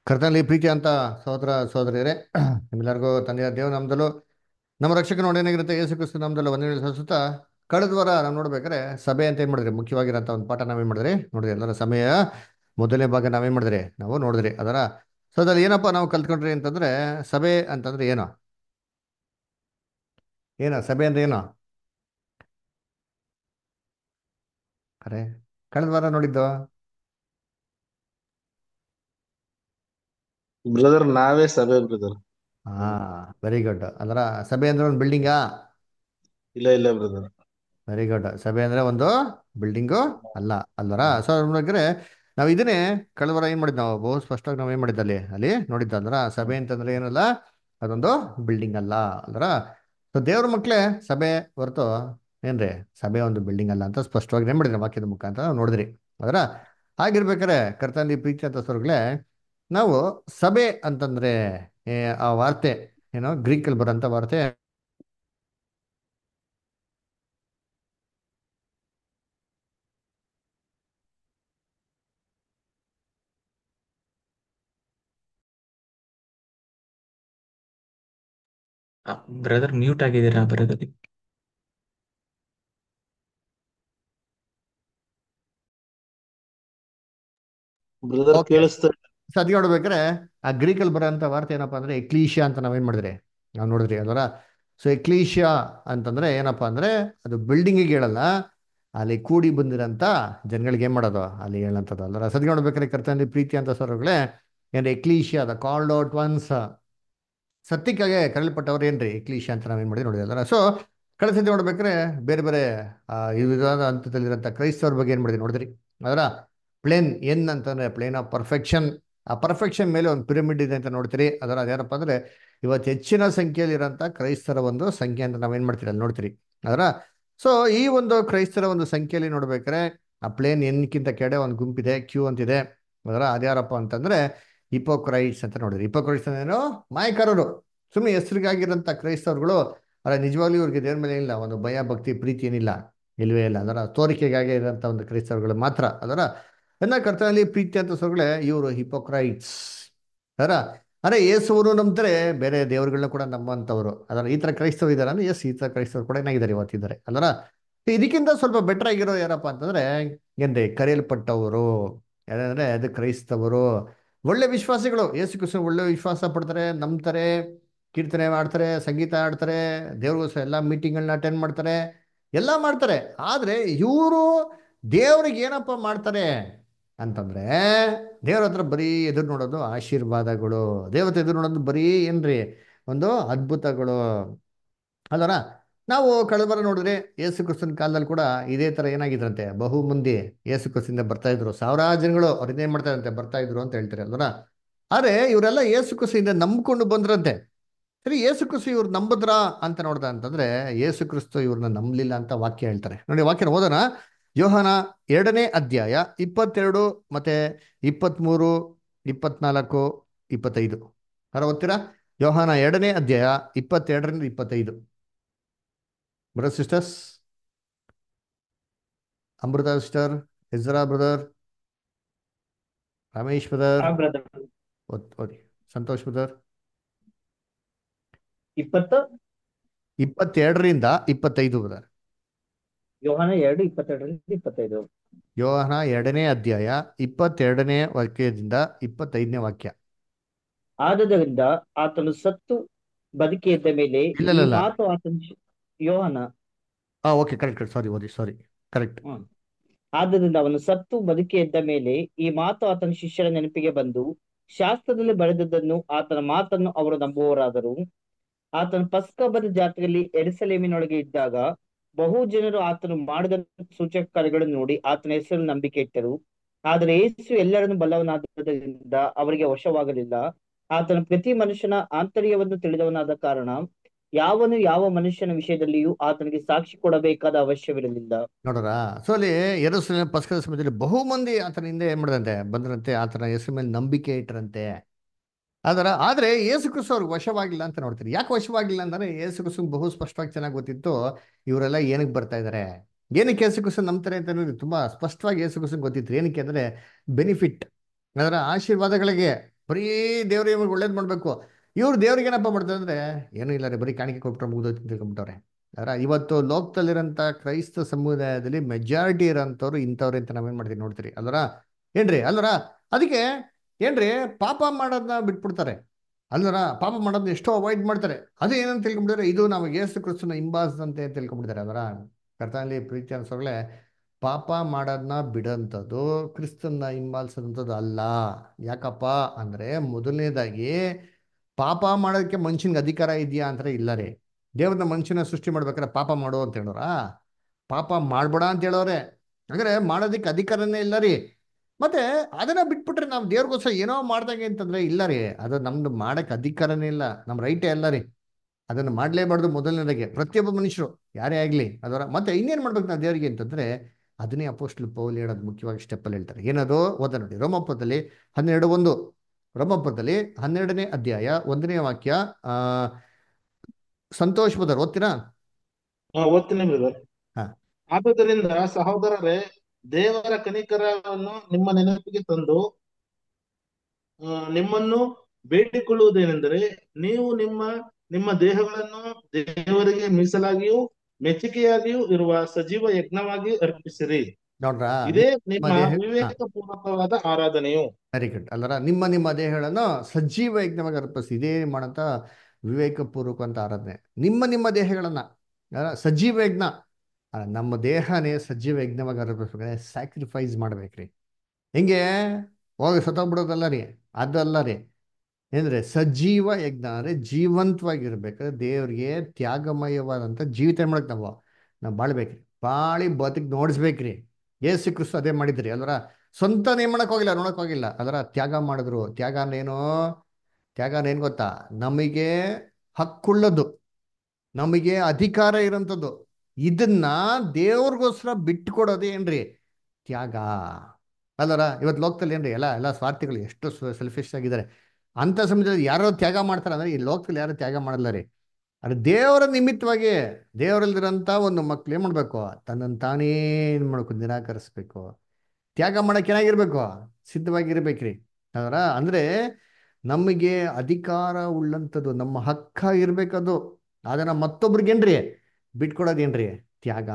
ಕರ್ತನಲ್ಲಿ ಪ್ರೀತಿ ಅಂತ ಸಹೋದರ ಸಹೋದರಿಯರೇ ನಿಮ್ಮೆಲ್ಲರಿಗೂ ತಂದೆಯ ದೇವ ನಾಮದಲ್ಲೂ ನಮ್ಮ ರಕ್ಷಕ ನೋಡೇನಾಗಿರುತ್ತೆ ಯೇಸು ಕ್ರಿಸ್ತು ನಾಮದಲ್ಲೂ ಒಂದೇ ಸಸುತ್ತ ಕಳೆದ ವಾರ ನಾವು ನೋಡ್ಬೇಕಾದ್ರೆ ಸಭೆ ಅಂತ ಏನು ಮಾಡಿದ್ರಿ ಮುಖ್ಯವಾಗಿರೋಂಥ ಒಂದು ಪಾಠ ನಾವೇನು ಮಾಡಿದ್ರಿ ನೋಡಿದ್ರಿ ಎಲ್ಲರ ಸಮಯ ಮೊದಲನೇ ಭಾಗ ನಾವೇನು ಮಾಡಿದ್ರಿ ನಾವು ನೋಡಿದ್ರಿ ಅದರ ಸೊ ಅದ್ರಲ್ಲಿ ಏನಪ್ಪ ನಾವು ಕಲ್ತ್ಕೊಂಡ್ರಿ ಅಂತಂದ್ರೆ ಸಭೆ ಅಂತಂದ್ರೆ ಏನು ಏನು ಸಭೆ ಅಂದ್ರೆ ಏನು ಅರೆ ಕಳೆದ ವಾರ ನೋಡಿದ್ದು ಬ್ರದರ್ ನಾವೇ ಸಭೆ ಬ್ರದರ್ ಹಾ ವೆರಿ ಗುಡ್ ಅದರ ಸಭೆ ಅಂದ್ರೆ ಒಂದು ಬಿಲ್ಡಿಂಗಾ ಇಲ್ಲ ಇಲ್ಲ ಬ್ರದರ್ ವೆರಿ ಗುಡ್ ಸಭೆ ಅಂದ್ರೆ ಒಂದು ಬಿಲ್ಡಿಂಗು ಅಲ್ಲ ಅಲ್ವರ ಸೊ ನೋಡಿದ್ರೆ ನಾವು ಇದನ್ನೇ ಕಳೆದ ವಾರ ಏನು ಮಾಡಿದ್ದು ನಾವು ಬಹು ಸ್ಪಷ್ಟವಾಗಿ ನಾವು ಏನು ಮಾಡಿದ್ದ ಅಲ್ಲಿ ಅಲ್ಲಿ ನೋಡಿದ್ದು ಅಂದ್ರ ಸಭೆ ಅಂತಂದ್ರೆ ಏನಲ್ಲ ಅದೊಂದು ಬಿಲ್ಡಿಂಗ್ ಅಲ್ಲ ಅಂದ್ರ ಸೊ ದೇವ್ರ ಮಕ್ಳೇ ಸಭೆ ಹೊರತು ಏನ್ರಿ ಸಭೆ ಒಂದು ಬಿಲ್ಡಿಂಗ್ ಅಲ್ಲ ಅಂತ ಸ್ಪಷ್ಟವಾಗಿ ಏನು ಮಾಡಿದ್ರಿ ವಾಕ್ಯದ ಮುಖಾಂತರ ನಾವು ನೋಡಿದ್ರಿ ಅದರ ಹಾಗಿರ್ಬೇಕಾರೆ ಕರ್ತನಲ್ಲಿ ಪ್ರೀತಿ ಅಂತ ಸ್ವರ್ಗಳೇ ನಾವು ಸಭೆ ಅಂತಂದ್ರೆ ಏ, ಆ ವಾರ್ತೆ ಏನೋ ಗ್ರೀಕಲ್ಲಿ ಬರೋಂಥ ವಾರ್ತೆ ಬ್ರದರ್ ಮ್ಯೂಟ್ ಆಗಿದ್ದೀರಾ ಬರೋದಲ್ಲಿ ಬ್ರದರ್ ಓಕೆ ಕೇಳಿಸ್ತಾ ಸದ್ಯ ನೋಡ್ಬೇಕಾದ್ರೆ ಆ ಗ್ರೀಕಲ್ಲಿ ಬರೋಂಥ ವಾರ್ತೆ ಏನಪ್ಪಾ ಅಂದ್ರೆ ಎಕ್ಲೀಶಿಯಾ ಅಂತ ನಾವೇನ್ ಮಾಡಿದ್ರಿ ನಾವು ನೋಡಿದ್ರಿ ಅಲ್ವರ ಸೊ ಎಕ್ಲೀಶಿಯಾ ಅಂತಂದ್ರೆ ಏನಪ್ಪಾ ಅಂದ್ರೆ ಅದು ಬಿಲ್ಡಿಂಗಿಗೆ ಹೇಳಲ್ಲ ಅಲ್ಲಿ ಕೂಡಿ ಬಂದಿರೋಂಥ ಜನಗಳಿಗೆ ಏನ್ ಮಾಡೋದು ಅಲ್ಲಿ ಹೇಳಂಥದ್ದು ಅಲ್ವರ ಸದ್ಯ ನೋಡ್ಬೇಕಾದ್ರೆ ಕರ್ತನಲ್ಲಿ ಪ್ರೀತಿ ಅಂತ ಸ್ವರಗಳೇ ಏನ್ರಿ ecclesia the called out ones ಸತ್ಯಕ್ಕಾಗೆ ಕರೆಯಲ್ಪಟ್ಟವ್ರು ಏನ್ರಿ ಎಕ್ಲೀಶಿಯಾ ಅಂತ ನಾವೇನ್ ಮಾಡಿದ್ವಿ ನೋಡಿದ್ರಲ್ಲ ಸೊ ಕಳೆದ ಸತಿ ನೋಡ್ಬೇಕಾದ್ರೆ ಬೇರೆ ಬೇರೆ ಆ, ಈ ವಿಧವಾದ ಹಂತದಲ್ಲಿರೋಂಥ ಕ್ರೈಸ್ತವ್ರ ಬಗ್ಗೆ ಏನ್ ಮಾಡಿದ್ವಿ ನೋಡಿದ್ರಿ ಅದರ ಪ್ಲೇನ್ ಎನ್ ಅಂತಂದ್ರೆ ಪ್ಲೇನ್ ಆಫ್ ಪರ್ಫೆಕ್ಷನ್ ಆ ಪರ್ಫೆಕ್ಷನ್ ಮೇಲೆ ಒಂದು ಪಿರಮಿಡ್ ಇದೆ ಅಂತ ನೋಡ್ತೀರಿ ಅದರ ಅದೇನಪ್ಪ ಅಂದ್ರೆ ಇವತ್ತು ಹೆಚ್ಚಿನ ಸಂಖ್ಯೆಯಲ್ಲಿ ಇರೋಂಥ ಕ್ರೈಸ್ತರ ಒಂದು ಸಂಖ್ಯೆ ಅಂತ ನಾವೇನ್ ಮಾಡ್ತೀರಿ ಅಲ್ಲಿ ನೋಡ್ತೀರಿ ಅದರ ಸೊ ಈ ಒಂದು ಕ್ರೈಸ್ತರ ಒಂದು ಸಂಖ್ಯೆಯಲ್ಲಿ ನೋಡ್ಬೇಕಾದ್ರೆ ಆ ಪ್ಲೇನ್ ಎನ್ಕ್ಕಿಂತ ಕೆಡೆ ಒಂದು ಗುಂಪಿದೆ ಕ್ಯೂ ಅಂತಿದೆ ಅದರ ಅದ್ಯಾರಪ್ಪ ಅಂತಂದ್ರೆ ಹಿಪೋಕ್ರೈಟ್ಸ್ ಅಂತ ನೋಡಿದ್ರಿ ಹಿಪೋಕ್ರೈಟ್ಸ್ ಏನು ಮಾಯಕಾರರು ಸುಮ್ಮನೆ ಹೆಸರಿಗಾಗಿರೋಂಥ ಕ್ರೈಸ್ತವ್ರುಗಳು ಅಲ್ಲ ನಿಜವಾಗ್ಲೂ ಇವ್ರಿಗೆ ದೇವ್ರ ಮೇಲೆ ಇಲ್ಲ ಒಂದು ಭಯ ಭಕ್ತಿ ಪ್ರೀತಿ ಏನಿಲ್ಲ ಇಲ್ವೇ ಇಲ್ಲ ಅದರ ತೋರಿಕೆಗಾಗಿ ಇರೋಂಥ ಒಂದು ಕ್ರೈಸ್ತರುಗಳು ಮಾತ್ರ ಅದರ ಎನ್ನ ಕರ್ತನಲ್ಲಿ ಪ್ರೀತಿ ಅಂತ ಸೊಗಳೆ ಇವರು ಹಿಪೋಕ್ರೈಟ್ಸ್ ಅದರ ಅರೆ ಯೇಸುವರು ನಂಬ್ತಾರೆ ಬೇರೆ ದೇವರುಗಳನ್ನ ಕೂಡ ನಂಬಂಥವ್ರು ಅದರ ಈ ಥರ ಕ್ರೈಸ್ತವರು ಇದ್ದಾರೆ ಅಂದ್ರೆ ಎಸ್ ಈ ಥರ ಕ್ರೈಸ್ತವರು ಕೂಡ ಏನಾಗಿದ್ದಾರೆ ಇವತ್ತಿದ್ದಾರೆ ಅದರ ಇದಕ್ಕಿಂತ ಸ್ವಲ್ಪ ಬೆಟರ್ ಆಗಿರೋ ಯಾರಪ್ಪ ಅಂತಂದ್ರೆ ಏನ್ರಿ ಕರೆಯಲ್ಪಟ್ಟವರು ಯಾರಂದ್ರೆ ಅದು ಕ್ರೈಸ್ತವರು ಒಳ್ಳೆ ವಿಶ್ವಾಸಿಗಳು ಯೇಸು ಕ್ರಿಸ್ತ ಒಳ್ಳೆ ವಿಶ್ವಾಸ ಪಡ್ತಾರೆ ನಂಬ್ತಾರೆ ಕೀರ್ತನೆ ಮಾಡ್ತಾರೆ ಸಂಗೀತ ಆಡ್ತಾರೆ ದೇವ್ರಿಗೋಸ್ಕರ ಎಲ್ಲ ಮೀಟಿಂಗ್ಗಳನ್ನ ಅಟೆಂಡ್ ಮಾಡ್ತಾರೆ ಎಲ್ಲ ಮಾಡ್ತಾರೆ ಆದರೆ ಇವರು ದೇವ್ರಿಗೆ ಏನಪ್ಪ ಮಾಡ್ತಾರೆ ಅಂತಂದ್ರೆ ದೇವ್ರ ಹತ್ರ ಬರೀ ಎದುರು ನೋಡೋದು ಆಶೀರ್ವಾದಗಳು ದೇವತೆ ಎದುರು ನೋಡೋದು ಬರೀ ಏನ್ರಿ ಒಂದು ಅದ್ಭುತಗಳು ಅಲ್ವರ ನಾವು ಕಳೆದ ವಾರ ನೋಡಿದ್ರೆ ಯೇಸು ಕ್ರಿಸ್ತನ ಕಾಲದಲ್ಲಿ ಕೂಡ ಇದೇ ತರ ಏನಾಗಿದ್ರಂತೆ ಬಹು ಮಂದಿ ಯೇಸು ಕ್ರಿಸ್ತಿಂದ ಬರ್ತಾ ಇದ್ರು ಸಾವಿರಾರು ಜನಗಳು ಅವ್ರಿಂದ ಏನ್ ಮಾಡ್ತಾ ಇದ್ರಂತೆ ಬರ್ತಾ ಇದ್ರು ಅಂತ ಹೇಳ್ತಾರೆ ಅಲ್ವರ ಆದ್ರೆ ಇವರೆಲ್ಲ ಯೇಸು ಕ್ರಿಸ್ತಿಂದ ನಂಬ್ಕೊಂಡು ಬಂದ್ರಂತೆ ಸರಿ ಯೇಸು ಕ್ರಿಸ್ತು ಇವ್ರು ನಂಬುದ್ರಾ ಅಂತ ನೋಡ್ದ ಅಂತಂದ್ರೆ ಯೇಸು ಕ್ರಿಸ್ತು ಇವ್ರನ್ನ ನಂಬಲಿಲ್ಲ ಅಂತ ವಾಕ್ಯ ಹೇಳ್ತಾರೆ ನೋಡಿ ವಾಕ್ಯನ ಓದೋಣ ಯೋಹನ ಎರಡನೇ ಅಧ್ಯಾಯ ಇಪ್ಪತ್ತೆರಡು ಮತ್ತೆ ಇಪ್ಪತ್ತ್ಮೂರು ಇಪ್ಪತ್ನಾಲ್ಕು ಇಪ್ಪತ್ತೈದು ಯಾರು ಓದ್ತೀರಾ ಯೋಹಾನ ಎರಡನೇ ಅಧ್ಯಾಯ ಇಪ್ಪತ್ತೆರಡರಿಂದ ಇಪ್ಪತ್ತೈದು brother sisters Amrita sister Ezra brother Ramesh brother ಹಾ ಬ್ರದರ್ ಓದಿ ಸಂತೋಷ್ ಬ್ರದರ್ ಇಪ್ಪತ್ತು ಇಪ್ಪತ್ತೆರಡರಿಂದ ಇಪ್ಪತ್ತೈದು ಬ್ರದರ್ ಯೋಹಾನ ಎರಡು ಇಪ್ಪತ್ತೆರಡರಿಂದ ಇಪ್ಪತ್ತೈದು ಯೋಹನ ಎರಡನೇ ಅಧ್ಯಾಯ ಇಪ್ಪತ್ತೆರಡನೇ ವಾಕ್ಯದಿಂದ ಇಪ್ಪತ್ತೈದನೇ ವಾಕ್ಯ ಆದದರಿಂದ ಆತನು ಸತ್ತು ಬದುಕಿ ಎದ್ದ ಮೇಲೆ ಇಲ್ಲ, ಈ ಇಲ್ಲ, ಇಲ್ಲ. ಮಾತು ಆತನ ಶಿ- ಯೋಹಾನ ಹಾ ಓಕೆ ಕರೆಕ್ಟ್ ಕರೆಕ್ಟ್ ಸಾರಿ ಓದಿ ಸಾರಿ ಕರೆಕ್ಟ್ ಆದದರಿಂದ ಅವನು ಸತ್ತು ಬದುಕಿ ಎದ್ದ ಮೇಲೆ ಈ ಮಾತು ಆತನ ಶಿಷ್ಯರ ನೆನಪಿಗೆ ಬಂದು ಶಾಸ್ತ್ರದಲ್ಲಿ ಬರೆದದ್ದನ್ನು ಆತನ ಮಾತನ್ನು ಅವರು ನಂಬುವವರಾದರು ಆತನು ಪಸ್ಕ ಹಬ್ಬದ ಜಾತ್ರೆಯಲ್ಲಿ ಎರುಸಲೇಮಿನೊಳಗೆ ಇದ್ದಾಗ ಬಹು ಜನರು ಆತನು ಮಾಡಿದ ಸೂಚಕ ಕಾರ್ಯಗಳನ್ನು ನೋಡಿ ಆತನ ಹೆಸರನ್ನು ನಂಬಿಕೆ ಇಟ್ಟರು ಆದರೆ ಯೇಸು ಎಲ್ಲರನ್ನು ಬಲ್ಲವನಾದ್ದರಿಂದ ಅವರಿಗೆ ವಶವಾಗಲಿಲ್ಲ ಆತನ ಪ್ರತಿ ಮನುಷ್ಯನ ಆಂತರ್ಯವನ್ನು ತಿಳಿದವನಾದ ಕಾರಣ ಯಾವನು ಯಾವ ಮನುಷ್ಯನ ವಿಷಯದಲ್ಲಿಯೂ ಆತನಿಗೆ ಸಾಕ್ಷಿ ಕೊಡಬೇಕಾದ ಅವಶ್ಯವಿರಲಿಲ್ಲ ನೋಡ್ರ ಸೊ ಅಲ್ಲಿ ಎರಡು ಪಸ್ಕದ ಸಮಯದಲ್ಲಿ ಬಹು ಮಂದಿ ಆತನ ಹಿಂದೆ ಏನ್ ಮಾಡಿದಂತೆ ಬಂದ್ರಂತೆ ಆತನ ಹೆಸರು ಮೇಲೆ ನಂಬಿಕೆ ಇಟ್ಟರಂತೆ ಅದರ ಆದ್ರೆ ಯೇಸು ಕ್ರಿಸ್ತು ಅವ್ರಿಗೆ ವಶವಾಗಿಲ್ಲ ಅಂತ ನೋಡ್ತೀರಿ ಯಾಕೆ ವಶವಾಗಿಲ್ಲ ಅಂದ್ರೆ ಯೇಸು ಕ್ರಿಸ್ತು ಬಹು ಸ್ಪಷ್ಟವಾಗಿ ಚೆನ್ನಾಗಿ ಗೊತ್ತಿತ್ತು ಇವರೆಲ್ಲ ಏನಕ್ಕೆ ಬರ್ತಾ ಇದ್ದಾರೆ ಏನಕ್ಕೆ ಯೇಸು ಕ್ರಿಸ್ತು ನಂಬ್ತಾರೆ ಅಂತ ಅನ್ನೋದು ತುಂಬಾ ಸ್ಪಷ್ಟವಾಗಿ ಯೇಸು ಕ್ರಿಸ್ತು ಗೊತ್ತಿತ್ತು ಏನಕ್ಕೆ ಅಂದ್ರೆ ಬೆನಿಫಿಟ್ ಅದರ ಆಶೀರ್ವಾದಗಳಿಗೆ ಬರೀ ದೇವ್ರಿಗೆ ಇವಾಗ ಒಳ್ಳೇದು ಮಾಡಬೇಕು ಇವ್ರು ದೇವ್ರಿಗೆ ಏನಪ್ಪ ಮಾಡ್ತಾರೆ ಅಂದರೆ ಏನೂ ಇಲ್ಲ ರೀ ಬರೀ ಕಾಣಿಕೆ ಕೊಟ್ಬಿಟ್ರೆ ಮುಗಿದೋಯ್ತು ಅಂತ ತಿಳ್ಕೊಂಬಿಟ್ಟವ್ರೆ ಅದರ ಇವತ್ತು ಲೋಕದಲ್ಲಿರೋಂಥ ಕ್ರೈಸ್ತ ಸಮುದಾಯದಲ್ಲಿ ಮೆಜಾರಿಟಿ ಇರೋಂಥವ್ರು ಇಂಥವ್ರೆ ಅಂತ ನಾವೇನು ಮಾಡ್ತೀವಿ ನೋಡ್ತೀರಿ ಅಲ್ವರ ಏನ್ರಿ ಅಲ್ವರ ಅದಕ್ಕೆ ಏನ್ರಿ ಪಾಪ ಮಾಡೋದನ್ನ ಬಿಟ್ಬಿಡ್ತಾರೆ ಅಲ್ವರ ಪಾಪ ಮಾಡೋದನ್ನ ಎಷ್ಟೋ ಅವಾಯ್ಡ್ ಮಾಡ್ತಾರೆ ಅದು ಏನಂತ ತಿಳ್ಕೊಂಬಿಟ್ಟಿದ್ರೆ ಇದು ನಮಗೆ ಯೇಸು ಕ್ರಿಸ್ತನ ಹಿಂಬಾಲಿಸದಂತೆ ಅಂತ ತಿಳ್ಕೊಂಬಿಡ್ತಾರೆ ಅದರ ಕರ್ತನಲ್ಲಿ ಪ್ರೀತಿ ಅನ್ಸೋಗಳೇ ಪಾಪ ಮಾಡೋದನ್ನ ಬಿಡೋಂಥದ್ದು ಕ್ರಿಸ್ತನ್ನ ಹಿಂಬಾಲಿಸೋದಂಥದ್ದು ಅಲ್ಲ ಯಾಕಪ್ಪ ಅಂದರೆ ಮೊದಲನೇದಾಗಿ ಪಾಪ ಮಾಡೋದಕ್ಕೆ ಮನುಷ್ಯನಿಗೆ ಅಧಿಕಾರ ಇದೆಯಾ ಅಂದರೆ ಇಲ್ಲ ರೀ ದೇವ್ರನ್ನ ಮನುಷ್ಯನ ಸೃಷ್ಟಿ ಮಾಡ್ಬೇಕಾದ್ರೆ ಪಾಪ ಮಾಡು ಅಂತ ಹೇಳೋರ ಪಾಪ ಮಾಡ್ಬೇಡ ಅಂತ ಹೇಳೋರೆ ಅಂದರೆ ಮಾಡೋದಕ್ಕೆ ಅಧಿಕಾರನೇ ಇಲ್ಲ ರೀ ಮತ್ತೆ ಅದನ್ನ ಬಿಟ್ಬಿಟ್ರೆ ನಾವು ದೇವ್ರಿಗೋಸ್ಕರ ಏನೋ ಮಾಡ್ದಂಗೆ ಅಂತಂದ್ರೆ ಇಲ್ಲ ರೀ ಅದು ನಮ್ದು ಮಾಡಕ್ಕೆ ಅಧಿಕಾರನೇ ಇಲ್ಲ ನಮ್ಮ ರೈಟೇ ಅಲ್ಲ ರೀ ಅದನ್ನು ಮಾಡಲೇಬಾರ್ದು ಮೊದಲನೇದಾಗೆ ಪ್ರತಿಯೊಬ್ಬ ಮನುಷ್ಯರು ಯಾರೇ ಆಗಲಿ ಅದರ ಮತ್ತೆ ಇನ್ನೇನು ಮಾಡ್ಬೇಕು ನಾವು ದೇವರಿಗೆ ಅಂತಂದ್ರೆ ಅದನ್ನೇ ಅಪೋಸ್ಟ್ಲ್ ಪೌಲ್ ಹೇಳೋದು ಮುಖ್ಯವಾಗಿ ಸ್ಟೆಪ್ಪಲ್ಲಿ ಹೇಳ್ತಾರೆ ಏನದು ಓದ ನೋಡಿ ರೋಮಪದಲ್ಲಿ ಹನ್ನೆರಡು ಒಂದು ರೋಮಪದಲ್ಲಿ ಹನ್ನೆರಡನೇ ಅಧ್ಯಾಯ ಒಂದನೇ ವಾಕ್ಯ ಆ ಸಂತೋಷ್ ಬದರ್ ಓದ್ತೀರಾ ಹಾ ಓದ್ತೀನಿ ಬ್ರದರ್ ಹಾ. ಆದುದರಿಂದ ಸಹೋದರರೇ ದೇವರ ಕನಿಕರವನ್ನು ನಿಮ್ಮ ನೆನಪಿಗೆ ತಂದು ಆ, ನಿಮ್ಮನ್ನು ಬೇಡಿಕೊಳ್ಳುವುದೇನೆಂದರೆ ನೀವು ನಿಮ್ಮ ನಿಮ್ಮ ದೇಹಗಳನ್ನು ದೇವರಿಗೆ ಮೀಸಲಾಗಿಯೂ ಮೆಚ್ಚುಗೆಯಾಗಿಯೂ ಇರುವ ಸಜೀವ ಯಜ್ಞವಾಗಿ ಅರ್ಪಿಸಿರಿ ನೋಡ್ರಾ ಇದೇ ನಿಮ್ಮ ದೇಹ- ಹಾ. ವಿವೇಕಪೂರ್ವಕವಾದ ಆರಾಧನೆಯು ವೆರಿ ಗುಡ್ ಅಲ್ಲರ ನಿಮ್ಮ ನಿಮ್ಮ ದೇಹಗಳನ್ನು ಸಜೀವ ಯಜ್ಞವಾಗಿ ಅರ್ಪಿಸಿ ಇದೇ ಮಾಡಂತ ವಿವೇಕಪೂರ್ವಕ ಅಂತ ಆರಾಧನೆ ನಿಮ್ಮ ನಿಮ್ಮ ದೇಹಗಳನ್ನ ಅಲ್ಲ, ಸಜೀವ ಯಜ್ಞ ಅಲ್ಲ, ನಮ್ಮ ದೇಹನೇ ಸಜೀವ ಯಜ್ಞವಾಗಿ ಅರ್ಪಿಸ್ಬೇಕಾದ್ರೆ ಸ್ಯಾಕ್ರಿಫೈಸ್ ಮಾಡ್ಬೇಕ್ರಿ ಹೆಂಗೆ ಹೋಗಿ ಸತ್ತೋಗ್ಬಿಡೋದಲ್ಲ ರೀ ಅದಲ್ಲ ರೀ ಏನಂದ್ರೆ ಸಜೀವ ಯಜ್ಞ ಅಂದ್ರೆ ಜೀವಂತವಾಗಿರ್ಬೇಕಾದ್ರೆ ದೇವ್ರಿಗೆ ತ್ಯಾಗಮಯವಾದಂಥ ಜೀವಿತ ಮಾಡಕ್ ನಾವು ನಾವು ಬಾಳ್ಬೇಕ್ರಿ ಬಾಳಿ ಬದುಕ್ ನೋಡಿಸ್ಬೇಕ್ರಿ ಏಸು ಕ್ರಿಸ್ತು ಅದೇ ಮಾಡಿದ್ರಿ ಅಲ್ವರ ಸ್ವಂತ ನೇಮ್ ಮಾಡಕ್ ಹೋಗಿಲ್ಲ ನೋಡಕ್ ಹೋಗಿಲ್ಲ ಅದರ ತ್ಯಾಗ ಮಾಡಿದ್ರು ತ್ಯಾಗ ಏನು ತ್ಯಾಗ ಏನು ಗೊತ್ತಾ ನಮಗೆ ಹಕ್ಕುಳ್ಳದ್ದು ನಮಗೆ ಅಧಿಕಾರ ಇರೋಂಥದ್ದು ಇದನ್ನ ದೇವ್ರಿಗೋಸ್ಕರ ಬಿಟ್ಕೊಡೋದು ಏನ್ರಿ ತ್ಯಾಗ ಅಲ್ಲರ ಇವತ್ತು ಲೋಕದಲ್ಲಿ ಏನ್ರಿ ಎಲ್ಲ ಎಲ್ಲ ಸ್ವಾರ್ಥಿಗಳು ಎಷ್ಟು ಸೆಲ್ಫಿಶ್ ಆಗಿದ್ದಾರೆ ಅಂಥ ಸಮಯದಲ್ಲಿ ಯಾರೋ ತ್ಯಾಗ ಮಾಡ್ತಾರೆ ಅಂದ್ರೆ ಈ ಲೋಕದಲ್ಲಿ ಯಾರು ತ್ಯಾಗ ಮಾಡಲ್ಲ ರೀ ಅದು ದೇವರ ನಿಮಿತ್ತವಾಗಿ ದೇವರಲ್ಲಿರೋಂಥ ಒಂದು ಮಕ್ಳು ಏನು ಮಾಡಬೇಕು ತನ್ನನ್ನು ತಾನೇ ಏನು ಮಾಡ್ಬೇಕು ನಿರಾಕರಿಸ್ಬೇಕು ತ್ಯಾಗ ಮಾಡಕ್ಕೆ ಏನಾಗಿರ್ಬೇಕು ಸಿದ್ಧವಾಗಿರ್ಬೇಕ್ರಿ ಅದರ ಅಂದರೆ ನಮಗೆ ಅಧಿಕಾರ ಉಳ್ಳಂಥದ್ದು ನಮ್ಮ ಹಕ್ಕ ಇರ್ಬೇಕದು ಅದನ್ನ ಮತ್ತೊಬ್ರಿಗೇನ್ರಿ ಬಿಟ್ಕೊಡೋದೇನ್ರಿ ತ್ಯಾಗ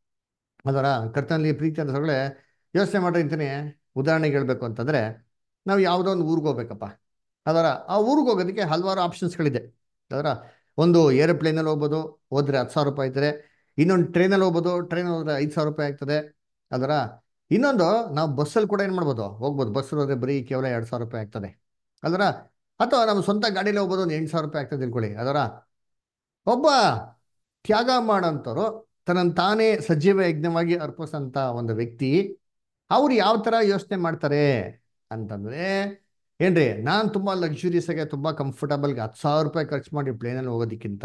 ಅದರ ಕರ್ತನಲ್ಲಿ ಪ್ರೀತಿ ಅಂತ ಸೊಗಳೆ ಯೋಚನೆ ಮಾಡ್ರಿ ಅಂತೀನಿ ಉದಾಹರಣೆಗೆ ಹೇಳ್ಬೇಕು ಅಂತಂದ್ರೆ ನಾವು ಯಾವುದೋ ಒಂದು ಊರಿಗೆ ಹೋಗ್ಬೇಕಪ್ಪ ಅದರ ಆ ಊರಿಗೆ ಹೋಗೋದಕ್ಕೆ ಹಲವಾರು ಆಪ್ಷನ್ಸ್ಗಳಿದೆ ಅದರ ಒಂದು ಏರೋಪ್ಲೇನಲ್ಲಿ ಹೋಗ್ಬೋದು ಹೋದ್ರೆ ಹತ್ತು ಸಾವಿರ ರೂಪಾಯಿ ಇದ್ದಾರೆ ಇನ್ನೊಂದು ಟ್ರೈನಲ್ಲಿ ಹೋಗ್ಬೋದು ಟ್ರೈನಲ್ಲಿ ಹೋದ್ರೆ ಐದು ಸಾವಿರ ರೂಪಾಯಿ ಆಗ್ತದೆ ಅದರ ಇನ್ನೊಂದು ನಾವು ಬಸ್ಸಲ್ಲಿ ಕೂಡ ಏನು ಮಾಡ್ಬೋದು ಹೋಗ್ಬೋದು ಬಸ್ ಹೋದ್ರೆ ಬರೀ ಕೇವಲ ಎರಡು ಸಾವಿರ ರೂಪಾಯಿ ಆಗ್ತದೆ ಅದರ ಅಥವಾ ನಮ್ಮ ಸ್ವಂತ ಗಾಡೀಲಿ ಹೋಗ್ಬೋದು ಒಂದು ಎಂಟು ಸಾವಿರ ರೂಪಾಯಿ ಆಗ್ತದೆ ತಿಳ್ಕೊಳ್ಳಿ ಅದರ ಒಬ್ಬ ತ್ಯಾಗ ಮಾಡೋಂಥವ್ರು ತನ್ನನ್ನು ತಾನೇ ಸಜೀವ ಯಜ್ಞವಾಗಿ ಅರ್ಪಿಸೋಂಥ ಒಂದು ವ್ಯಕ್ತಿ ಅವ್ರು ಯಾವ ಥರ ಯೋಚನೆ ಮಾಡ್ತಾರೆ ಅಂತಂದರೆ ಏನ್ರಿ ನಾನು ತುಂಬ ಲಕ್ಸುರಿಯಸ್ ಆಗಿ ತುಂಬ ಕಂಫರ್ಟಬಲ್ಗೆ ಹತ್ತು ಸಾವಿರ ರೂಪಾಯಿ ಖರ್ಚು ಮಾಡಿ ಪ್ಲೇನಲ್ಲಿ ಹೋಗೋದಕ್ಕಿಂತ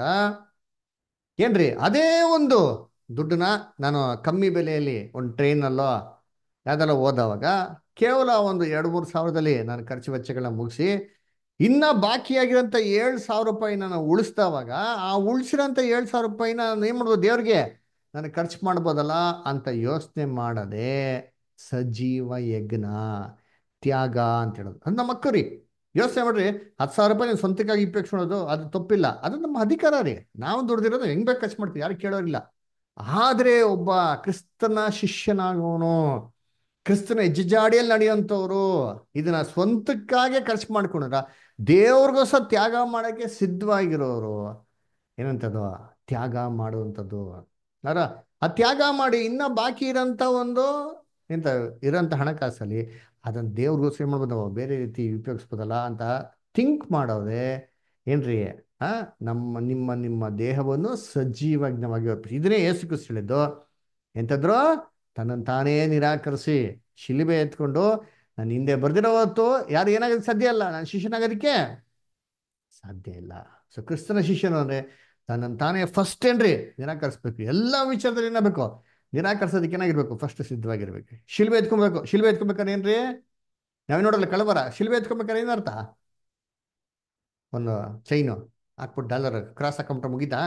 ಏನ್ರಿ ಅದೇ ಒಂದು ದುಡ್ಡನ್ನ ನಾನು ಕಮ್ಮಿ ಬೆಲೆಯಲ್ಲಿ ಒಂದು ಟ್ರೈನಲ್ಲೋ ಯಾವ್ದೆಲ್ಲ ಹೋದವಾಗ ಕೇವಲ ಒಂದು ಎರಡು ಮೂರು ಸಾವಿರದಲ್ಲಿ ನಾನು ಖರ್ಚು ವೆಚ್ಚಗಳನ್ನ ಮುಗಿಸಿ ಇನ್ನ ಬಾಕಿಯಾಗಿರೋಂಥ ಏಳು ಸಾವಿರ ರೂಪಾಯಿ ನಾನು ಉಳಿಸ್ದವಾಗ ಆ ಉಳಿಸಿರೋಂಥ ಏಳು ಸಾವಿರ ರೂಪಾಯಿನ ನಾನು ಏನು ಮಾಡ್ಬೋದು ದೇವ್ರಿಗೆ ನಾನು ಖರ್ಚು ಮಾಡ್ಬೋದಲ್ಲ ಅಂತ ಯೋಚನೆ ಮಾಡದೆ ಸಜೀವ ಯಜ್ಞ ತ್ಯಾಗ ಅಂತ ಹೇಳೋದು ಅದು ನಮ್ಮ ಅಕ್ಕ ರೀ ಯೋಚನೆ ಮಾಡ್ರಿ ಹತ್ತು ಸಾವಿರ ರೂಪಾಯಿ ನೀವು ಸ್ವಂತಕ್ಕಾಗಿ ಉಪಯೋಗಿಸ್ಕೊಳ್ಳೋದು ಅದು ತಪ್ಪಿಲ್ಲ ಅದು ನಮ್ಮ ಅಧಿಕಾರ ರೀ ನಾವು ದುಡ್ದಿರೋದು ಹೆಂಗ್ ಬೇಕು ಖರ್ಚು ಮಾಡ್ತೀವಿ ಯಾರು ಕೇಳೋರಿಲ್ಲ ಆದರೆ ಒಬ್ಬ ಕ್ರಿಸ್ತನ ಶಿಷ್ಯನಾಗೋನು ಕ್ರಿಸ್ತನ ಹೆಜ್ಜೆಜಾಡಿಯಲ್ಲಿ ನಡೆಯುವಂಥವ್ರು ಇದನ್ನ ಸ್ವಂತಕ್ಕಾಗೆ ಖರ್ಚು ಮಾಡ್ಕೊಂಡ್ರ ದೇವ್ರಿಗೋಸ್ಕರ ತ್ಯಾಗ ಮಾಡೋಕ್ಕೆ ಸಿದ್ಧವಾಗಿರೋರು ಏನಂತದ್ದು ತ್ಯಾಗ ಮಾಡುವಂಥದ್ದು ಅರ ಆ ತ್ಯಾಗ ಮಾಡಿ ಇನ್ನ ಬಾಕಿ ಇರೋಂಥ ಒಂದು ಎಂತ ಇರೋಂಥ ಹಣಕಾಸಲ್ಲಿ ಅದನ್ನು ದೇವ್ರಿಗೋಸ್ಕರ ಏನ್ ಮಾಡ್ಬೋದು ನಾವು ಬೇರೆ ರೀತಿ ಉಪಯೋಗಿಸ್ಬೋದಲ್ಲ ಅಂತ ಥಿಂಕ್ ಮಾಡೋದೆ ಏನ್ರಿ ಆ ನಮ್ಮ ನಿಮ್ಮ ನಿಮ್ಮ ದೇಹವನ್ನು ಸಜೀವಜ್ಞವಾಗಿ ಅರ್ಪಿಸಿ ಇದನ್ನೇ ಏಸು ಕ್ರಿಸ್ತ ಹೇಳಿದ್ದು ಎಂತದ್ರು ತನ್ನನ್ನು ತಾನೇ ನಿರಾಕರಿಸಿ ಶಿಲಿಬೆ ಎತ್ಕೊಂಡು ನಾನು ಹಿಂದೆ ಬರ್ದಿರೋ ಹೊತ್ತು ಯಾರು ಏನಾಗೋದಕ್ಕೆ ಸಾಧ್ಯ ಇಲ್ಲ ನಾನು ಶಿಷ್ಯನಾಗೋದಕ್ಕೆ ಸಾಧ್ಯ ಇಲ್ಲ ಸೊ ಕ್ರಿಸ್ತನ ಶಿಷ್ಯನು ಅಂದರೆ ತನ್ನನ್ನು ತಾನೇ ಫಸ್ಟ್ ಏನ್ರಿ ನಿರಾಕರಿಸ್ಬೇಕು ಎಲ್ಲ ವಿಚಾರದಲ್ಲಿ ಏನಾಗಬೇಕು ನಿರಾಕರಿಸೋದಕ್ಕೆ ಏನಾಗಿರ್ಬೇಕು ಫಸ್ಟ್ ಸಿದ್ಧವಾಗಿರ್ಬೇಕು ಶಿಲ್ಬೆ ಎತ್ಕೊಬೇಕು ಶಿಲ್ಬೆ ಎತ್ಕೊಬೇಕಾದ್ರೆ ಏನ್ರಿ ನಾವೇ ನೋಡಲ್ಲ ಕಳಬರ ಶಿಲ್ಬೆ ಎತ್ಕೊಬೇಕಾದ್ರೆ ಏನರ್ಥ ಒಂದು ಚೈನು ಹಾಕ್ಬಿಟ್ಟು ಡಾಲರ್ ಕ್ರಾಸ್ ಹಾಕೊಂಬಿಟ್ರೆ ಮುಗೀತಾ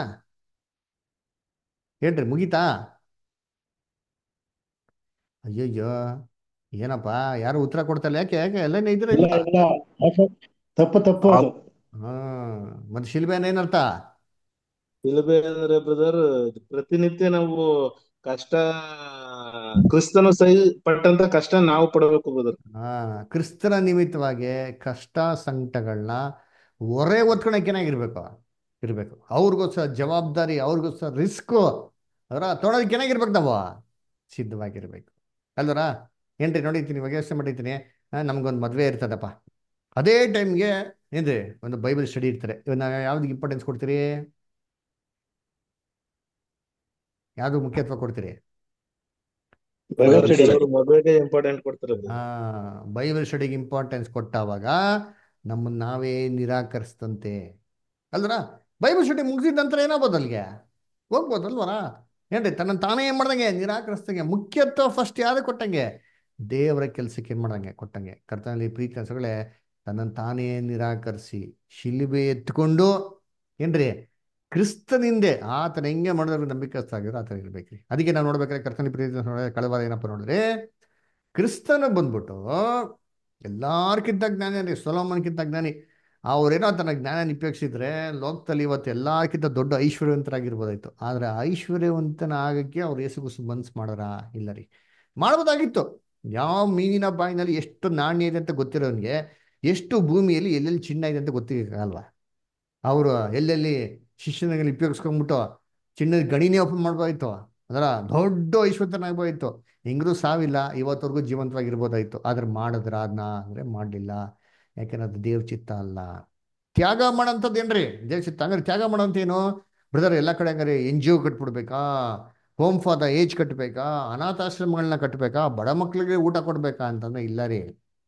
ಹೇಳ್ರಿ ಮುಗೀತಾ ಅಯ್ಯಯ್ಯೋ ಏನಪ್ಪ ಯಾರು ಉತ್ತರ ಕೊಡ್ತಲ್ಲ ಯಾಕೆ ಯಾಕೆ ಎಲ್ಲನೇ ಇದ್ರೆ ಇಲ್ಲ ಇಲ್ಲ ಇಲ್ಲ ಅದು ತಪ್ಪು ತಪ್ಪು ಅದು ಹಾ ಮತ್ತೆ ಶಿಲ್ಬೆನ್ ಏನರ್ಥ ಶಿಲುಬೆ ಅಂದ್ರೆ ಬ್ರದರ್ ಪ್ರತಿನಿತ್ಯ ನಾವು ಕಷ್ಟ ಕ್ರಿಸ್ತನು ಸಹಿ ಪಟ್ಟಂತ ಕಷ್ಟ ನಾವು ಪಡಬೇಕು ಬ್ರದರ್ ಹಾ ಕ್ರಿಸ್ತನ ನಿಮಿತ್ತವಾಗಿ ಕಷ್ಟ ಸಂಕಟಗಳನ್ನ ಹೊರೆ ಹೊತ್ಕೊಳಕ್ಕೆ ಏನಾಗಿರ್ಬೇಕು ಇರ್ಬೇಕು ಅವ್ರಿಗೋಸ್ಕರ ಜವಾಬ್ದಾರಿ ಅವ್ರಿಗೋಸ್ಕರ ರಿಸ್ಕು ಅದರ ತೊಗೊಳೋದಕ್ಕೆ ಏನಾಗಿರ್ಬೇಕು ನಾವು ಸಿದ್ಧವಾಗಿರ್ಬೇಕು ಅಲ್ವರ ಏನ್ರಿ ನೋಡಿರ್ತೀನಿ ಇವಾಗ ಯೋಚನೆ ಮಾಡಿರ್ತೀನಿ ನಮ್ಗೊಂದು ಮದುವೆ ಇರ್ತದಪ್ಪ ಅದೇ ಟೈಮ್ಗೆ ಏನ್ರಿ ಒಂದು ಬೈಬಲ್ ಸ್ಟಡಿ ಇರ್ತಾರೆ ಇವಾಗ ನಾವು ಯಾವ್ದಕ್ಕೆ ಇಂಪಾರ್ಟೆನ್ಸ್ ಕೊಡ್ತೀರಿ ಯಾವ್ದು ಮುಖ್ಯತ್ವ ಕೊಡ್ತೀರಿ ಬೈಬಲ್ ಸ್ಟಡಿ ಕೆಲವರು ಮದುವೆಗೆ ಇಂಪಾರ್ಟೆಂಟ್ ಕೊಡ್ತಾರೆ brother. ಆ ಬೈಬಲ್ ಸ್ಟಡಿಗೆ ಇಂಪಾರ್ಟೆನ್ಸ್ ಕೊಟ್ಟಾವಾಗ ನಮ್ಮನ್ನ ನಾವೇ ನಿರಾಕರಿಸ್ತಂತೆ ಅಲ್ದ್ರ ಬೈಬಲ್ ಸ್ಟಡಿ ಮುಗಿಸಿದ ನಂತರ ಏನಾಗ್ಬೋದು ಅಲ್ಲಿಗೆ ಹೋಗ್ಬೋದಲ್ವರ ಏನ್ರಿ ತನ್ನ ತಾನೇ ಏನ್ ಮಾಡ್ದಂಗೆ ನಿರಾಕರಿಸ್ದಂಗೆ ಮುಖ್ಯತ್ವ ಫಸ್ಟ್ ಯಾರು ಕೊಟ್ಟಂಗೆ ದೇವರ ಕೆಲ್ಸಕ್ಕೆ ಏನ್ ಮಾಡ್ದಂಗೆ ಕೊಟ್ಟಂಗೆ ಕರ್ತನಲ್ಲಿ ಪ್ರೀತಿ ಅನ್ಸಗಳೇ ತನ್ನನ್ನು ತಾನೇ ನಿರಾಕರಿಸಿ ಶಿಲುಬೆ ಎತ್ಕೊಂಡು ಏನ್ರಿ ಕ್ರಿಸ್ತನಿಂದೆ ಆತನ ಹೆಂಗೆ ಮಾಡಿದ್ರೆ ನಂಬಿಕಸ್ತಾಗಿರೋ ಆತನ ಇರ್ಬೇಕ್ರಿ ಅದಕ್ಕೆ ನಾವು ನೋಡ್ಬೇಕಾದ್ರೆ ಕರ್ತನ ಪ್ರೀತಿ ನೋಡಿದ್ರೆ ಕಳೆವಾರ ಏನಪ್ಪ ನೋಡಿದ್ರೆ ಕ್ರಿಸ್ತನ ಬಂದ್ಬಿಟ್ಟು ಎಲ್ಲಾರ್ಕಿಂತ ಜ್ಞಾನಿ ರೀ ಸೊಲೋಮನ್ಕಿಂತ ಜ್ಞಾನಿ ಅವ್ರೇನೋ ತನ್ನ ಜ್ಞಾನ ಉಪಯೋಗಿಸಿದ್ರೆ ಲೋಕದಲ್ಲಿ ಇವತ್ತು ಎಲ್ಲಾರ್ಕಿಂತ ದೊಡ್ಡ ಐಶ್ವರ್ಯವಂತರಾಗಿರ್ಬೋದಾಯ್ತು ಆದ್ರೆ ಐಶ್ವರ್ಯವಂತನ ಆಗಕ್ಕೆ ಅವ್ರು ಯೇಸು ಕುಸು ಮನ್ಸ್ ಮಾಡೋರ ಇಲ್ಲ ರೀ ಮಾಡ್ಬೋದಾಗಿತ್ತು ಯಾವ ಮೀನಿನ ಬಾಯಿನಲ್ಲಿ ಎಷ್ಟು ನಾಣ್ಯ ಇದೆ ಅಂತ ಗೊತ್ತಿರೋನ್ಗೆ ಎಷ್ಟು ಭೂಮಿಯಲ್ಲಿ ಎಲ್ಲೆಲ್ಲಿ ಚಿನ್ನ ಇದೆ ಅಂತ ಗೊತ್ತಿರಲ್ವಾ ಅವರು ಎಲ್ಲೆಲ್ಲಿ ಶಿಷ್ಯನಲ್ಲಿ ಉಪಯೋಗಿಸ್ಕೊಂಡ್ಬಿಟ್ಟು ಚಿನ್ನದ ಗಣಿನೇ ಓಪನ್ ಮಾಡ್ಬೋದಾಯ್ತು ಅದರ ದೊಡ್ಡ ಐಶ್ವರ್ಯನಾಗ್ಬೋದಾಯ್ತು ಹೆಂಗ್ರೂ ಸಾವಿಲ್ಲ ಇವತ್ತವರೆಗೂ ಜೀವಂತವಾಗಿರ್ಬೋದಾಯ್ತು ಆದ್ರೆ ಮಾಡಿದ್ರ ಅದನ್ನ ಅಂದ್ರೆ ಮಾಡಲಿಲ್ಲ ಯಾಕೆಂದ್ರೆ ಅದು ದೇವ್ರ ಚಿತ್ತ ಅಲ್ಲ ತ್ಯಾಗ ಮಾಡೋಂಥದ್ದು ಏನ್ರಿ ದೇವ್ರ ಚಿತ್ತ ಹಂಗಾರೆ ತ್ಯಾಗ ಮಾಡೋಂಥ ಏನು ಬ್ರದರ್ ಎಲ್ಲ ಕಡೆ ಹಂಗಾರೆ ಎನ್ ಜಿ ಒ ಕಟ್ಬಿಡ್ಬೇಕಾ ಹೋಮ್ ಫಾರ್ ದ ಏಜ್ ಕಟ್ಟಬೇಕಾ ಅನಾಥಾಶ್ರಮಗಳನ್ನ ಕಟ್ಟಬೇಕಾ ಬಡ ಮಕ್ಳಿಗೆ ಊಟ ಕೊಡ್ಬೇಕಾ ಅಂತಂದ್ರೆ ಇಲ್ಲ ರೀ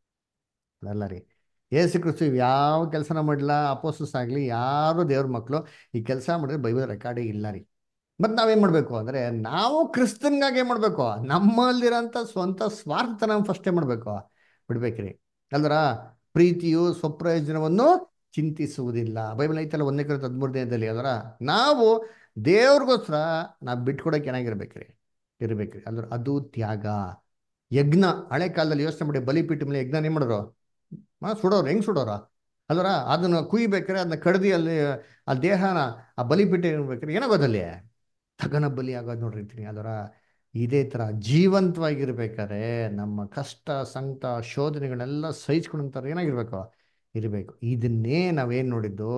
ಅಲ್ಲ ರೀ ಏಸು ಕ್ರಿಸ್ತು ಯಾವ ಕೆಲಸನ ಮಾಡಿಲ್ಲ ಅಪೋಸಸ್ ಆಗಲಿ ಯಾರು ದೇವ್ರ ಮಕ್ಕಳು ಈ ಕೆಲಸ ಮಾಡಿದ್ರೆ ಬೈಬಲ್ ರೆಕಾರ್ಡೇ ಇಲ್ಲ ರೀ ಮತ್ತು ನಾವೇನು ಮಾಡಬೇಕು ಅಂದರೆ ನಾವು ಕ್ರಿಸ್ತನ್ಗಾಗಿ ಏನು ಮಾಡಬೇಕು ನಮ್ಮಲ್ಲಿರೋಂಥ ಸ್ವಂತ ಸ್ವಾರ್ಥನ ಫಸ್ಟೇ ಮಾಡಬೇಕು ಬಿಡ್ಬೇಕ್ರಿ ಅಲ್ದರ ಪ್ರೀತಿಯು ಸ್ವಪ್ರಯೋಜನವನ್ನು ಚಿಂತಿಸುವುದಿಲ್ಲ ಬೈಬಲ್ ಐತಲ್ಲ ಒಂದನೇ ಕರೆತ ಹದಿಮೂರು ದಿನದಲ್ಲಿ ಅದರ ನಾವು ದೇವ್ರಿಗೋಸ್ಕರ ನಾವು ಬಿಟ್ಕೊಡಕ್ಕೆ ಏನಾಗಿರ್ಬೇಕ್ರಿ ಇರ್ಬೇಕ್ರಿ ಅಂದ್ರೆ ಅದು ತ್ಯಾಗ ಯಜ್ಞ ಹಳೆ ಕಾಲದಲ್ಲಿ ಯೋಚನೆ ಮಾಡಿ ಬಲಿಪೀಠ ಮೇಲೆ ಯಜ್ಞ ಏನು ಮಾಡೋರು ಹಾ ಸುಡೋರು ಹೆಂಗ್ ಸುಡೋರ ಅಲ್ವರ ಅದನ್ನ ಕುಯ್ಬೇಕಾರೆ ಅದನ್ನ ಕಡ್ದಿ ಅಲ್ಲಿ ಆ ದೇಹನ ಆ ಬಲಿಪೀಠ ಇರ್ಬೇಕಾರೆ ಏನಾಗೋದಲ್ಲಿ ತಗನ ಬಲಿ ಆಗೋದು ನೋಡಿರ್ತೀನಿ ಅದರ ಇದೇ ಥರ ಜೀವಂತವಾಗಿರ್ಬೇಕಾದ್ರೆ ನಮ್ಮ ಕಷ್ಟ ಸಂಕಟ ಶೋಧನೆಗಳನ್ನೆಲ್ಲ ಸಹಿಸ್ಕೊಂಡಂತಾರೆ ಏನಾಗಿರ್ಬೇಕು ಇರಬೇಕು ಇದನ್ನೇ ನಾವೇನು ನೋಡಿದ್ದು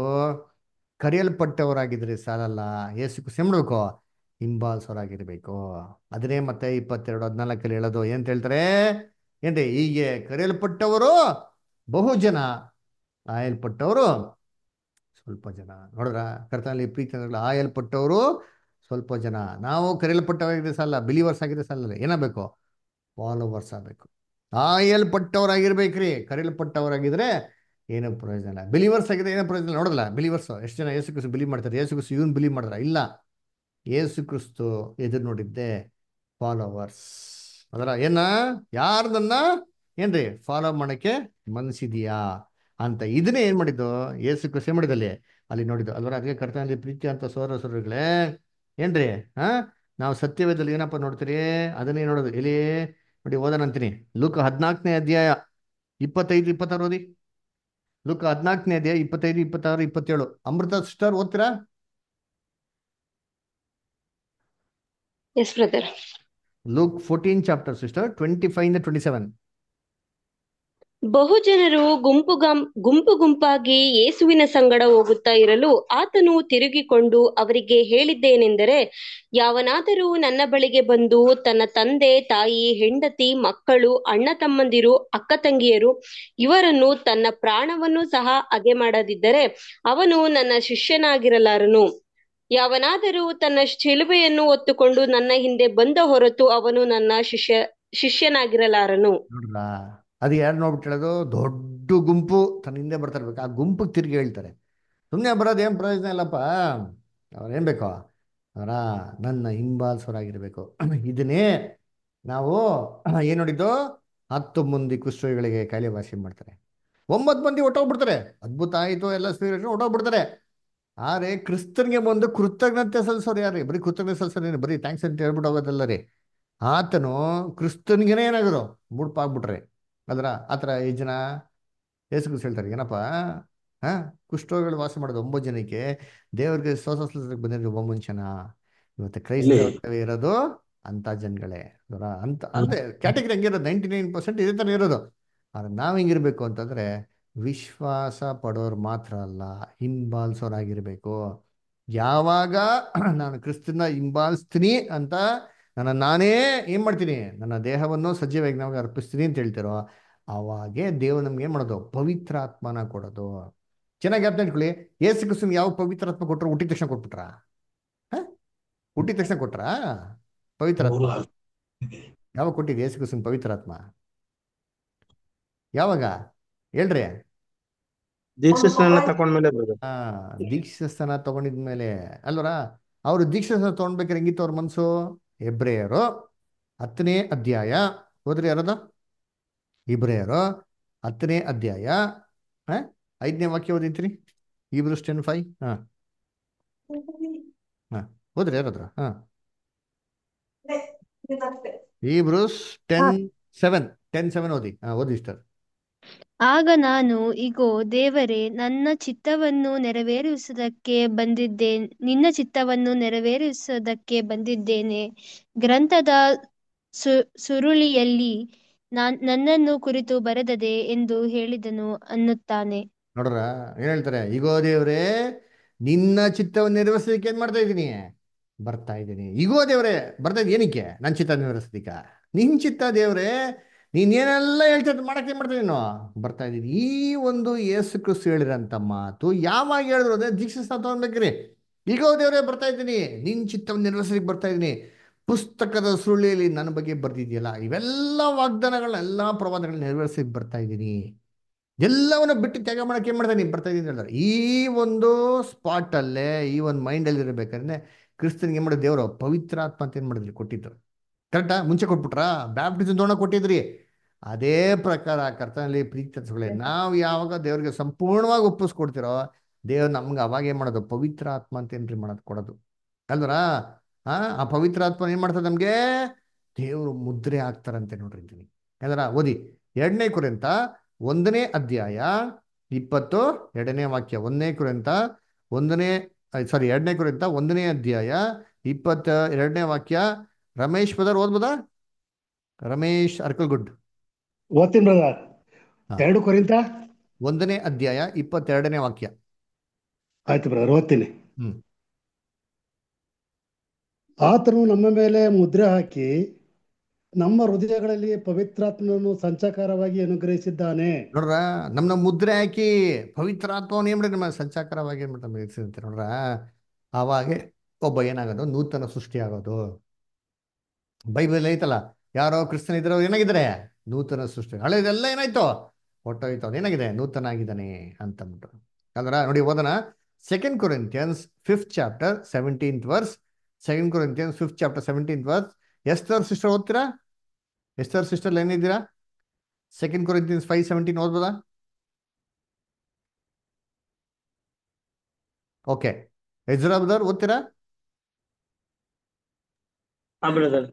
ಕರೆಯಲ್ಪಟ್ಟವರಾಗಿದ್ರೆ ಸಾಲಲ್ಲ ಏಸು ಮಾಡ್ಬೇಕು ಹಿಂಬಾಲಿಸೋರಾಗಿರ್ಬೇಕು ಅದನ್ನೇ ಮತ್ತೆ ಇಪ್ಪತ್ತೆರಡು ಹದಿನಾಲ್ಕಲ್ಲಿ ಹೇಳೋದು ಏನಂತ ಹೇಳ್ತಾರೆ ಏನ್ರಿ ಹೀಗೆ ಕರೆಯಲ್ಪಟ್ಟವರು ಬಹು ಜನ ಆಯಲ್ಪಟ್ಟವರು ಸ್ವಲ್ಪ ಜನ ನೋಡ್ರ ಕರ್ತನಲ್ಲಿ ಪ್ರೀತಿ ಆಯಲ್ಪಟ್ಟವರು ಸ್ವಲ್ಪ ಜನ ನಾವು ಕರೆಯಲ್ಪಟ್ಟವರಾಗಿದ್ರೆ ಸಾಲ ಬಿಲಿವರ್ಸ್ ಆಗಿದ್ರೆ ಸಾಲ ಏನಾಗಬೇಕು ಫಾಲೋವರ್ಸ್ ಆಗಬೇಕು ಆಯಲ್ಪಟ್ಟವರಾಗಿರ್ಬೇಕ್ರಿ ಕರೆಯಲ್ಪಟ್ಟವರಾಗಿದ್ರೆ ಏನೂ ಪ್ರಯೋಜನ ಇಲ್ಲ ಬಿಲಿವರ್ಸ್ ಆಗಿದ್ರೆ ಏನೋ ಪ್ರಯೋಜನ ಇಲ್ಲ. ನೋಡಲ್ಲ ಬಿಲಿವರ್ಸ್ ಎಷ್ಟು ಜನ ಏಸು ಕ್ರಿಸ್ತು ಬಿಲಿ ಮಾಡ್ತಾರೆ ಏಸು ಕ್ರಿಸ್ತು ಇವನ್ ಬಿಲಿ ಮಾಡಿದ್ರ ಇಲ್ಲ ಏಸು ಕ್ರಿಸ್ತು ಎದುರು ನೋಡಿದ್ದೆ ಫಾಲೋವರ್ಸ್ ಅದರ ಏನ ಯಾರ್ದನ್ನ ಏನ್ರಿ ಫಾಲೋ ಮಾಡಕ್ಕೆ ಮನಸ್ಸಿದೆಯಾ ಅಂತ ಇದನ್ನೇ ಏನ್ ಮಾಡಿದ್ದು ಏಸು ಕ್ರಿಸ್ತು ಏನ್ ಮಾಡಿದಲ್ಲಿ ಅಲ್ಲಿ ನೋಡಿದ್ದು ಅಲ್ವರ ಅದಕ್ಕೆ ಕರ್ತನಲ್ಲಿ ಪ್ರೀತಿ ಅಂತ ಸೋರ ಸೋರಗಳೇ ಏನ್ರಿ ಹಾ ನಾವು ಸತ್ಯವೇದಲ್ಲಿ ಏನಪ್ಪ ನೋಡ್ತೀರಿ ಅದನ್ನೇ ನೋಡೋದು ಎಲ್ಲಿ ನೋಡಿ ಓದನಂತೀನಿ ಲೂಕ ಹದಿನಾಲ್ಕನೇ ಅಧ್ಯಾಯ ಇಪ್ಪತ್ತೈದು ಇಪ್ಪತ್ತಾರು ಓದಿ ಲೂಕ ಹದಿನಾಲ್ಕನೇ ಅಧ್ಯಾಯ ಇಪ್ಪತ್ತೈದು ಇಪ್ಪತ್ತಾರು ಇಪ್ಪತ್ತೇಳು ಅಮೃತ ಸಿಸ್ಟರ್ ಓದ್ತೀರಾ yes brother Luke fourteen chapter sister twenty five ಇಂದ ಟ್ವೆಂಟಿ ಸೆವೆನ್ ಬಹು ಜನರು ಗುಂಪು ಗಂ- ಗುಂಪು ಗುಂಪಾಗಿ ಯೇಸುವಿನ ಸಂಗಡ ಹೋಗುತ್ತಾ ಇರಲು ಆತನು ತಿರುಗಿಕೊಂಡು ಅವರಿಗೆ ಹೇಳಿದ್ದೇನೆಂದರೆ ಯಾವನಾದರೂ ನನ್ನ ಬಳಿಗೆ ಬಂದು ತನ್ನ ತಂದೆ ತಾಯಿ ಹೆಂಡತಿ ಮಕ್ಕಳು ಅಣ್ಣ ತಮ್ಮಂದಿರು ಅಕ್ಕ ತಂಗಿಯರು ಇವರನ್ನು ತನ್ನ ಪ್ರಾಣವನ್ನು ಸಹ ಅಗೆ ಮಾಡದಿದ್ದರೆ ಅವನು ನನ್ನ ಶಿಷ್ಯನಾಗಿರಲಾರನು ಯಾವನಾದರೂ ತನ್ನ ಶಿಲುಬೆಯನ್ನು ಹೊತ್ತುಕೊಂಡು ನನ್ನ ಹಿಂದೆ ಬಂದ ಹೊರತು ಅವನು ನನ್ನ ಶಿಷ್ಯ ಶಿಷ್ಯನಾಗಿರಲಾರನು ನೋಡ್ರ ಅದು ಯಾರು ನೋಡ್ಬಿಟ್ಟು ಹೇಳೋದು ದೊಡ್ಡ ಗುಂಪು ತನ್ನ ಹಿಂದೆ ಬರ್ತಾ ಇರ್ಬೇಕು ಆ ಗುಂಪಿಗೆ ತಿರುಗಿ ಹೇಳ್ತಾರೆ ಸುಮ್ಮನೆ ಬರೋದು ಏನು ಪ್ರಯೋಜನ ಇಲ್ಲಪ್ಪ ಅವ್ರೇನು ಬೇಕೋ ಅವರ ನನ್ನ ಹಿಂಬಾಲಿಸೋರಾಗಿರ್ಬೇಕು ಇದನ್ನೇ ನಾವು ಏನು ನೋಡಿದ್ದು ಹತ್ತು ಮಂದಿ ಕುಷ್ಠರೋಗಿಗಳಿಗೆ ಕಾಯಿಲೆ ವಾಸಿ ಮಾಡ್ತಾರೆ ಒಂಬತ್ತು ಮಂದಿ ಹೊಟ್ಟೋಗ್ಬಿಡ್ತಾರೆ ಅದ್ಭುತ ಆಯಿತು ಎಲ್ಲ ಸ್ವೀಟ್ ಹೊಟ್ಟೋಗ್ಬಿಡ್ತಾರೆ ಆದ್ರೆ ಕ್ರಿಸ್ತನ್ಗೆ ಬಂದು ಕೃತಜ್ಞತೆ ಸಲ್ಲಿಸೋರು ಯಾರು ಬರೀ ಕೃತಜ್ಞತೆ ಸಲ್ಲಿಸೋರು ಬರೀ ಥ್ಯಾಂಕ್ಸ್ ಅಂತ ಹೇಳ್ಬಿಟ್ಟು ಹೋಗೋದಲ್ಲ ರೀ ಆತನು ಕ್ರಿಸ್ತನಿಗೇನೆ ಏನಾಗರು ಮುಡುಪಾಗ್ಬಿಟ್ರೆ ಅದರ ಆ ಥರ ಈ ಜನ ಯೇಸು ಕ್ರಿಸ್ತ ಹೇಳ್ತಾರೆ ಏನಪ್ಪ ಹಾ ಕುಷ್ಠರೋಗಿಗಳು ವಾಸ ಮಾಡೋದು ಒಂಬತ್ತು ಜನಕ್ಕೆ ದೇವರಿಗೆ ಸ್ವಸ್ಥ ಬಂದಿರೋ ಒಂಬತ್ತು ಜನ ಇವತ್ತು ಕ್ರೈಸ್ತ ಇರೋದು ಅಂತ ಜನಗಳೇ ಅದರ ಅಂತ ಅಂದ್ರೆ ಕ್ಯಾಟಗರಿ ಹಂಗಿರೋದು ನೈಂಟಿ ನೈನ್ ಪರ್ಸೆಂಟ್ ಇದೇ ಥರ ಇರೋದು ಆದ್ರೆ ನಾವು ಹೆಂಗಿರ್ಬೇಕು ಅಂತಂದ್ರೆ ವಿಶ್ವಾಸ ಪಡೋರು ಮಾತ್ರ ಅಲ್ಲ ಹಿಂಬಾಲಿಸೋರಾಗಿರ್ಬೇಕು ಯಾವಾಗ ನಾನು ಕ್ರಿಸ್ತನ ಹಿಂಬಾಲಿಸ್ತೀನಿ ಅಂತ ನನ್ನ ನಾನೇ ಏನ್ ಮಾಡ್ತೀನಿ ನನ್ನ ದೇಹವನ್ನು ಸಜೀವ ಯಜ್ಞವಾಗಿ ಅರ್ಪಿಸ್ತೀನಿ ಅಂತ ಹೇಳ್ತಿರೋ ಅವಾಗೆ ದೇವರು ನಮ್ಗೆ ಏನ್ ಮಾಡೋದು ಪವಿತ್ರ ಆತ್ಮನ ಕೊಡೋದು ಚೆನ್ನಾಗಿ ಅರ್ಥ ಇಟ್ಕೊಳ್ಳಿ ಏಸು ಕ್ರಿಸ್ತನ್ ಯಾವ ಪವಿತ್ರ ಆತ್ಮ ಕೊಟ್ಟರು ಹುಟ್ಟಿದ ತಕ್ಷಣ ಕೊಟ್ಬಿಟ್ರ ಹುಟ್ಟಿದ ತಕ್ಷಣ ಕೊಟ್ರ ಪವಿತ್ರ ಆತ್ಮ ಯಾವಾಗ ಕೊಟ್ಟಿದ್ದು ಏಸು ಕ್ರಿಸ್ತನ್ ಪವಿತ್ರ ಆತ್ಮ ಯಾವಾಗ ಹೇಳ್ರಿ ದೀಕ್ಷೆ ಸ್ನಾನ ತಕೊಂಡ್ಮೇಲೆ ಬ್ರದರ್ ಆ ದೀಕ್ಷಾಸ್ಥಾನ ತಗೊಂಡಿದ್ಮೇಲೆ ಅಲ್ವರ ಅವರು ದೀಕ್ಷಾಸ್ಥಾನ ತಗೊಂಡ್ಬೇಕಾದ್ರೆ ಹೆಂಗಿತ್ತು ಅವ್ರ ಮನ್ಸು ಹೆಬ್ರೇಯರು ಹತ್ತನೇ ಅಧ್ಯಾಯ ಹೋದ್ರಿ ಯಾರದ ಇಬ್ರೇಯರು ಹತ್ತನೇ ಅಧ್ಯಾಯ ಹ ಐದನೇ ವಾಕ್ಯ ಓದಿತ್ರಿ ಇಬ್ರೂಸ್ ಟೆನ್ ಫೈವ್ ಹಾ ಹಾ ಹೋದ್ರಿ ಯಾರಾದ್ರ ಹಾ Hebrews ten seven ten seven ಓದಿ ಹಾ ಓದಿ ಸರ್ ಆಗ ನಾನು ಇಗೋ ದೇವರೇ ನನ್ನ ಚಿತ್ತವನ್ನು ನೆರವೇರಿಸುವುದಕ್ಕೆ ಬಂದಿದ್ದೇನೆ ನಿನ್ನ ಚಿತ್ತವನ್ನು ನೆರವೇರಿಸುವುದಕ್ಕೆ ಬಂದಿದ್ದೇನೆ ಗ್ರಂಥದ ಸು ಸುರುಳಿಯಲ್ಲಿ ನಾನ್ ನನ್ನನ್ನು ಕುರಿತು ಬರೆದದೆ ಎಂದು ಹೇಳಿದನು ಅನ್ನುತ್ತಾನೆ ನೋಡ್ರ ಏನ್ ಹೇಳ್ತಾರೆ ಈಗೋ ದೇವ್ರೇ ನಿನ್ನ ಚಿತ್ತವನ್ನು ನೆರವೇರಿಸೋದಕ್ಕೆ ಏನ್ ಮಾಡ್ತಾ ಇದ್ದೀನಿ ಬರ್ತಾ ಇದ್ದೀನಿ ಈಗೋ ದೇವ್ರೇ ಬರ್ತಾ ಇದ್ದೀನಿ ಏನಕ್ಕೆ ನನ್ನ ಚಿತ್ತ ನೆರವೇರಿಸೋದಿಕ್ಕ ನಿನ್ ಚಿತ್ತ ದೇವ್ರೇ ನೀನ್ ಏನೆಲ್ಲ ಹೇಳ್ತಾ ಮಾಡಕ್ಕೆ ಏನ್ ಮಾಡ್ತಾ ನೀನು ಬರ್ತಾ ಇದ್ದೀನಿ ಈ ಒಂದು ಯೇಸು ಕ್ರಿಸ್ತು ಹೇಳಿರಂತ ಮಾತು ಯಾವಾಗ ಹೇಳಿದ್ರು ಅದೇ ದೀಕ್ಷಿಸ್ತಾ ತಗೊಂಡ್ಬೇಕ್ರಿ ಈಗೋ ದೇವ್ರೇ ಬರ್ತಾ ಇದ್ದೀನಿ ನಿನ್ ಚಿತ್ತವನ್ನು ನೆರವೇರಿಸೋದಕ್ಕೆ ಬರ್ತಾ ಇದ್ದೀನಿ ಪುಸ್ತಕದ ಸುರುಳಿಯಲ್ಲಿ ನನ್ನ ಬಗ್ಗೆ ಬರ್ದಿದೆಯಲ್ಲ ಇವೆಲ್ಲ ವಾಗ್ದಾನಗಳನ್ನ ಎಲ್ಲಾ ಪ್ರವಾದಗಳನ್ನ ನೆರವೇರಿಸಕ್ಕೆ ಬರ್ತಾ ಇದ್ದೀನಿ ಎಲ್ಲವನ್ನ ಬಿಟ್ಟು ತ್ಯಾಗ ಮಾಡಕ್ಕೆ ಏನ್ ಮಾಡ್ತಾ ನೀನು ಬರ್ತಾ ಇದ್ದೀನಿ ಹೇಳ್ತಾರೆ ಈ ಒಂದು ಸ್ಪಾಟ್ ಅಲ್ಲೇ ಈ ಒಂದು ಮೈಂಡ್ ಅಲ್ಲಿ ಇರಬೇಕಾದ್ರೆ ಕ್ರಿಸ್ತನ್ಗೆ ಏನ್ ಮಾಡೋದು ದೇವರು ಪವಿತ್ರಾತ್ಮ ಅಂತ ಏನ್ ಮಾಡಿದ್ರಿ ಕೊಟ್ಟಿದ್ರು ಕರೆಕ್ಟಾ ಮುಂಚೆ ಕೊಟ್ಬಿಟ್ರಾ ಬ್ಯಾಪ್ಟಿಸಮ್ ತಗೊಂಡ ಕೊಟ್ಟಿದ್ರಿ ಅದೇ ಪ್ರಕಾರ ಕರ್ತನಲ್ಲಿ ಪ್ರೀತಿಗಳೇ ನಾವು ಯಾವಾಗ ದೇವ್ರಿಗೆ ಸಂಪೂರ್ಣವಾಗಿ ಒಪ್ಪಿಸ್ಕೊಡ್ತಿರೋ ದೇವ್ರು ನಮ್ಗೆ ಅವಾಗ ಏನ್ ಮಾಡೋದು ಪವಿತ್ರ ಆತ್ಮ ಅಂತ ಏನ್ರಿ ಮಾಡೋದು ಕೊಡೋದು ಅಲ್ವರಾ ಹಾ ಆ ಪವಿತ್ರ ಆತ್ಮ ಏನ್ ಮಾಡ್ತದೆ ನಮ್ಗೆ ದೇವರು ಮುದ್ರೆ ಹಾಕ್ತಾರಂತೆ ನೋಡ್ರಿ ಅಂತೀನಿ ಯಾವ್ದಾರ ಓದಿ ಎರಡನೇ ಕುರಿತ ಒಂದನೇ ಅಧ್ಯಾಯ ಇಪ್ಪತ್ತು ಎರಡನೇ ವಾಕ್ಯ ಒಂದನೇ ಕುರಿತ ಒಂದನೇ ಸಾರಿ ಎರಡನೇ ಕುರಿತ ಒಂದನೇ ಅಧ್ಯಾಯ ಇಪ್ಪತ್ತ ಎರಡನೇ ವಾಕ್ಯ ರಮೇಶ್ ಬದರ್ ಓದ್ಬೋದಾ ರಮೇಶ್ ಅರ್ಕಲ್ಗುಡ್ ಓದ್ತೀನಿ ಬ್ರದರ್ ಹಾ. ಎರಡು ಕೊರಿಂತ ಒಂದನೇ ಅಧ್ಯಾಯ ಇಪ್ಪತ್ತೆರಡನೇ ವಾಕ್ಯ ಆಯ್ತು ಬ್ರದರ್ ಓದ್ತೀನಿ ಹ್ಮ್. ಆತನು ನಮ್ಮ ಮೇಲೆ ಮುದ್ರೆ ಹಾಕಿ ನಮ್ಮ ಹೃದಯಗಳಲ್ಲಿ ಪವಿತ್ರಾತ್ಮನನ್ನು ಸಂಚಕಾರವಾಗಿ ಅನುಗ್ರಹಿಸಿದ್ದಾನೆ ನೋಡ್ರ ನಮ್ನ ಮುದ್ರೆ ಹಾಕಿ ಪವಿತ್ರ ಆತ್ಮವನ್ನ ಏನ್ ಮಾಡಿ ನಮ್ಮ ಸಂಚಾಕರವಾಗಿ ಏನ್ ಮಾಡ್ತಾರೆ ಇರಿಸಿದಂತೆ ನೋಡ್ರ ಆವಾಗೆ ಒಬ್ಬ ಏನಾಗೋದು ನೂತನ ಸೃಷ್ಟಿ ಆಗೋದು ಬೈಬಲ್ ಐತಲ್ಲ ಯಾರೋ ಕ್ರಿಸ್ತನ್ ಇದ್ರೆ ಅವ್ರು ಏನಾಗಿದ್ದಾರೆ ನೂತನ ಸೃಷ್ಟಿ ಹಳೆದೆಲ್ಲ ಏನಾಯ್ತು ಹೊಟ್ಟೋಯ್ತು ಅವ್ನು ಏನಾಗಿದೆ ನೂತನ ಆಗಿದ್ದಾನೆ ಅಂತಂದ್ಬಿಟ್ಟು ಅಂದ್ರ ನೋಡಿ ಓದೋಣ second Corinthians fifth chapter seventeenth verse second Corinthians fifth chapter seventeenth verse Esther sister ಓದ್ತೀರಾ ಎಸ್ತರ್ ಸಿಸ್ಟರ್ ಏನಿದ್ದೀರಾ ಸೆಕೆಂಡ್ ಕೊರಿಂಥಿಯನ್ಸ್ ಫೈವ್ ಸೆವೆಂಟೀನ್ ಓದ್ಬೋದಾ ಓಕೆ ಎಜ್ರಾ ಬ್ರದರ್ ಓದ್ತೀರಾ ಹಾ ಬ್ರದರ್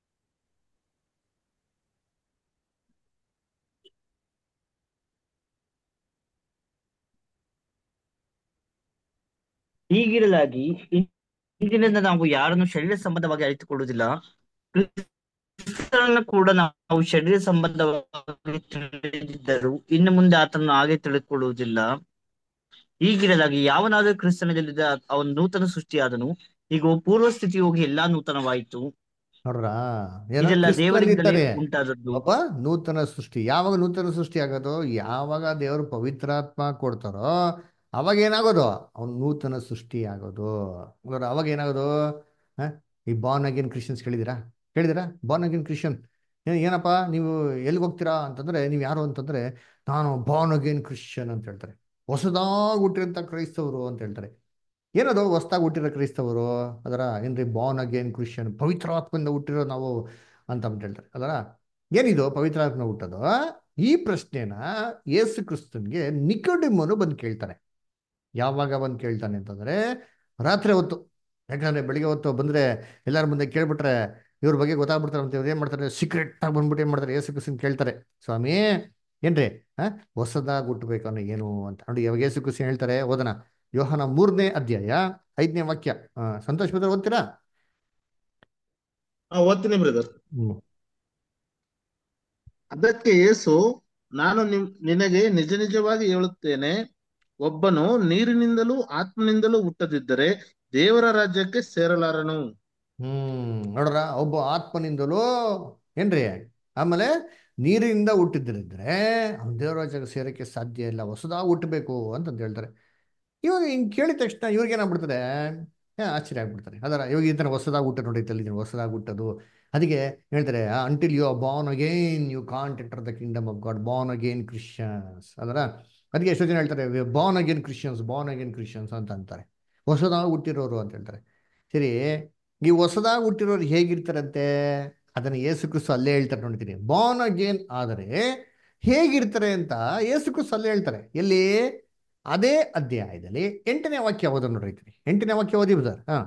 ಹೀಗಿರಲಾಗಿ ಇಂದಿನಿಂದ ನಾವು ಯಾರನ್ನು ಶರೀರ ಸಂಬಂಧವಾಗಿ ಅರಿತುಕೊಳ್ಳುವುದಿಲ್ಲ ಕ್ರಿಸ್ತನನ್ನು ಕೂಡ ನಾವು ಶರೀರ ಸಂಬಂಧವಾಗಿ ತಿಳಿದಿದ್ದರು ಇನ್ನು ಮುಂದೆ ಆತನನ್ನು ಹಾಗೆ ತಿಳಿದುಕೊಳ್ಳುವುದಿಲ್ಲ ಹೀಗಿರಲಾಗಿ ಯಾವನಾದರೂ ಕ್ರಿಸ್ತನದಲ್ಲಿದ್ದ ಅವನು ನೂತನ ಸೃಷ್ಟಿಯಾದನು ಈಗ ಪೂರ್ವ ಸ್ಥಿತಿ ಹೋಗಿ ಎಲ್ಲಾ ನೂತನವಾಯಿತು ನೋಡ್ರಾ ಇದೆಲ್ಲ ದೇವರಿಂದಲೇ ಇರ್ತಾರೆ ಉಂಟಾದದ್ದು ಒಬ್ಬ ನೂತನ ಸೃಷ್ಟಿ ಯಾವಾಗ ನೂತನ ಸೃಷ್ಟಿ ಆಗೋದು ಯಾವಾಗ ದೇವರು ಪವಿತ್ರಾತ್ಮ ಕೊಡ್ತಾರೋ ಅವಾಗ ಏನಾಗೋದು ಅವ್ನು ನೂತನ ಸೃಷ್ಟಿ ಆಗೋದು ನೋಡ್ರ ಅವಾಗ ಏನಾಗೋದು ಹ? ಈ ಬಾರ್ನ್ ಅಗೇನ್ ಕ್ರಿಶ್ಚಿಯನ್ಸ್ ಕೇಳಿದಿರಾ ಕೇಳಿದಿರಾ ಬಾರ್ನ್ ಅಗೇನ್ ಕ್ರಿಶ್ಚಿಯನ್ ಏನಪ್ಪ ನೀವು ಎಲ್ಲಿಗೆ ಹೋಗ್ತೀರಾ ಅಂತಂದ್ರೆ ನೀವು ಯಾರು ಅಂತಂದ್ರೆ ನಾನು ಬಾರ್ನ್ ಅಗೇನ್ ಕ್ರಿಶ್ಚಿಯನ್ ಅಂತ ಹೇಳ್ತಾರೆ ಹೊಸದಾಗಿ ಹುಟ್ಟಿರಂತ ಕ್ರೈಸ್ತವರು ಅಂತ ಹೇಳ್ತಾರೆ ಏನದು ಹೊಸದಾಗಿ ಹುಟ್ಟಿರೋ ಕ್ರೈಸ್ತವರು ಅದರ ಏನ್ರಿ ಬಾರ್ನ್ ಅಗೇನ್ ಕ್ರಿಶ್ಚಿಯನ್ ಪವಿತ್ರಾತ್ಮದಿಂದ ಹುಟ್ಟಿರೋ ನಾವು ಅಂತ ಅಂದ್ಬಿಟ್ಟು ಹೇಳ್ತಾರೆ ಅದರ ಏನಿದು ಪವಿತ್ರಾತ್ಮ ಹುಟ್ಟೋದು ಈ ಪ್ರಶ್ನೆನ ಯೇಸು ಕ್ರಿಸ್ತನ್ಗೆ ನಿಕೋಡಿಮನು ಬಂದು ಕೇಳ್ತಾನೆ ಯಾವಾಗ ಬಂದು ಕೇಳ್ತಾನೆ ಅಂತಂದ್ರೆ ರಾತ್ರಿ ಹೊತ್ತು ಯಾಕಂದ್ರೆ ಬೆಳಿಗ್ಗೆ ಹೊತ್ತು ಬಂದ್ರೆ ಎಲ್ಲರ ಮುಂದೆ ಕೇಳ್ಬಿಟ್ರೆ ಇವ್ರ ಬಗ್ಗೆ ಗೊತ್ತಾಗ್ಬಿಡ್ತಾರೆ ಅಂತ ಇವ್ರು ಏನ್ ಮಾಡ್ತಾರೆ ಸೀಕ್ರೆಟ್ ಆಗಿ ಬಂದ್ಬಿಟ್ಟು ಏನ್ ಮಾಡ್ತಾರೆ ಯೇಸು ಕ್ರಿಸ್ತನ್ ಕೇಳ್ತಾರೆ ಸ್ವಾಮಿ ಏನ್ರಿ ಹಾ ಹೊಸದಾಗಿ ಹುಟ್ಟಬೇಕು ಅನ್ನೋ ಏನು ಅಂತ ನೋಡಿ ಇವಾಗ ಯೇಸು ಕ್ರಿಸ್ತನ್ ಹೇಳ್ತಾರೆ ಓದನ ಯೋಹನ ಮೂರನೇ ಅಧ್ಯಾಯ ಐದನೇ ವಾಕ್ಯ ಆ, ಸಂತೋಷ್ ಬ್ರದರ್ ಓದ್ತೀರಾ ಹಾ ಓದ್ತೀನಿ ಬ್ರದರ್ ಹ್ಮ್ ಅದಕ್ಕೆ ಯೇಸು ನಾನು ನಿಮ್ ನಿನಗೆ ನಿಜ ನಿಜವಾಗಿ ಹೇಳುತ್ತೇನೆ ಒಬ್ಬನು ನೀರಿನಿಂದಲೂ ಆತ್ಮನಿಂದಲೂ ಹುಟ್ಟದಿದ್ದರೆ ದೇವರ ರಾಜ್ಯಕ್ಕೆ ಸೇರಲಾರನು ಹ್ಮ್ ನೋಡ್ರ ಒಬ್ಬ ಆತ್ಮನಿಂದಲೂ ಏನ್ರಿ ಆಮೇಲೆ ನೀರಿನಿಂದ ಹುಟ್ಟಿದ್ರಿದ್ರೆ ಅವ್ನ ದೇವರಾಜಕ್ಕೆ ಸೇರಕ್ಕೆ ಸಾಧ್ಯ ಇಲ್ಲ ಹೊಸದಾಗಿ ಹುಟ್ಟಬೇಕು ಅಂತಂದು ಹೇಳ್ತಾರೆ ಇವಾಗ ಹಿಂಗೆ ಕೇಳಿದ ತಕ್ಷಣ ಇವ್ರಿಗೆ ಏನಾಗ್ಬಿಡ್ತಾರೆ ಏ, ಆಶ್ಚರ್ಯ ಆಗ್ಬಿಡ್ತಾರೆ ಅದರ ಇವಾಗ ಈ ಥರ ಹೊಸದಾಗಿ ಹುಟ್ಟ ನೋಡಿ ಇದನ್ನು ಹೊಸದಾಗಿ ಹುಟ್ಟೋದು ಅದಕ್ಕೆ ಹೇಳ್ತಾರೆ until you born again you can't enter the kingdom of God born again Christians ಅದರ ಅದಕ್ಕೆ ಎಷ್ಟೋ ಜನ ಹೇಳ್ತಾರೆ born again Christians born again Christians ಅಂತ ಅಂತಾರೆ ಹೊಸದಾಗಿ ಹುಟ್ಟಿರೋರು ಅಂತ ಹೇಳ್ತಾರೆ ಸರಿ ಈ ಹೊಸದಾಗಿ ಹುಟ್ಟಿರೋರು ಹೇಗಿರ್ತಾರಂತೆ ಅದನ್ನು ಯೇಸು ಕ್ರಿಸ್ತು ಅಲ್ಲೇ ಹೇಳ್ತಾರೆ ನೋಡ್ತೀನಿ ಬಾರ್ನ್ ಅಗೇನ್ ಆದರೆ ಹೇಗಿರ್ತಾರೆ ಅಂತ ಯೇಸು ಕ್ರಿಸ್ತು ಅಲ್ಲೇ ಹೇಳ್ತಾರೆ ಎಲ್ಲಿ ಅದೇ ಅಧ್ಯಾಯದಲ್ಲಿ ಎಂಟನೇ ವಾಕ್ಯ ಓದೋದು ನೋಡ್ರಿ ಎಂಟನೇ ವಾಕ್ಯ ಓದಿ ಬದರ್ ಹಾ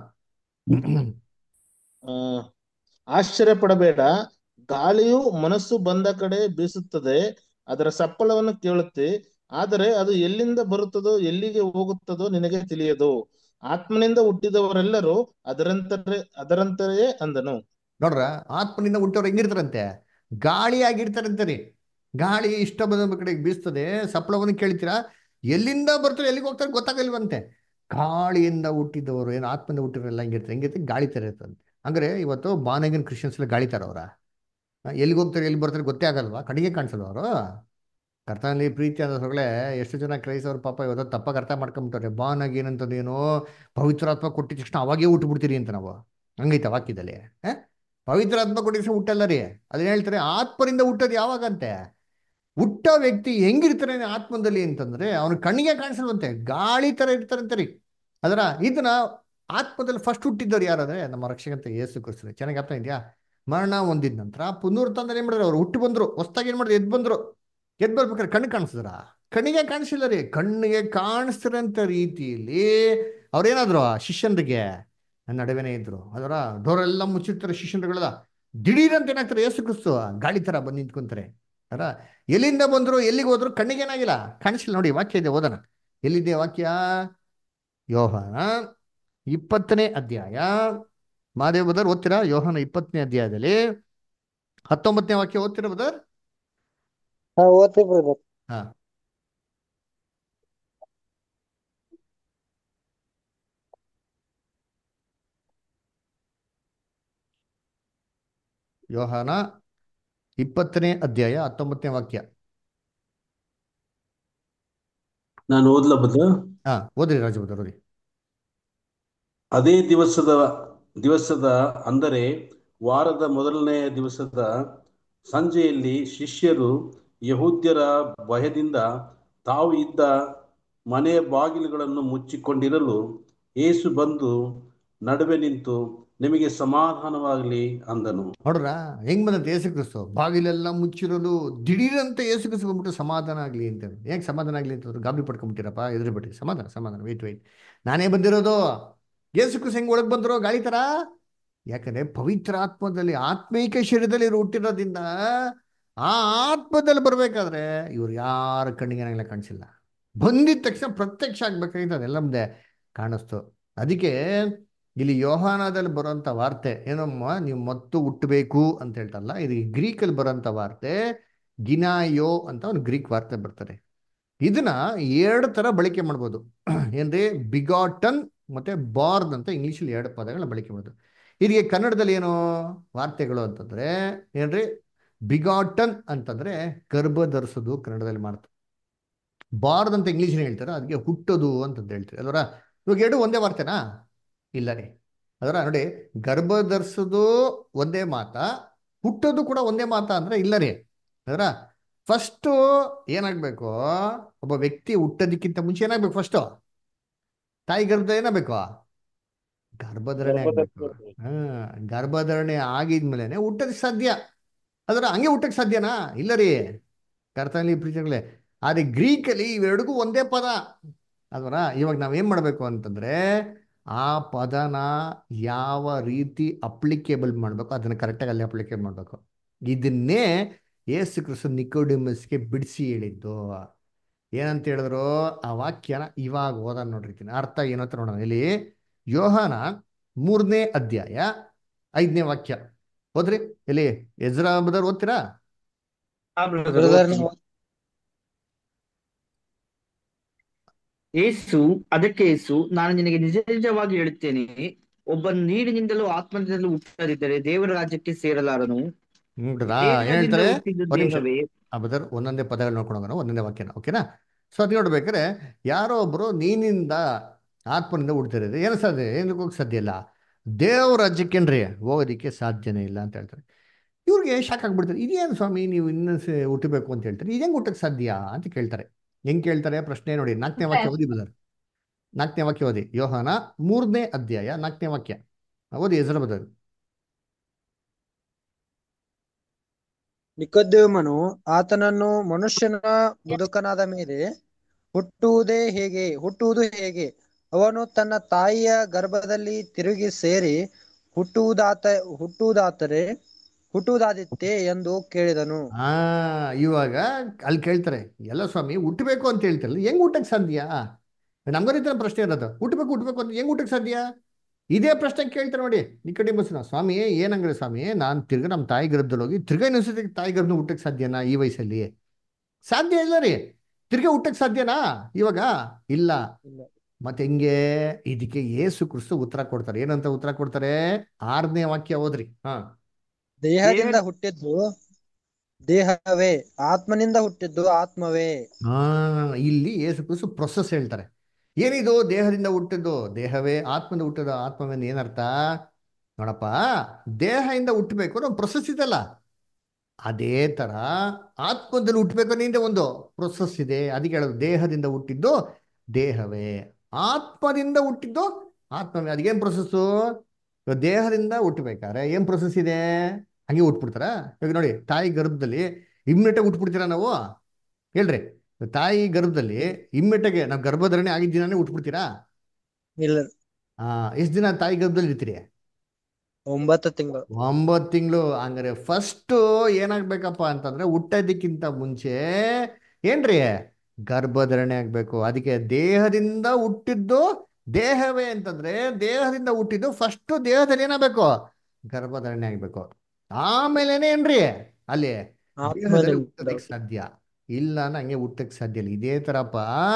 ಆ ಆಶ್ಚರ್ಯ ಪಡಬೇಡ ಗಾಳಿಯು ಮನಸ್ಸು ಬಂದ ಕಡೆ ಬೀಸುತ್ತದೆ ಅದರ ಸಪ್ಪಳವನ್ನು ಕೇಳುತ್ತೆ ಆದರೆ ಅದು ಎಲ್ಲಿಂದ ಬರುತ್ತದೋ ಎಲ್ಲಿಗೆ ಹೋಗುತ್ತದೋ ನಿನಗೆ ತಿಳಿಯದು ಆತ್ಮನಿಂದ ಹುಟ್ಟಿದವರೆಲ್ಲರೂ ಅದರಂತರ ಅದರಂತೆಯೇ ಅಂದನು ನೋಡ್ರ ಆತ್ಮನಿಂದ ಹುಟ್ಟೋರು ಹೆಂಗಿರ್ತಾರಂತೆ ಗಾಳಿ ಆಗಿರ್ತಾರಂತೆ ರೀ ಗಾಳಿ ಇಷ್ಟ ಬಂದ ಕಡೆಗೆ ಬೀಸ್ತದೆ ಸಪ್ಪಳವನ್ನು ಕೇಳ್ತೀರಾ ಎಲ್ಲಿಂದ ಬರ್ತಾರೆ ಎಲ್ಲಿಗೆ ಹೋಗ್ತಾರೆ ಗೊತ್ತಾಗಲ್ವಂತೆ ಗಾಳಿಯಿಂದ ಹುಟ್ಟಿದವರು ಏನು ಆತ್ಮದಿಂದ ಹುಟ್ಟಿರೋರೆಲ್ಲ ಹೆಂಗಿರ್ತಾರೆ ಹೆಂಗಿರ್ತಾರೆ ಗಾಳಿ ಥರ ಇರ್ತಂತೆ ಅಂದ್ರೆ ಇವತ್ತು ಬಾನಗಿನ ಕ್ರಿಶ್ಚಿಯನ್ಸ್ ಎಲ್ಲ ಗಾಳಿ ಥರ ಅವರ ಎಲ್ಲಿಗೆ ಹೋಗ್ತಾರೆ ಎಲ್ಲಿ ಬರ್ತಾರೆ ಗೊತ್ತೇ ಆಗಲ್ವಾ ಕಡೆಗೆ ಕಾಣಿಸಲ್ವ ಅವರು ಕರ್ತನಲ್ಲಿ ಪ್ರೀತಿ ಆದ ಸೊಗಳೆ ಎಷ್ಟು ಜನ ಕ್ರೈಸ್ತವ್ರ ಪಾಪ ಇವತ್ತು ತಪ್ಪಾಗಿ ಅರ್ಥ ಮಾಡ್ಕೊಂಬಿಟ್ಟಾರೆ ಬಾನ್ ಆಗಿ ಏನಂತಂದೇನು ಪವಿತ್ರಾತ್ಮ ಕೊಟ್ಟಿದ ತಕ್ಷಣ ಅವಾಗೇ ಹುಟ್ಟುಬಿಡ್ತೀರಿ ಅಂತ ನಾವು ಹಂಗೈತೆ ವಾಕ್ಯದಲ್ಲಿ ಆ? ಪವಿತ್ರಾತ್ಮ ಕೊಟ್ಟಿದ ತಕ್ಷಣ ಹುಟ್ಟಲ್ಲ ರೀ ಅದನ್ನ ಹೇಳ್ತಾರೆ ಆತ್ಮರಿಂದ ಹುಟ್ಟೋದು ಯಾವಾಗಂತೆ ಹುಟ್ಟ ವ್ಯಕ್ತಿ ಹೆಂಗಿರ್ತಾನೆ ಆತ್ಮದಲ್ಲಿ ಅಂತಂದ್ರೆ ಅವನ ಕಣ್ಣಿಗೆ ಕಾಣಿಸಲ್ವಂತೆ ಗಾಳಿ ತರ ಇರ್ತಾರಂತೆ ರೀ ಅದರ ಇದನ್ನ ಆತ್ಮದಲ್ಲಿ ಫಸ್ಟ್ ಹುಟ್ಟಿದ್ದವ್ರು ಯಾರಂದ್ರೆ ನಮ್ಮ ರಕ್ಷಕಂತ ಯೇಸು ಕ್ರಿಸ್ತರು ಚೆನ್ನಾಗಿ ಅರ್ಥ ಇದೆಯಾ ಮರಣ ಹೊಂದಿದ ನಂತರ ಪುನರುತ್ಥಾನ ಏನ್ ಮಾಡಿದ್ರು ಅವ್ರು ಹುಟ್ಟು ಬಂದ್ರು ಹೊಸ್ದಾಗಿ ಏನ್ ಮಾಡಿದ್ರು ಎದ್ದು ಬಂದ್ರು ಎದ್ದು ಬರ್ಬೇಕಾದ್ರೆ ಕಣ್ಣು ಕಾಣಿಸಿದ್ರ ಕಣ್ಣಿಗೆ ಕಾಣಿಸಿಲ್ಲ ರೀ ಕಣ್ಣಿಗೆ ಕಾಣಿಸ್ತಿರೋಂಥ ರೀತಿಯಲ್ಲಿ ಅವ್ರೇನಾದ್ರು ಶಿಷ್ಯನ್ರಿಗೆ ನಡುವೆನೇ ಇದ್ರು ಅದರ ಡೋರೆಲ್ಲ ಮುಚ್ಚಿರ್ತಾರೆ ಶಿಷ್ಯರುಗಳೆಲ್ಲ ದಿಢೀರಂತ ಏನಾಗ್ತಾರೆ ಯೇಸು ಕ್ರಿಸ್ತು ಗಾಳಿ ತರ ಬಂದು ನಿಂತ್ಕೊಂತಾರೆ ಅರ ಎಲ್ಲಿಂದ ಬಂದ್ರು ಎಲ್ಲಿಗೆ ಹೋದ್ರು ಕಣ್ಣಿಗೆ ಏನಾಗಿಲ್ಲ ಕಾಣಿಸಿಲ್ಲ ನೋಡಿ ವಾಕ್ಯ ಇದೆ ಓದೋಣ ಎಲ್ಲಿದೆ ವಾಕ್ಯ ಯೋಹಾನ ಇಪ್ಪತ್ತನೇ ಅಧ್ಯಾಯ ಮಾದೇವ್ ಬದರ್ ಓದ್ತೀರಾ ಯೋಹಾನ ಇಪ್ಪತ್ತನೇ ಅಧ್ಯಾಯದಲ್ಲಿ ಹತ್ತೊಂಬತ್ತನೇ ವಾಕ್ಯ ಓದ್ತೀರಾ ಬದರ್ ಹಾ ಓದ್ತೀವಿ ಬ್ರದರ್ ಹಾ ಯೋಹಾನ ಇಪ್ಪತ್ತನೇ ಅಧ್ಯಾಯ ಹತ್ತೊಂಬತ್ತನೇ ವಾಕ್ಯ ನಾನು ಓದ್ಲ ಬದ್ರ ಹಾ ಓದ್ರಿ ರಾಜಬುದ್ರ ಓದಿ ಅದೇ ದಿವಸದ ದಿವಸದ ಅಂದರೆ ವಾರದ ಮೊದಲನೆಯ ದಿವಸದ ಸಂಜೆಯಲ್ಲಿ ಶಿಷ್ಯರು ಯಹೂದ್ಯರ ಭಯದಿಂದ ತಾವು ಇದ್ದ ಮನೆಯ ಬಾಗಿಲುಗಳನ್ನು ಮುಚ್ಚಿಕೊಂಡಿರಲು ಏಸು ಬಂದು ನಡುವೆ ನಿಂತು ನಿಮಗೆ ಸಮಾಧಾನವಾಗಲಿ ಅಂದನು ನೋಡ್ರ ಹೆಂಗ್ ಬಂದತ್ತೆ ಯೇಸು ಕ್ರಿಸ್ತು ಬಾಗಿಲೆಲ್ಲ ಮುಚ್ಚಿರೋದು ದಿಢೀರಂತ ಯೇಸು ಕ್ರಿಸ್ತು ಬಂದ್ಬಿಟ್ಟು ಸಮಾಧಾನ ಆಗ್ಲಿ ಅಂತ ಹೇಗೆ ಸಮಾಧಾನ ಆಗ್ಲಿ ಅಂತ ಗಾಬರಿ ಪಡ್ಕೊಂಬಿಟ್ಟಿರಪ್ಪ ಎದುರು ಬಿಟ್ರಿ ಸಮಾಧಾನ ಸಮಾಧಾನ ವೇಟ್ ವೇಟ್ ನಾನೇ ಬಂದಿರೋದು ಯೇಸು ಕ್ರಿಸ್ತು ಹೆಂಗ್ ಒಳಗೆ ಬಂದ್ರು ಗಾಳಿ ತರ ಯಾಕಂದ್ರೆ ಪವಿತ್ರ ಆತ್ಮದಲ್ಲಿ ಆತ್ಮೀಕ ಶರೀರದಲ್ಲಿ ಇವ್ರು ಹುಟ್ಟಿರೋದ್ರಿಂದ ಆ ಆತ್ಮದಲ್ಲಿ ಬರ್ಬೇಕಾದ್ರೆ ಇವ್ರು ಯಾರ ಕಣ್ಣಿಗೆ ಏನಾಗಲ್ಲ ಕಾಣಿಸಿಲ್ಲ ಬಂದಿದ ತಕ್ಷಣ ಪ್ರತ್ಯಕ್ಷ ಆಗ್ಬೇಕಾಗಿತ್ತು ಅದೆಲ್ಲ ಮುಂದೆ ಕಾಣಿಸ್ತು ಅದಕ್ಕೆ ಇಲ್ಲಿ ಯೋಹಾನದಲ್ಲಿ ಬರುವಂತ ವಾರ್ತೆ ಏನಮ್ಮ ನೀವು ಮತ್ತು ಹುಟ್ಟಬೇಕು ಅಂತ ಹೇಳ್ತಾರಲ್ಲ ಇದು ಗ್ರೀಕಲ್ಲಿ ಬರೋಂಥ ವಾರ್ತೆ ಗಿನಾಯೋ ಅಂತ ಒಂದು ಗ್ರೀಕ್ ವಾರ್ತೆ ಬರ್ತಾರೆ ಇದನ್ನ ಎರಡು ತರ ಬಳಕೆ ಮಾಡ್ಬೋದು ಏನ್ರಿ ಬಿಗಾಟನ್ ಮತ್ತೆ ಬಾರ್ನ್ ಅಂತ ಇಂಗ್ಲೀಷಲ್ಲಿ ಎರಡು ಪದಗಳನ್ನ ಬಳಕೆ ಮಾಡೋದು ಇದಕ್ಕೆ ಕನ್ನಡದಲ್ಲಿ ಏನು ವಾರ್ತೆಗಳು ಅಂತಂದ್ರೆ ಏನ್ರಿ ಬಿಗಾಟನ್ ಅಂತಂದ್ರೆ ಗರ್ಭ ಧರಿಸೋದು ಕನ್ನಡದಲ್ಲಿ ಮಾಡ್ತಾರೆ ಬಾರ್ನ್ ಅಂತ ಇಂಗ್ಲೀಷ್ ಹೇಳ್ತಾರೆ ಅದಕ್ಕೆ ಹುಟ್ಟೋದು ಅಂತಂತ ಹೇಳ್ತಾರೆ ಅಲ್ವರ ಇವಾಗ ಎರಡು ಒಂದೇ ವಾರ್ತೆನಾ ಇಲ್ಲ ರೀ ಅದರ ನೋಡಿ ಗರ್ಭ ಧರಿಸೋದು ಒಂದೇ ಮಾತಾ ಹುಟ್ಟೋದು ಕೂಡ ಒಂದೇ ಮಾತಾ ಅಂದ್ರೆ ಇಲ್ಲ ರೀ ಅದರ ಫಸ್ಟು ಏನಾಗ್ಬೇಕು ಒಬ್ಬ ವ್ಯಕ್ತಿ ಹುಟ್ಟೋದಕ್ಕಿಂತ ಮುಂಚೆ ಏನಾಗ್ಬೇಕು ಫಸ್ಟು ತಾಯಿ ಗರ್ಭದ ಏನಾಗಬೇಕು ಗರ್ಭಧಾರಣೆ ಆಗ್ಬೇಕು ಹಾ ಗರ್ಭಧಾರಣೆ ಆಗಿದ್ಮೇಲೆ ಹುಟ್ಟೋದಕ್ಕೆ ಸಾಧ್ಯ ಅದರ ಹಂಗೆ ಹುಟ್ಟಕ್ಕೆ ಸಾಧ್ಯನಾ ಇಲ್ಲ ರೀ ಕರ್ತನಲ್ಲಿ ಪ್ರೀತಿಗಳೇ ಆದ್ರೆ ಗ್ರೀಕಲ್ಲಿ ಇವೆರಡಿಗೂ ಒಂದೇ ಪದ ಅಲ್ವರ ಇವಾಗ ನಾವೇನ್ ಮಾಡ್ಬೇಕು ಅಂತಂದ್ರೆ ಆ ಪದನ ಯಾವ ರೀತಿ ಅಪ್ಲಿಕೇಬಲ್ ಮಾಡಬೇಕು ಅದನ್ನು ಕರೆಕ್ಟಾಗಿ ಅಲ್ಲಿ ಅಪ್ಲಿಕೇಬಲ್ ಮಾಡಬೇಕು ಇದನ್ನೇ ಏಸು ಕ್ರಿಸ್ತು ನಿಕೋಡಿಮಸ್ಗೆ ಬಿಡಿಸಿ ಹೇಳಿದ್ದು ಏನಂತ ಹೇಳಿದ್ರು ಆ ವಾಕ್ಯನ ಇವಾಗ ಓದ ನೋಡಿರ್ತೀನಿ ಅರ್ಥ ಏನು ಅಂತ ನೋಡೋಣ ಇಲ್ಲಿ ಯೋಹಾನ ಮೂರನೇ ಅಧ್ಯಾಯ ಐದನೇ ವಾಕ್ಯ ಹೋದ್ರಿ ಇಲ್ಲಿ ಎಜ್ರಾ ಬದರ್ ಓದ್ತೀರಾ ಆ brother, ಬ್ರದರ್ ಓದ್ತೀನಿ. ಏಸು ಅದಕ್ಕೆ ಏಸು ನಾನು ನಿನಗೆ ನಿಜ ನಿಜವಾಗಿ ಹೇಳುತ್ತೇನೆ ಒಬ್ಬನು ನೀರಿನಿಂದಲೂ ಆತ್ಮದಿಂದಲೂ ಹುಟ್ಟದಿದ್ದರೆ ದೇವರ ರಾಜ್ಯಕ್ಕೆ ಸೇರಲಾರನು ನೋಡ್ರಾ ಏನ್ ದೇಹದಿಂದ ಹೇಳ್ತಾರೆ ಹುಟ್ಟಿದ ಒಂದ್ ನಿಮಿಷ ದೇಹವೇ ಆ ಬದರ್ ಒಂದೊಂದೇ ಪದಗಳು ನೋಡ್ಕೊಂಡು ಹೋಗೋಣ ಒಂದೊಂದೇ ವಾಕ್ಯನ ಓಕೆನಾ ಸೊ ಅದು ನೋಡ್ಬೇಕಾದ್ರೆ ಯಾರೋ ಒಬ್ರು ನೀನಿಂದ ಆತ್ಮನಿಂದ ಹುಡ್ತಿರೋದು ಏನು ಸಾಧ್ಯ ಏನಕ್ಕೆ ಹೋಗಕ್ಕೆ ಸಾಧ್ಯ ಇಲ್ಲ ದೇವ್ರ ರಾಜ್ಯಕ್ಕೇನ್ರಿ ಹೋಗೋದಿಕ್ಕೆ ಸಾಧ್ಯನೇ ಇಲ್ಲ ಅಂತ ಹೇಳ್ತಾರೆ ಇವ್ರಿಗೆ ಶಾಕ್ ಆಗ್ಬಿಡ್ತಾರೆ ಇದೇನು ಸ್ವಾಮಿ ನೀವು ಇನ್ನೂ ಸ- ಹುಟ್ಟಬೇಕು ಅಂತ ಹೇಳ್ತಾರೆ ಇದು ಹೆಂಗೆ ಹುಟ್ಟಕ್ಕೆ ಸಾಧ್ಯ ಅಂತ ಕೇಳ್ತಾರೆ ಹೆಂಗ್ ಕೇಳ್ತಾರೆ ಪ್ರಶ್ನೆ ನೋಡಿ ನಾಲ್ಕನೇ ವಾಕ್ಯ ಓದಿ ಬದರ್ ನಾಲ್ಕನೇ ವಾಕ್ಯ ಓದಿ ಯೋಹಾನ ಮೂರನೇ ಅಧ್ಯಾಯ ನಾಲ್ಕನೇ ವಾಕ್ಯ ಓದಿ ಹೆಸರು ಬದರ್ ನಿಕೋದೇಮನು ಆತನನ್ನು ಮನುಷ್ಯನ ಮುದುಕನಾದ ಮೇಲೆ ಹುಟ್ಟುವುದೇ ಹೇಗೆ ಹುಟ್ಟುವುದು ಹೇಗೆ ಅವನು ತನ್ನ ತಾಯಿಯ ಗರ್ಭದಲ್ಲಿ ತಿರುಗಿ ಸೇರಿ ಹುಟ್ಟುವುದಾತ ಹುಟ್ಟುವುದಾದರೆ ಹುಟ್ಟುವುದಾದಿತ್ತೆ ಎಂದು ಕೇಳಿದನು ಆ ಇವಾಗ ಅಲ್ಲಿ ಕೇಳ್ತಾರೆ ಎಲ್ಲ ಸ್ವಾಮಿ ಹುಟ್ಟಬೇಕು ಅಂತ ಹೇಳ್ತಾರಲ್ಲ ಹೆಂಗ್ ಹುಟ್ಟಕ್ಕೆ ಸಾಧ್ಯ ನಮ್ಗೂ ರೀತಿಯ ಪ್ರಶ್ನೆ ಇರೋದು ಹುಟ್ಟಬೇಕು ಹುಟ್ಟಬೇಕು ಅಂತ ಹೆಂಗ್ ಹುಟ್ಟಕ್ಕೆ ಸಾಧ್ಯ ಇದೇ ಪ್ರಶ್ನೆ ಕೇಳ್ತಾರೆ ನೋಡಿ ನಿಕಟಿ ಬಸ್ನ ಸ್ವಾಮಿ ಏನಂಗ್ರೆ ಸ್ವಾಮಿ ನಾನು ತಿರ್ಗ ನಮ್ಮ ತಾಯಿ ಗರ್ಭದಲ್ಲಿ ಹೋಗಿ ತಿರ್ಗಾ ಇನ್ನೊಂದ್ಸತಿ ತಾಯಿ ಗರ್ಭನ ಹುಟ್ಟಕ್ಕೆ ಸಾಧ್ಯನಾ ಈ ವಯಸ್ಸಲ್ಲಿ ಸಾಧ್ಯ ಇಲ್ಲ ರೀ ತಿರ್ಗಾ ಹುಟ್ಟಕ್ಕೆ ಸಾಧ್ಯನಾ ಇವಾಗ ಇಲ್ಲ ಇಲ್ಲ. ಮತ್ತೆ ಹೆಂಗೆ ಇದಕ್ಕೆ ಏಸು ಕ್ರಿಸ್ತು ಉತ್ತರ ಕೊಡ್ತಾರೆ ಏನಂತ ಉತ್ತರ ಕೊಡ್ತಾರೆ ಆರನೇ ವಾಕ್ಯ ಓದ್ರಿ ಹಾ ದೇಹದಿಂದ ಹುಟ್ಟಿದ್ದು ದೇಹವೇ ಆತ್ಮನಿಂದ ಹುಟ್ಟಿದ್ದು ಆತ್ಮವೇ ಆ ಇಲ್ಲಿ ಯೇಸು ಕ್ರಿಸ್ತು ಪ್ರೊಸೆಸ್ ಹೇಳ್ತಾರೆ ಏನಿದು ದೇಹದಿಂದ ಹುಟ್ಟಿದ್ದು ದೇಹವೇ ಆತ್ಮದಿಂದ ಹುಟ್ಟಿದ ಆತ್ಮವೇನು ಏನರ್ಥ ನೋಡಪ್ಪ ದೇಹದಿಂದ ಹುಟ್ಟಬೇಕು ಅನ್ನೋ ಪ್ರೊಸೆಸ್ ಇದಲ್ಲ ಅದೇ ತರ ಆತ್ಮದಲ್ಲಿ ಹುಟ್ಟಬೇಕು ಅನ್ನೋ ಹಿಂದೆ ಒಂದು ಪ್ರೊಸೆಸ್ ಇದೆ ಅದಕ್ಕೆ ಹೇಳೋದು ದೇಹದಿಂದ ಹುಟ್ಟಿದ್ದು ದೇಹವೇ ಆತ್ಮದಿಂದ ಹುಟ್ಟಿದ್ದು ಆತ್ಮವೇ ಅದಕ್ಕೇನು ಪ್ರೊಸೆಸ್ಸು ದೇಹದಿಂದ ಹುಟ್ಟಬೇಕಾದ್ರೆ ಏನು ಪ್ರೊಸೆಸ್ ಇದೆ ಹಂಗೆ ಹುಟ್ಬಿಡ್ತಾರ ಇವಾಗ ನೋಡಿ ತಾಯಿ ಗರ್ಭದಲ್ಲಿ ಇಮ್ಮಿಡಿಯೇಟಾಗಿ ಹುಟ್ಬಿಡ್ತೀರಾ ನಾವು ಹೇಳ್ರಿ ತಾಯಿ ಗರ್ಭದಲ್ಲಿ ಇಮ್ಮಿಡಿಯೇಟಾಗಿ ನಾವು ಗರ್ಭಧಾರಣೆ ಆಗಿದ್ದ ದಿನಾನೇ ಹುಟ್ಬಿಡ್ತೀರಾ ಇಲ್ಲ ಆ ಎಷ್ಟು ದಿನ ತಾಯಿ ಗರ್ಭದಲ್ಲಿ ಇರ್ತೀರಿ ಒಂಬತ್ತು ತಿಂಗಳು ಒಂಬತ್ತು ತಿಂಗಳು ಹಂಗಾರೆ ಫಸ್ಟ್ ಏನಾಗ್ಬೇಕಪ್ಪ ಅಂತಂದ್ರೆ ಹುಟ್ಟೋದಕ್ಕಿಂತ ಮುಂಚೆ ಏನ್ರಿ ಗರ್ಭಧಾರಣೆ ಆಗ್ಬೇಕು ಅದಕ್ಕೆ ದೇಹದಿಂದ ಹುಟ್ಟಿದ್ದು ದೇಹವೇ ಅಂತಂದ್ರೆ ದೇಹದಿಂದ ಹುಟ್ಟಿದ್ದು ಫಸ್ಟ್ ದೇಹದಲ್ಲಿ ಏನಾಗಬೇಕು ಗರ್ಭಧಾರಣೆ ಆಗ್ಬೇಕು ಆಮೇಲೆನೆ ಏನ್ರಿ ಅಲ್ಲಿ ದೇಹದಲ್ಲಿ ಆತ್ಮದಲ್ಲಿ ಹುಟ್ಟೋದಕ್ಕೆ ಸಾಧ್ಯ ಇಲ್ಲ ಅಂದ್ರೆ ಹಂಗೆ ಹುಟ್ಟಕ್ಕೆ ಸಾಧ್ಯ ಇಲ್ಲ ಇದೇ ತರಪ್ಪ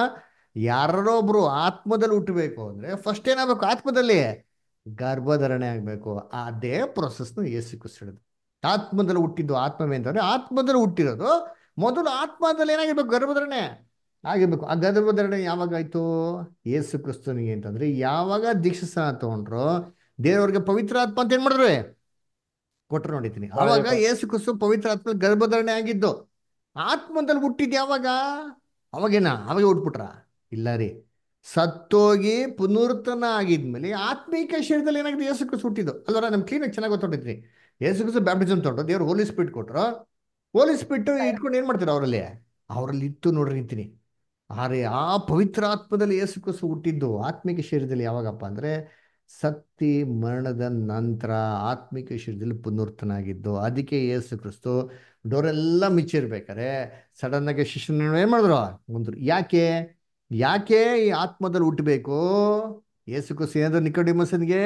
ಯಾರೊಬ್ರು ಆತ್ಮದಲ್ಲಿ ಹುಟ್ಟಬೇಕು ಅಂದ್ರೆ ಫಸ್ಟ್ ಏನಾಗಬೇಕು ಆತ್ಮದಲ್ಲಿ ಗರ್ಭಧಾರಣೆ ಆಗ್ಬೇಕು ಅದೇ ಪ್ರೊಸೆಸ್ನ ಏಸು ಕುಸಿಡೋದು ಆತ್ಮದಲ್ಲಿ ಹುಟ್ಟಿದ್ದು ಆತ್ಮವೇ ಅಂತಂದ್ರೆ ಆತ್ಮದಲ್ಲಿ ಹುಟ್ಟಿರೋದು ಮೊದಲು ಆತ್ಮದಲ್ಲಿ ಏನಾಗಿರ್ಬೇಕು ಗರ್ಭಧಾರಣೆ ಆಗಿರ್ಬೇಕು ಆ ಗರ್ಭಧಾರಣೆ ಯಾವಾಗ ಆಯ್ತು ಏಸು ಕ್ರಿಸ್ತನಿಗೆ ಅಂತಂದ್ರೆ ಯಾವಾಗ ದೀಕ್ಷಾಸ್ನಾನ ತಗೊಂಡ್ರು ದೇವರಿಗೆ ಪವಿತ್ರ ಆತ್ಮ ಅಂತ ಏನ್ ಮಾಡಿದ್ರು ಕೊಟ್ರು ನೋಡಿದ್ದೀನಿ ಅವಾಗ ಏಸು ಕ್ರಿಸ್ತು ಪವಿತ್ರ ಆತ್ಮ ಗರ್ಭಧಾರಣೆ ಆಗಿದ್ದು ಆತ್ಮದಲ್ಲಿ ಹುಟ್ಟಿದ್ ಯಾವಾಗ ಅವಾಗೇನ ಅವಾಗ ಹುಟ್ಬಿಟ್ರ ಇಲ್ಲ ರೀ ಸತ್ತೋಗಿ ಪುನರ್ತನ ಆಗಿದ್ಮೇಲೆ ಆತ್ಮೀಕ ಶರೀರದಲ್ಲಿ ಏನಾಗಿದೆ ಯೇಸು ಕ್ರಿಸ್ತು ಹುಟ್ಟಿದ್ದು ಅಲ್ವರ ನಮ್ಗೆ ಕ್ಲೀನಾಗಿ ಚೆನ್ನಾಗಿ ಗೊತ್ತೊಟ್ಟಿದ್ರಿ ಯೇಸು ಕ್ರಿಸ್ತು ಬ್ಯಾಪ್ಟಿಸಮ್ ತೊಗೊಂಡು ದೇವ್ರು ಹೋಲಿ ಸ್ಪಿಟ್ ಕೊಟ್ರು ಹೋಲಿ ಸ್ಪಿಟ್ ಇಟ್ಕೊಂಡು ಏನ್ ಮಾಡ್ತಾರೆ ಅವರಲ್ಲಿ ಅವರಲ್ಲಿ ಇತ್ತು ನೋಡ್ರಿ ನಿಂತೀನಿ ಆದ್ರೆ ಆ ಪವಿತ್ರ ಆತ್ಮದಲ್ಲಿ ಯೇಸು ಕ್ರಿಸ್ತು ಹುಟ್ಟಿದ್ದು ಆತ್ಮಿಕ ಶರೀರದಲ್ಲಿ ಯಾವಾಗಪ್ಪ ಅಂದ್ರೆ ಸತ್ತಿ ಮರಣದ ನಂತರ ಆತ್ಮಿಕ ಶರೀರದಲ್ಲಿ ಪುನರ್ತನಾಗಿದ್ದು ಅದಕ್ಕೆ ಯೇಸು ಕ್ರಿಸ್ತು ಡೋರೆಲ್ಲ ಮುಚ್ಚಿರ್ಬೇಕಾರೆ ಸಡನ್ ಆಗಿ ಶಿಷ್ಯನ ಏನ್ ಮಾಡಿದ್ರು ಮುಂದ್ರು ಯಾಕೆ ಯಾಕೆ ಈ ಆತ್ಮದಲ್ಲಿ ಹುಟ್ಟಬೇಕು ಯೇಸು ಕ್ರಿಸ್ತು ಏನಾದ್ರು ನಿಕೋಡಿಮಸನ್ಗೆ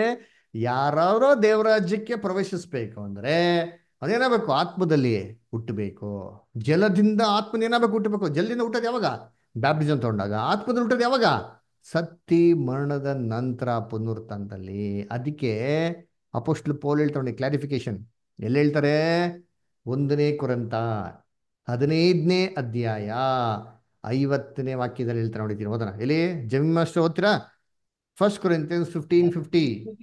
ಯಾರೋ ದೇವರಾಜ್ಯಕ್ಕೆ ಪ್ರವೇಶಿಸ್ಬೇಕು ಅಂದ್ರೆ ಅದೇನಾಗಬೇಕು ಆತ್ಮದಲ್ಲಿ ಹುಟ್ಟಬೇಕು ಜಲದಿಂದ ಆತ್ಮನ ಏನಾಗಬೇಕು ಹುಟ್ಟಬೇಕು ಜಲದಿಂದ ಹುಟ್ಟೋದು ಯಾವಾಗ ಬ್ಯಾಪ್ಟಿಸಮ್ ತಗೊಂಡಾಗ ಆತ್ಮದಲ್ಲಿ ಹುಟ್ಟೋದು ಯಾವಾಗ ಸತ್ತಿ ಮರಣದ ನಂತರ ಪುನರ್ತನದಲ್ಲಿ ಅದಕ್ಕೆ ಅಪೋಸ್ಟ್ಲ್ ಪೋಲ್ ಹೇಳ್ತಾರೆ ಕ್ಲಾರಿಫಿಕೇಶನ್ ಎಲ್ಲಿ ಹೇಳ್ತಾರೆ ಒಂದನೇ ಕುರಂತ ಹದಿನೈದನೇ ಅಧ್ಯಾಯ ಐವತ್ತನೇ ವಾಕ್ಯದಲ್ಲಿ ಹೇಳ್ತಾರೆ ನೋಡಿದ್ದೀನಿ ಓದೋಣ ಎಲ್ಲಿ ಜಮೀನ್ ಮಾಸ್ಟರ್ ಓದ್ತೀರಾ ಫಸ್ಟ್ ಕುರಿಂತಿಯನ್ಸ್ ಫಿಫ್ಟೀನ್ ಫಿಫ್ಟಿ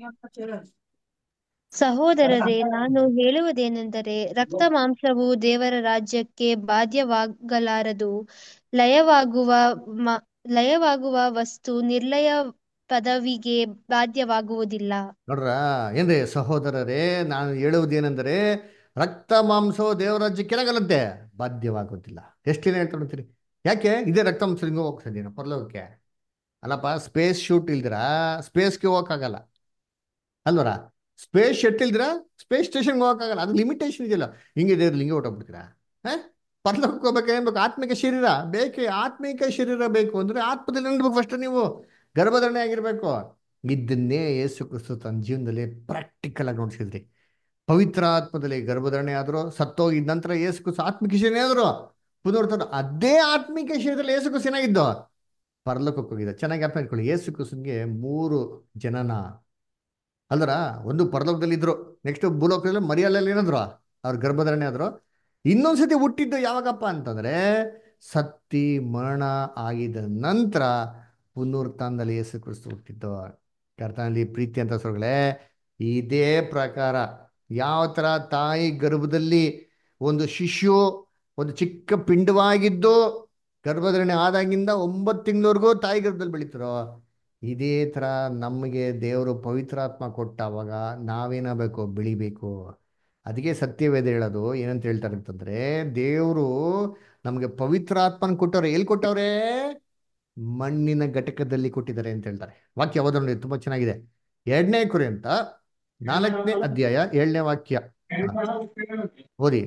ಸಹೋದರರೇ ನಾನು ಹೇಳುವುದೇನೆಂದರೆ ರಕ್ತ ಮಾಂಸವು ದೇವರ ರಾಜ್ಯಕ್ಕೆ ಬಾಧ್ಯವಾಗಲಾರದು ಲಯವಾಗುವ ಮ- ಲಯವಾಗುವ ವಸ್ತು ನಿರ್ಲಯ ಪದವಿಗೆ ಬಾಧ್ಯವಾಗುವುದಿಲ್ಲ ನೋಡ್ರ ಏನ್ರಿ ಸಹೋದರರೇ ನಾನು ಹೇಳುವುದೇನೆಂದರೆ ರಕ್ತ ಮಾಂಸವು ದೇವರಾಜ್ಯಕ್ಕೆ ಏನಾಗಲ್ಲಂತೆ ಬಾಧ್ಯವಾಗೋದಿಲ್ಲ ಎಷ್ಟು ದಿನ ಹೇಳ್ತಾ ನೋಡ್ತೀರಿ ಯಾಕೆ ಇದೇ ರಕ್ತ ಮಾಂಸ ಹಿಂಗೆ ಹೋಗ್ತದೇನೋ ಪರಲೋಕಕ್ಕೆ ಅಲ್ಲಪ್ಪ ಸ್ಪೇಸ್ ಶೂಟ್ ಇಲ್ದಿರ ಸ್ಪೇಸ್ಗೆ ಹೋಗಕ್ಕಾಗಲ್ಲ ಅಲ್ವರ ಸ್ಪೇಸ್ ಶೆಟ್ ಇಲ್ದಿರ ಸ್ಪೇಸ್ ಸ್ಟೇಷನ್ಗೆ ಹೋಗಕ್ಕಾಗಲ್ಲ ಅದು ಲಿಮಿಟೇಷನ್ ಇದೆಯಲ್ಲ ಹಿಂಗೆ ದೇವ್ರಲ್ಲಿ ಹಿಂಗೆ ಹೊಟ್ಟೋಗ್ಬಿಡ್ತೀರಾ ಹಾಂ ಪರ್ಲೋಕಕ್ಕೆ ಹೋಗ್ಬೇಕು ಏನ್ ಬೇಕು ಆತ್ಮಿಕ ಶರೀರ ಬೇಕೇ ಆತ್ಮಿಕ ಶರೀರ ಬೇಕು ಅಂದ್ರೆ ಆತ್ಮದಲ್ಲಿ ನಿಲ್ಬೇಕು ಫಸ್ಟ್ ನೀವು ಗರ್ಭಧಾರಣೆ ಆಗಿರ್ಬೇಕು ಇದನ್ನೇ ಯೇಸು ಕ್ರಿಸ್ತು ತನ್ನ ಜೀವನದಲ್ಲಿ ಪ್ರಾಕ್ಟಿಕಲ್ ಆಗಿ ನೋಡ್ಸಿದ್ರಿ ಪವಿತ್ರ ಆತ್ಮದಲ್ಲಿ ಗರ್ಭಧಾರಣೆ ಆದ್ರು ಸತ್ತೋಗಿದ ನಂತರ ಯೇಸು ಕ್ರಿಸ್ತು ಆತ್ಮಿಕ ಶರೀರ ಆದ್ರು ಪುನರ್ತರು ಅದೇ ಆತ್ಮಿಕ ಶರೀರದಲ್ಲಿ ಯೇಸು ಕ್ರಿಸ್ತು ಏನಾಗಿದ್ದು ಪರಲೋಕಕ್ಕೆ ಹೋಗಿದ್ದ ಚೆನ್ನಾಗಿ ಅರ್ಥ ಮಾಡ್ಕೊಳ್ಳಿ ಯೇಸು ಕ್ರಿಸ್ತನ್ಗೆ ಮೂರು ಜನನ ಅಲ್ದರ ಒಂದು ಪರಲೋಕದಲ್ಲಿ ಇದ್ರು ನೆಕ್ಸ್ಟ್ ಭೂಲೋಕದಲ್ಲಿ ಮರಿಯಲ್ಲಲ್ಲಿ ಏನಾದ್ರು ಅವ್ರ ಗರ್ಭಧಾರಣೆ ಆದ್ರು ಇನ್ನೊಂದ್ಸತಿ ಹುಟ್ಟಿದ್ದು ಯಾವಾಗಪ್ಪ ಅಂತಂದ್ರೆ ಸತ್ತಿ ಮರಣ ಆಗಿದ ನಂತರ ಪುನರುತ್ಥಾನದಲ್ಲಿ ಯೇಸು ಕ್ರಿಸ್ತು ಹುಟ್ಟಿದ್ದು ಕರ್ತನಲ್ಲಿ ಪ್ರೀತಿ ಅಂತ ಸೊಗಳೇ ಇದೇ ಪ್ರಕಾರ ಯಾವ ಥರ ತಾಯಿ ಗರ್ಭದಲ್ಲಿ ಒಂದು ಶಿಶು ಒಂದು ಚಿಕ್ಕ ಪಿಂಡವಾಗಿದ್ದು ಗರ್ಭಧಾರಣೆ ಆದಾಗಿಂದ ಒಂಬತ್ತು ತಿಂಗಳವರೆಗೂ ತಾಯಿ ಗರ್ಭದಲ್ಲಿ ಬೆಳೀತಾರೋ ಇದೇ ಥರ ನಮಗೆ ದೇವರು ಪವಿತ್ರಾತ್ಮ ಕೊಟ್ಟಾವಾಗ ನಾವೇನಾಗಬೇಕು ಬೆಳಿಬೇಕು ಅದಕ್ಕೆ ಸತ್ಯವೇದ ಹೇಳೋದು ಏನಂತ ಹೇಳ್ತಾರೆ ಅಂತಂದ್ರೆ ದೇವರು ನಮಗೆ ಪವಿತ್ರಾತ್ಮನ ಕೊಟ್ಟವ್ರೆ ಎಲ್ಲಿ ಕೊಟ್ಟವ್ರೆ ಮಣ್ಣಿನ ಘಟಕದಲ್ಲಿ ಕೊಟ್ಟಿದ್ದಾರೆ ಅಂತ ಹೇಳ್ತಾರೆ ವಾಕ್ಯ ಓದೋ ನೋಡಿ ತುಂಬಾ ಚೆನ್ನಾಗಿದೆ ಎರಡನೇ ಕುರಿ ಅಂತ ನಾಲ್ಕನೇ ಅಧ್ಯಾಯ ಏಳನೇ ವಾಕ್ಯ ಓದಿ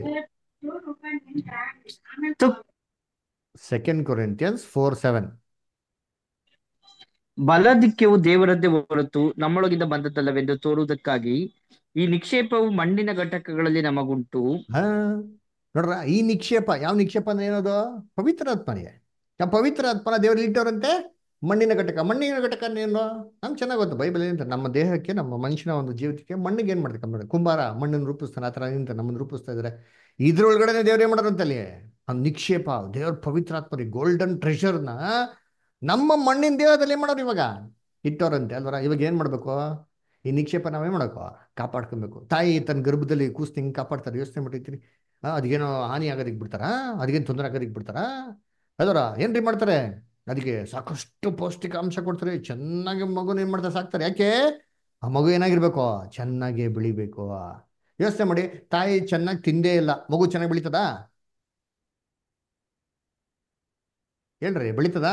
ಸೆಕೆಂಡ್ ಕೊರಿಂತಿಯನ್ಸ್ ಫೋರ್ ಸೆವೆನ್ ಬಲದಿಕ್ಕೆವು ದೇವರದ್ದೇ ಹೊರತು ನಮ್ಮೊಳಗಿಂದ ಬಂದದ್ದಲ್ಲವೆಂದು ತೋರುವುದಕ್ಕಾಗಿ ಈ ನಿಕ್ಷೇಪವು ಮಣ್ಣಿನ ಘಟಕಗಳಲ್ಲಿ ನಮಗುಂಟು ಹಾ ನೋಡ್ರ ಈ ನಿಕ್ಷೇಪ ಯಾವ ನಿಕ್ಷೇಪ ಅಂದ್ರೆ ಏನದು ಪವಿತ್ರಾತ್ಮನಿಗೆ ಆ ಪವಿತ್ರ ಆತ್ಮನ ದೇವರು ಇಟ್ಟವ್ರಂತೆ ಮಣ್ಣಿನ ಘಟಕ ಮಣ್ಣಿನ ಘಟಕ ಏನು ನಮ್ಗೆ ಚೆನ್ನಾಗಿ ಗೊತ್ತು ಬೈಬಲ್ ಏನಂತ ನಮ್ಮ ದೇಹಕ್ಕೆ ನಮ್ಮ ಮನುಷ್ಯನ ಒಂದು ಜೀವಿತಕ್ಕೆ ಮಣ್ಣಿಗೆ ಏನ್ ಮಾಡ್ತಾರೆ ಕಂಬ ಕುಂಬಾರ ಮಣ್ಣನ್ನು ರೂಪಿಸ್ತಾನೆ ಆ ಥರ ನಿಂತ ನಮ್ಮನ್ನು ರೂಪಿಸ್ತಾ ಇದ್ದಾರೆ ಇದ್ರೊಳಗಡೆ ದೇವ್ರು ಏನ್ ಮಾಡೋರು ಅಂತಲ್ಲಿ ಆ ನಿಕ್ಷೇಪ ದೇವ್ರ ಪವಿತ್ರಾತ್ಮರಿ ಗೋಲ್ಡನ್ ಟ್ರೆಷರ್ನ ನಮ್ಮ ಮಣ್ಣಿನ ದೇಹದಲ್ಲಿ ಏನ್ ಮಾಡೋರು ಇವಾಗ ಇಟ್ಟವ್ರಂತೆ ಅಲ್ವರ ಇವಾಗ ಏನ್ ಮಾಡ್ಬೇಕು ಈ ನಿಕ್ಷೇಪ ನಾವೇನ್ ಮಾಡಬೇಕು ಕಾಪಾಡ್ಕೊಬೇಕು ತಾಯಿ ತನ್ನ ಗರ್ಭದಲ್ಲಿ ಕೂಸ್ ಹಿಂಗೆ ಕಾಪಾಡ್ತಾರೆ ಯೋಚನೆ ಮಾಡಿರ್ತೀನಿ ಅದಕ್ಕೇನೋ ಹಾನಿ ಆಗೋದಕ್ಕೆ ಬಿಡ್ತಾರಾ ಅದಕ್ಕೇನು ತೊಂದರೆ ಆಗೋದಕ್ಕೆ ಬಿಡ್ತಾರಾ ಅದರ ಏನ್ರಿ ಮಾಡ್ತಾರೆ ಅದಕ್ಕೆ ಸಾಕಷ್ಟು ಪೌಷ್ಟಿಕಾಂಶ ಕೊಡ್ತಾರೆ ಚೆನ್ನಾಗಿ ಮಗುನ ಏನ್ ಮಾಡ್ತಾರೆ ಸಾಕ್ತಾರೆ ಯಾಕೆ ಆ ಮಗು ಏನಾಗಿರ್ಬೇಕು ಚೆನ್ನಾಗಿ ಬೆಳಿಬೇಕು ಯೋಚನೆ ಮಾಡಿ ತಾಯಿ ಚೆನ್ನಾಗಿ ತಿಂದೇ ಇಲ್ಲ ಮಗು ಚೆನ್ನಾಗಿ ಬೆಳೀತದಾ ಹೇಳ್ರಿ ಬೆಳೀತದಾ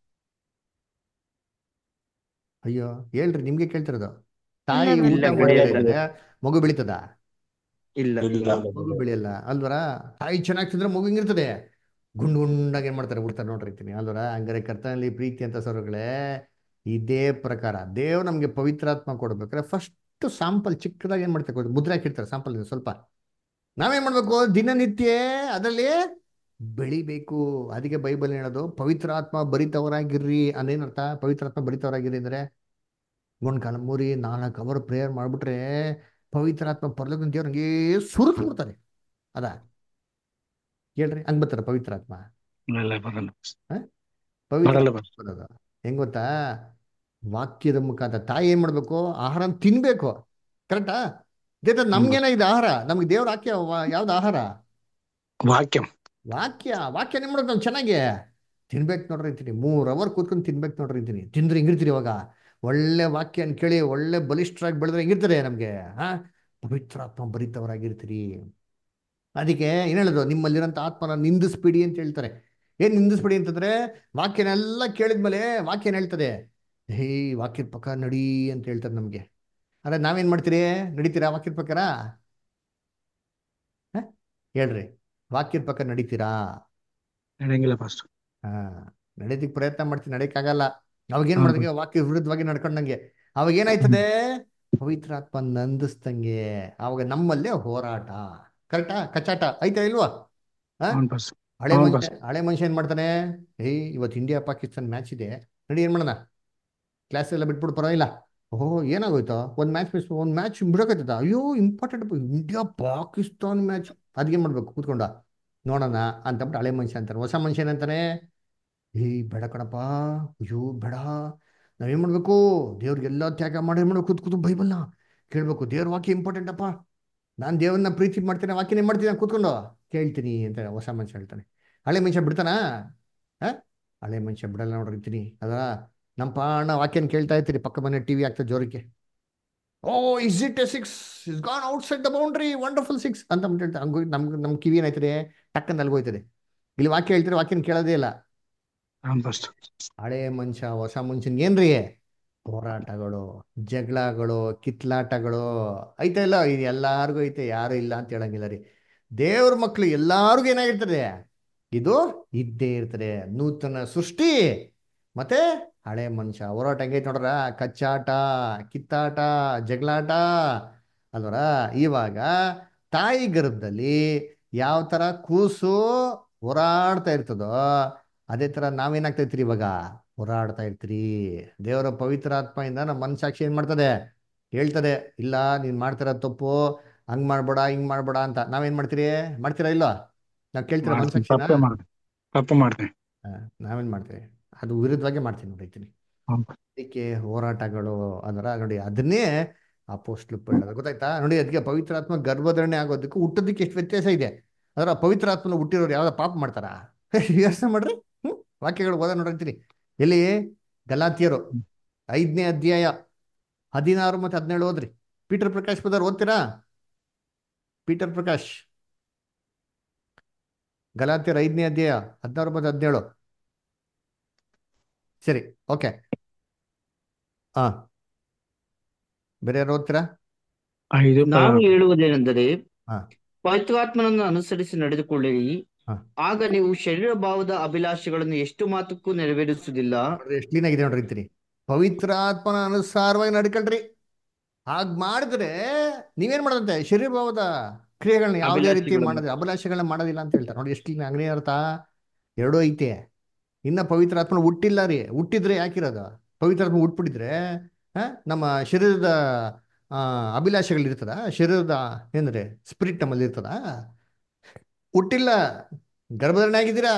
ಅಯ್ಯೋ ಹೇಳ್ರಿ ನಿಮ್ಗೆ ಕೇಳ್ತಿರೋದು ತಾಯಿ ಇಲ್ಲ, ಊಟ ಇಲ್ಲ, ಮಾಡದೇ ಬೆಳೆಯಲ್ಲ. ಇದ್ರೆ ಮಗು ಬೆಳೀತದ ಇಲ್ಲ ಮಗು ಬೆಳೆಯಲ್ಲ ಅಲ್ವರ ತಾಯಿ ಚೆನ್ನಾಗಿ ತಿಂದ್ರೆ ಮಗು ಹಿಂಗಿರ್ತದೆ ಗುಂಡು ಗುಂಡಾಗಿ ಏನ್ ಮಾಡ್ತಾರೆ ಬಿಡ್ತಾರೆ ನೋಡ್ರಿತೀನಿ ಅಲ್ವರ ಹಂಗಾರೆ ಕರ್ತನಲ್ಲಿ ಪ್ರೀತಿ ಅಂತ ಸರುಗಳೇ ಇದೇ ಪ್ರಕಾರ ದೇವ್ ನಮ್ಗೆ ಪವಿತ್ರಾತ್ಮ ಕೊಡ್ಬೇಕಾದ್ರೆ ಫಸ್ಟ್ ಸಾಂಪಲ್ ಚಿಕ್ಕದಾಗಿ ಏನ್ ಮಾಡ್ತಾರೆ ಗೊತ್ತಾ? ಮುದ್ರೆ ಹಾಕಿರ್ತಾರೆ ಸಾಂಪಲ್ ಸ್ವಲ್ಪ ನಾವೇನ್ ಮಾಡ್ಬೇಕು ದಿನನಿತ್ಯ ಅದರಲ್ಲಿ ಬೆಳಿಬೇಕು ಅದಕ್ಕೆ ಬೈಬಲ್ ಹೇಳೋದು ಪವಿತ್ರಾತ್ಮ ಭರಿತವರಾಗಿರ್ರಿ ಅಂದೇನರ್ಥ ಪವಿತ್ರಾತ್ಮ ಭರಿತವರಾಗಿರ್ರಿ ಅಂದ್ರೆ ಒಂದು ಕಾಲ ಮೂರಿ ನಾಲ್ಕು ಅವರ್ ಪ್ರೇಯರ್ ಮಾಡ್ಬಿಟ್ರೆ ಪವಿತ್ರಾತ್ಮ ಪರ್ಲೋಕ ದೇವ್ರಂಗೆ ಸುರಿಸ್ಬಿಡ್ತಾರೆ ಅದ ಹೇಳ್ರಿ ಹಂಗ್ ಬರ್ತಾರ ಪವಿತ್ರಾತ್ಮ ಪವಿತ್ರ ಬರಲ್ಲ ಬರಲ್ಲ. ಬರೋದು ಹೆಂಗ್ ಗೊತ್ತಾ ವಾಕ್ಯದ ಮುಖಾಂತರ ತಾಯಿ ಏನ್ ಮಾಡ್ಬೇಕು ಆಹಾರ ತಿನ್ಬೇಕು ಕರೆಕ್ಟಾ ಇದೇ ತರ ನಮ್ಗೇನಾಗಿದೆ ಆಹಾರ ನಮ್ಗೆ ದೇವ್ರ ವಾಕ್ಯ ವ- ಯಾವ್ದು ಆಹಾರ ವಾಕ್ಯಂ ವಾಕ್ಯ ವಾಕ್ಯ ಏನ್ ಮಾಡ್ಬೇಕು ನಾವು ಚೆನ್ನಾಗಿ ತಿನ್ಬೇಕು ನೋಡ್ರಿ ಅಂತೀನಿ ಮೂರ್ ಅವರ್ ಕೂತ್ಕೊಂಡು ತಿನ್ಬೇಕು ನೋಡ್ರಿ ಅಂತೀನಿ ತಿಂದ್ರೆ ಹೆಂಗಿರ್ತೀರಿ ಇವಾಗ ಒಳ್ಳೆ ವಾಕ್ಯ ಕೇಳಿ ಒಳ್ಳೆ ಬಲಿಷ್ಠರಾಗಿ ಬೆಳೆದ್ರೆ ಹೆಂಗಿರ್ತಾರೆ ನಮ್ಗೆ ಹಾ ಪವಿತ್ರಾತ್ಮ ಭರಿತವರಾಗಿರ್ತೀರಿ ಅದಕ್ಕೆ ಏನ್ ಹೇಳೋದು ನಿಮ್ಮಲ್ಲಿರೋಂಥ ಆತ್ಮನ ನಿಂದಿಸ್ಬಿಡಿ ಅಂತ ಹೇಳ್ತಾರೆ ಏನ್ ನಿಂದಿಸ್ಬಿಡಿ ಅಂತಂದ್ರೆ ವಾಕ್ಯನೆಲ್ಲ ಕೇಳಿದ್ಮೇಲೆ ವಾಕ್ಯ ಏನ್ ಹೇಳ್ತದೆ ಹೇ ವಾಕ್ಯದ ಪ್ರಕಾರ ನಡಿ ಅಂತ ಹೇಳ್ತಾರೆ ನಮ್ಗೆ ಅರೆ ನಾವೇನ್ ಮಾಡ್ತೀರಿ ನಡೀತೀರಾ ವಾಕ್ಯದ ಪ್ರಕಾರ ಹ? ಹೇಳ್ರಿ ವಾಕ್ಯದ ಪ್ರಕಾರ ನಡೀತೀರಾ ನಡೆಯಂಗಿಲ್ಲ ಫಸ್ಟ್ ಹಾ ನಡೀತಿಕ್ ಪ್ರಯತ್ನ ಮಾಡ್ತೀನಿ ನಡೀಕಾಗಲ್ಲ ಅವಾಗ ಏನ್ ಹೌದು. ಮಾಡಿದಂಗೆ ವಾಕ್ಯ ವಿರುದ್ಧವಾಗಿ ನಡ್ಕೊಂಡಂಗೆ ಅವಾಗ ಏನಾಯ್ತದೆ ಪವಿತ್ರಾತ್ಮ ನಂದಿಸ್ದಂಗೆ ಅವಾಗ ನಮ್ಮಲ್ಲೇ ಹೋರಾಟ ಕರೆಕ್ಟಾ ಕಚಾಟ ಐತಾ ಇಲ್ವಾ ಹಾ ಹೌನ್ ಪಾಸ್ ಹಳೆ ಹೌನ್ ಮನುಷ್ಯ ಹಳೆ ಮನುಷ್ಯ ಏನ್ ಮಾಡ್ತಾನೆ ಏಯ್ ಇವತ್ತು ಇಂಡಿಯಾ ಪಾಕಿಸ್ತಾನ್ ಮ್ಯಾಚ್ ಇದೆ ನಡಿ ಏನ್ ಮಾಡೋಣ ಕ್ಲಾಸ್ ಎಲ್ಲ ಬಿಟ್ಬಿಟ್ಟು ಪರವಾಗಿಲ್ಲ ಓಹೋ ಏನಾಗೋಯ್ತು ಒಂದ್ ಮ್ಯಾಚ್ ಮಿಸ್ ಒಂದ್ ಮ್ಯಾಚ್ ಬಿಡೋಕೈತದ ಅಯ್ಯೋ ಇಂಪಾರ್ಟೆಂಟ್ ಇಂಡಿಯಾ ಪಾಕಿಸ್ತಾನ್ ಮ್ಯಾಚ್ ಅದ್ಗೇನ್ ಮಾಡ್ಬೇಕು ಕೂತ್ಕೊಂಡ ನೋಡೋಣ ಅಂತಬಿಟ್ಟು ಹಳೆ ಮನುಷ್ಯ ಅಂತಾನೆ ಹೊಸ ಮನುಷ್ಯ ಏನಂತಾನೆ ಏಯ್ ಬೇಡ ಕಣಪ್ಪ ಅಯ್ಯೋ ಬೇಡ ನಾವೇನ್ ಮಾಡ್ಬೇಕು ದೇವ್ರಿಗೆಲ್ಲ ತ್ಯಾಗ ಮಾಡಿ ಏನ್ ಮಾಡ್ಬೇಕು ಕೂತ್ ಕೂತು ಬೈಬಲ್ನ ಕೇಳ್ಬೇಕು ದೇವ್ರ ವಾಕ್ಯ ಇಂಪಾರ್ಟೆಂಟ್ ಅಪ್ಪ ನಾನು ದೇವ್ರನ್ನ ಪ್ರೀತಿ ಮಾಡ್ತೇನೆ ವಾಕ್ಯನೇ ಮಾಡ್ತೀನಿ ನಾನು ಕೂತ್ಕೊಂಡು ಕೇಳ್ತೀನಿ ಅಂತ ಹೊಸ ಮನುಷ್ಯ ಹೇಳ್ತಾನೆ ಹಳೆ ಮನುಷ್ಯ ಬಿಡ್ತಾನಾ ಹ ಹಳೆ ಮನುಷ್ಯ ಬಿಡಲ್ಲ ನೋಡಿರ್ತೀನಿ ಅದ ನಮ್ಮ ಪಾಣ ವಾಕ್ಯನ ಕೇಳ್ತಾ ಇರ್ತೀರಿ ಪಕ್ಕ ಮನೆ ಟಿವಿ ಆಗ್ತದೆ ಜೋರಕ್ಕೆ oh is it a six is gone outside the boundary wonderful six ಅಂತ ಅಂದ್ಬಿಟ್ಟು ಹೇಳ್ತಾರೆ ಹಂಗೋಗಿ ನಮ್ಗೆ ನಮ್ಮ ಕಿವಿ ಏನಾಯ್ತದೆ ಟಕ್ಕಂತ ಅಲ್ಗೋಯ್ತದೆ ಇಲ್ಲಿ ವಾಕ್ಯ ಹೇಳ್ತಾರೆ ವಾಕ್ಯನ ಕೇಳೋದೇ ಇಲ್ಲ ಹಾಂ ಫಸ್ಟ್ ಹಳೆ ಮನುಷ್ಯ ಹೊಸ ಮನುಷ್ಯನ್ ಏನ್ರಿ ಹೋರಾಟಗಳು ಜಗಳಗಳು ಕಿತ್ಲಾಟಗಳು ಐತೆ ಇಲ್ಲ ಇದು ಎಲ್ಲಾರ್ಗೂ ಐತೆ ಯಾರು ಇಲ್ಲ ಅಂತ ಹೇಳಂಗಿಲ್ಲ ರೀ ದೇವ್ರ ಮಕ್ಳು ಎಲ್ಲಾರ್ಗೂ ಏನಾಗಿರ್ತದೆ ಇದು ಇದ್ದೇ ಇರ್ತದೆ ನೂತನ ಸೃಷ್ಟಿ ಮತ್ತೆ ಹಳೆ ಮನುಷ್ಯ ಹೋರಾಟ ಹೆಂಗೈತೆ ನೋಡ್ರ ಕಚ್ಚಾಟ ಕಿತ್ತಾಟ ಜಗಳಾಟ ಅಲ್ವರ ಇವಾಗ ತಾಯಿ ಗರ್ಭದಲ್ಲಿ ಯಾವ ಥರ ಕೂಸು ಹೋರಾಡ್ತಾ ಇರ್ತದೋ ಅದೇ ಥರ ನಾವೇನಾಗ್ತಾ ಇರ್ತೀರಿ ಇವಾಗ ಹೋರಾಡ್ತಾ ಇರ್ತೀರಿ ದೇವರ ಪವಿತ್ರ ಆತ್ಮೆಯಿಂದ ನಮ್ಮ ಮನಸಾಕ್ಷಿ ಏನು ಮಾಡ್ತದೆ ಹೇಳ್ತದೆ ಇಲ್ಲ ನೀನು ಮಾಡ್ತಿರೋ ತಪ್ಪು ಹಂಗೆ ಮಾಡ್ಬೇಡ ಹಿಂಗೆ ಮಾಡ್ಬೇಡ ಅಂತ ನಾವೇನು ಮಾಡ್ತೀರಿ ಮಾಡ್ತೀರಾ ಇಲ್ಲ ನಾವು ಕೇಳ್ತೀರಾ ಮಾಡ್ತೀನಿ ಮನಸಾಕ್ಷಿನ ತಪ್ಪೇ ಮಾಡ್ತೀನಿ ತಪ್ಪು ಮಾಡ್ತೀನಿ ನಾವೇನು ಮಾಡ್ತೀವಿ ಅದು ವಿರುದ್ಧವಾಗಿ ಮಾಡ್ತೀನಿ ನೋಡಿದ್ದೀನಿ ಹ್ಮ್. ಅದಕ್ಕೆ ಹೋರಾಟಗಳು ಅದರ ನೋಡಿ ಅದನ್ನೇ ಅಪೋಸ್ಟ್ಲು ಹೇಳೋದು ಗೊತ್ತಾಯ್ತಾ ನೋಡಿ ಅದಕ್ಕೆ ಪವಿತ್ರಾತ್ಮ ಗರ್ಭಧಾರಣೆ ಆಗೋದಕ್ಕೆ ಹುಟ್ಟೋದಕ್ಕೆ ಎಷ್ಟು ವ್ಯತ್ಯಾಸ ಇದೆ ಅದರ ಪವಿತ್ರಾತ್ಮನ ಹುಟ್ಟಿರೋರು ಯಾವ್ದೋ ಪಾಪ ಮಾಡ್ತಾರಾ ಯೋಚನೆ ಮಾಡ್ರಿ ಹ್ಮ್ ವಾಕ್ಯಗಳು ಓದ ನೋಡಿರ್ತೀನಿ ಎಲ್ಲಿ ಗಲಾತಿಯರು ಐದನೇ ಅಧ್ಯಾಯ ಹದಿನಾರು ಮತ್ತೆ ಹದಿನೇಳು ಓದ್ರಿ ಪೀಟರ್ ಪ್ರಕಾಶ್ ಪದರ್ ಓದ್ತೀರಾ ಪೀಟರ್ ಪ್ರಕಾಶ್ ಗಲಾತಿಯರ್ ಐದನೇ ಅಧ್ಯಾಯ ಹದಿನಾರು ಮತ್ತೆ ಹದಿನೇಳು ಸರಿ ಓಕೆ ಹಾ ಬೇರೆ ಯಾರು ಓದ್ತೀರಾ ಐದು ಪದ ನಾನು ಹೇಳುವುದೇನೆಂದರೆ ಹಾ. ಪವಿತ್ರಾತ್ಮನನ್ನು ಅನುಸರಿಸಿ ನಡೆದುಕೊಳ್ಳಿರಿ ಹಾ. ಆಗ ನೀವು ಶರೀರ ಭಾವದ ಅಭಿಲಾಷೆಗಳನ್ನು ಎಷ್ಟು ಮಾತಕ್ಕೂ ನೆರವೇರಿಸುವುದಿಲ್ಲ ನೋಡ್ರಿ ಎಷ್ಟು ಕ್ಲೀನ್ ಆಗಿದೆ ನೋಡ್ರಿ ಅಂತೀನಿ ಪವಿತ್ರಾತ್ಮನ ಅನುಸಾರವಾಗಿ ನಡ್ಕೊಳ್ರಿ ಹಾಗೆ ಮಾಡಿದ್ರೆ ನೀವೇನ್ ಮಾಡೋದಂತೆ ಶರೀರ ಭಾವದ ಕ್ರಿಯೆಗಳನ್ನ ಯಾವುದೇ ರೀತಿ ಅಭಿಲಾಷೆಗಳನ್ನ. ಮಾಡೋದು ಅಭಿಲಾಷೆಗಳನ್ನ ಮಾಡೋದಿಲ್ಲ ಅಂತ ಹೇಳ್ತಾರೆ ನೋಡಿ ಎಷ್ಟು ಕ್ಲೀನ್ ಅಂಗನೇ ಅರ್ಥ ಎರಡೂ ಐತೆ ಇನ್ನ ಪವಿತ್ರಾತ್ಮನ ಹುಟ್ಟಿಲ್ಲ ರೀ ಹುಟ್ಟಿದ್ರೆ ಯಾಕಿರೋದು ಪವಿತ್ರಾತ್ಮ ಹುಟ್ಬಿಟ್ಟಿದ್ರೆ ಆ, ನಮ್ಮ ಶರೀರದ ಆ, ಅಭಿಲಾಷೆಗಳಿರ್ತದ ಶರೀರದ ಏನಂದ್ರೆ ಸ್ಪಿರಿಟ್ ನಮ್ಮಲ್ಲಿ ಇರ್ತದ ಹುಟ್ಟಿಲ್ಲ ಗರ್ಭಧಾರಣೆ ಆಗಿದ್ದೀರಾ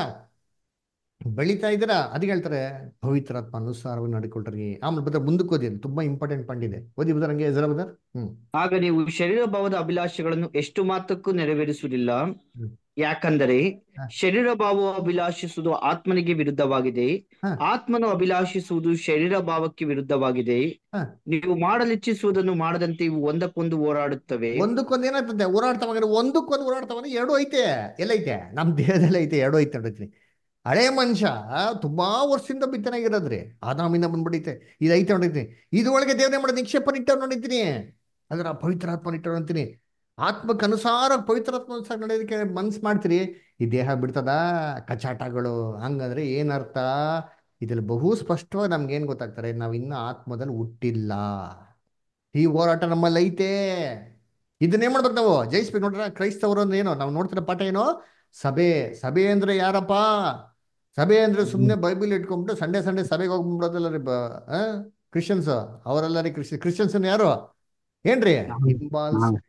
ಬೆಳೀತಾ ಇದ್ದೀರಾ ಅದಕ್ಕೆ ಹೇಳ್ತಾರೆ ಪವಿತ್ರಾತ್ಮ ಅನುಸಾರವಾಗಿ ನಡ್ಕೊಳ್ರಿ ಆಮೇಲೆ ಬದ್ರ ಮುಂದಕ್ಕೆ ಓದಿ ಅದು ತುಂಬಾ ಇಂಪಾರ್ಟೆಂಟ್ ಪಾಯಿಂಟ್ ಇದೆ ಓದಿ ಬದರ್ ಹಂಗೆ ಜರ ಬದರ್ ಹ್ಮ್ ಆಗ ನೀವು ಶರೀರ ಭಾವದ ಅಭಿಲಾಷೆಗಳನ್ನು ಎಷ್ಟು ಮಾತಕ್ಕೂ ನೆರವೇರಿಸುವುದಿಲ್ಲ ಹ್ಮ್. ಯಾಕಂದರೆ ಹ. ಶರೀರ ಭಾವ ಅಭಿಲಾಷಿಸುವುದು ಆತ್ಮನಿಗೆ ವಿರುದ್ಧವಾಗಿದೆ ಹ. ಆತ್ಮನು ಅಭಿಲಾಷಿಸುವುದು ಶರೀರ ಭಾವಕ್ಕೆ ವಿರುದ್ಧವಾಗಿದೆ ಹ. ನೀವು ಮಾಡಲಿಚ್ಛಿಸುವುದನ್ನು ಮಾಡದಂತೆ ಇವು ಒಂದಕ್ಕೊಂದು ಹೋರಾಡುತ್ತವೆ ಒಂದಕ್ಕೊಂದು ಏನಾಗ್ತದೆ ಓಡಾಡ್ತಾವಾಗ ಒಂದಕ್ಕೊಂದು ಓಡಾಡ್ತಾವಾಗ ಎರಡು ಐತೆ ಎಲ್ಲೈತೆ ನಮ್ಮ ದೇಹದಲ್ಲಿ ಐತೆ ಎರಡು ಐತೆ ನೋಡಿರ್ತೀನಿ ಹಳೆ ಮನುಷ್ಯ ತುಂಬಾ ವರ್ಷದಿಂದ ಬಿತ್ತನಾಗಿರೋದ್ರಿ ಆದಾಮಿಂದ ಬಂದ್ಬಿಟ್ಟೈತೆ ಇದು ಐತೆ ನೋಡಿರ್ತೀನಿ ಇದ್ರೊಳಗೆ ದೇವನೇ ಮಾಡೋದು ನಿಕ್ಷೇಪ ಇಟ್ಟವ್ರು ನೋಡಿರ್ತೀನಿ ಅದರ ಪವಿತ್ರಾತ್ಮ ಇಟ್ಟವ್ರು ಅಂತೀನಿ ಆತ್ಮಕ್ಕೆ ಅನುಸಾರ ಪವಿತ್ರಾತ್ಮ ಅನುಸಾರ ನಡೆಯೋದಕ್ಕೆ ಮನ್ಸು ಮಾಡ್ತೀರಿ ಈ ದೇಹ ಬಿಡ್ತದ ಕಚಾಟಗಳು ಹಂಗಂದ್ರೆ ಏನರ್ಥ ಇದ್ರಲ್ಲಿ ಬಹು ಸ್ಪಷ್ಟವಾಗಿ ನಮ್ಗೆ ಏನ್ ಗೊತ್ತಾಗ್ತಾರೆ ನಾವು ಇನ್ನ ಆತ್ಮದಲ್ಲಿ ಹುಟ್ಟಿಲ್ಲ ಈ ಹೋರಾಟ ನಮ್ಮಲ್ಲಿ ಐತೆ ಇದನ್ನೇ ಮಾಡ್ಬೇಕು ನಾವು ಜಯಿಸ್ಬೇಕು ನೋಡ್ರ ಕ್ರೈಸ್ತವರು ಅಂದ್ರೆ ಏನು ನಾವು ನೋಡ್ತಿರೋ ಪಾಠ ಏನು ಸಭೆ ಸಭೆ ಅಂದ್ರೆ ಯಾರಪ್ಪ ಸಭೆ ಅಂದ್ರೆ ಸುಮ್ಮನೆ ಬೈಬಲ್ ಇಟ್ಕೊಂಡ್ಬಿಟ್ಟು ಸಂಡೇ ಸಂಡೇ ಸಭೆಗೆ ಹೋಗ್ಬಿಡೋದಲ್ಲ ರೀ ಕ್ರಿಶ್ಚಿಯನ್ಸ್ ಅವರೆಲ್ಲ ರೀ ಕ್ರಿಶ್ಚಿಯನ್ ಕ್ರಿಶ್ಚಿಯನ್ಸ್ ಯಾರು ಏನ್ರಿ ಹಿಂಬಾಲ್ಸ್ ನಾವೇ.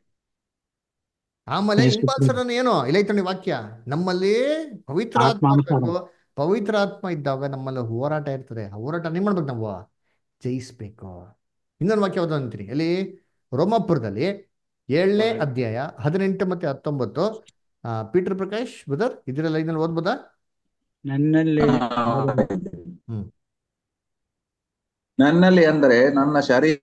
ಆಮೇಲೆ ಯೇಸು ಹಿಂಬಾಲ್ಸರನ್ನು ಏನು ಇಲ್ಲೈತಣಿ ವಾಕ್ಯ ನಮ್ಮಲ್ಲಿ ಪವಿತ್ರ ಆತ್ಮ ಆತ್ಮಾನುಸಾರ. ಇರ್ಬೇಕು. ಪವಿತ್ರ ಆತ್ಮ ಇದ್ದಾಗ ನಮ್ಮಲ್ಲಿ ಹೋರಾಟ ಇರ್ತದೆ ಆ ಹೋರಾಟ ಏನ್ ಮಾಡ್ಬೇಕು ನಾವು ಜಯಿಸ್ಬೇಕು ಇನ್ನೊಂದು ವಾಕ್ಯ ಯಾವ್ದು ಅಂತೀರಿ ಎಲ್ಲಿ ರೋಮಾಪುರದಲ್ಲಿ ಏಳನೇ ಅಧ್ಯಾಯ ಹದಿನೆಂಟು ಮತ್ತೆ ಹತ್ತೊಂಬತ್ತು ಆ, ಪೀಟರ್ ಪ್ರಕಾಶ್ ಬದರ್ ಇದ್ರ ಲೈನಲ್ಲಿ ಓದ್ಬೋದಾ ನನ್ನಲ್ಲಿ ಹ್ಮ್. ನನ್ನಲ್ಲಿ ಅಂದರೆ ನನ್ನ ಶರೀರ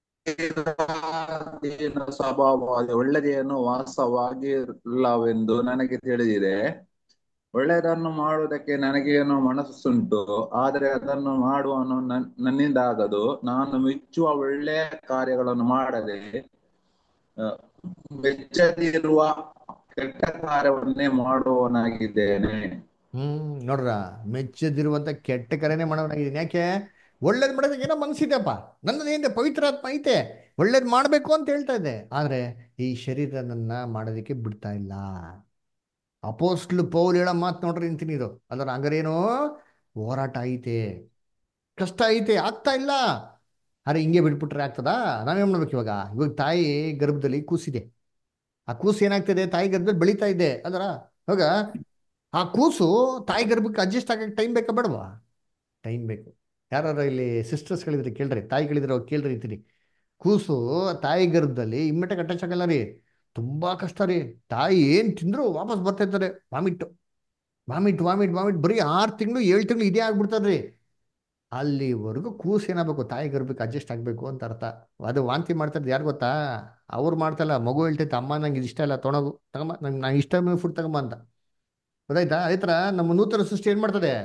ಸ್ವಭಾವ ಒಳ್ಳೆದೇನು ವಾಸವಾಗಿಲ್ಲವೆಂದು ನನಗೆ ತಿಳಿದಿದೆ ಒಳ್ಳೆಯದನ್ನು ಮಾಡುವುದಕ್ಕೆ ನನಗೇನು ಮನಸ್ಸುಂಟು ಆದರೆ ಅದನ್ನು ಮಾಡುವನು ನನ್- ನನ್ನಿಂದ ಆಗದು ನಾನು ಮೆಚ್ಚುವ ಒಳ್ಳೆಯ ಕಾರ್ಯಗಳನ್ನು ಮಾಡದೆ ಆ, ಮೆಚ್ಚದಿರುವ ಕೆಟ್ಟ ಕಾರ್ಯವನ್ನೇ ಮಾಡುವವನಾಗಿದ್ದೇನೆ ಹ್ಮ್ ನೋಡ್ರ ಮೆಚ್ಚದಿರುವಂತ ಕೆಟ್ಟ ಕರೆನೆ ಮಾಡೋನಾಗಿದ್ದೀನಿ ಯಾಕೆ ಒಳ್ಳೇದ್ ಮಾಡೋದಕ್ಕೆ ಏನೋ ಮನ್ಸಿದೆಪ್ಪ ನನ್ನದು ಏನಿದೆ ಪವಿತ್ರಾತ್ಮ ಐತೆ ಒಳ್ಳೇದ್ ಮಾಡ್ಬೇಕು ಅಂತ ಹೇಳ್ತಾ ಇದ್ದೆ ಆದ್ರೆ ಈ ಶರೀರ ನನ್ನ ಮಾಡೋದಕ್ಕೆ ಬಿಡ್ತಾ ಇಲ್ಲ ಅಪೋಸ್ಟ್ಲು ಪೌಲ್ ಹೇಳೋ ಮಾತು ನೋಡ್ರಿ ಅಂತೀನಿ ಇದು ಅದರ ಹಂಗಾರೇನೋ ಹೋರಾಟ ಐತೆ ಕಷ್ಟ ಐತೆ ಆಗ್ತಾ ಇಲ್ಲ ಅರೆ ಹಿಂಗೆ ಬಿಟ್ಬಿಟ್ರೆ ಆಗ್ತದಾ ನಾವೇನ್ ಮಾಡ್ಬೇಕು ಇವಾಗ ಇವಾಗ ತಾಯಿ ಗರ್ಭದಲ್ಲಿ ಕೂಸಿದೆ ಆ ಕೂಸು ಏನಾಗ್ತಿದೆ ತಾಯಿ ಗರ್ಭದಲ್ಲಿ ಬೆಳೀತಾ ಇದೆ ಅದರ ಇವಾಗ ಆ ಕೂಸು ತಾಯಿ ಗರ್ಭಕ್ಕೆ ಅಡ್ಜಸ್ಟ್ ಆಗಕ್ಕೆ ಟೈಮ್ ಬೇಕಾ ಬೇಡವಾ ಟೈಮ್ ಬೇಕು ಯಾರು ಇಲ್ಲಿ ಸಿಸ್ಟರ್ಸ್ಗಳಿದ್ರೆ ಕೇಳ್ರಿ ತಾಯಿಗಳಿದ್ರೆ ಅವ್ರು ಕೇಳ್ರಿ ಅಂತೀನಿ ಕೂಸು ತಾಯಿ ಗರ್ಭದಲ್ಲಿ ಇಮ್ಮಿಡಿಯೇಟ್ ಅಟ್ಯಾಚ್ ಆಗಲ್ಲ ರೀ ತುಂಬಾ ಕಷ್ಟ ರೀ ತಾಯಿ ಏನ್ ತಿಂದ್ರು ವಾಪಸ್ ಬರ್ತಾ ಇರ್ತಾರೆ ವಾಮಿಟ್ ವಾಮಿಟ್ ವಾಮಿಟ್ ವಾಮಿಟ್ ಬರೀ ಆರು ತಿಂಗಳು ಏಳು ತಿಂಗಳು ಇದೇ ಆಗ್ಬಿಡ್ತಾರ್ರಿ ಅಲ್ಲಿವರೆಗೂ ಕೂಸು ಏನಾಗಬೇಕು ತಾಯಿ ಗರ್ಭಕ್ಕೆ ಅಡ್ಜಸ್ಟ್ ಆಗಬೇಕು ಅಂತ ಅರ್ಥ ಅದು ವಾಂತಿ ಮಾಡ್ತಾ ಇದ್ದು ಯಾರು ಗೊತ್ತಾ ಅವ್ರು ಮಾಡ್ತಲ್ಲ ಮಗು ಹೇಳ್ತೈತೆ ಅಮ್ಮ ನಂಗೆ ಇದು ಇಷ್ಟ ಇಲ್ಲ ತೊಣಗು ತಗೊಂಬ ನಂಗೆ ನಂಗೆ ಇಷ್ಟ ಫುಡ್ ತಗೊಂಬ ಅಂತ ಗೊತ್ತಾಯ್ತಾ ಅದೇ ಥರ ನಮ್ಮ ನೂತನ ಸೃಷ್ಟಿ ಏನು ಮಾಡ್ತದೆ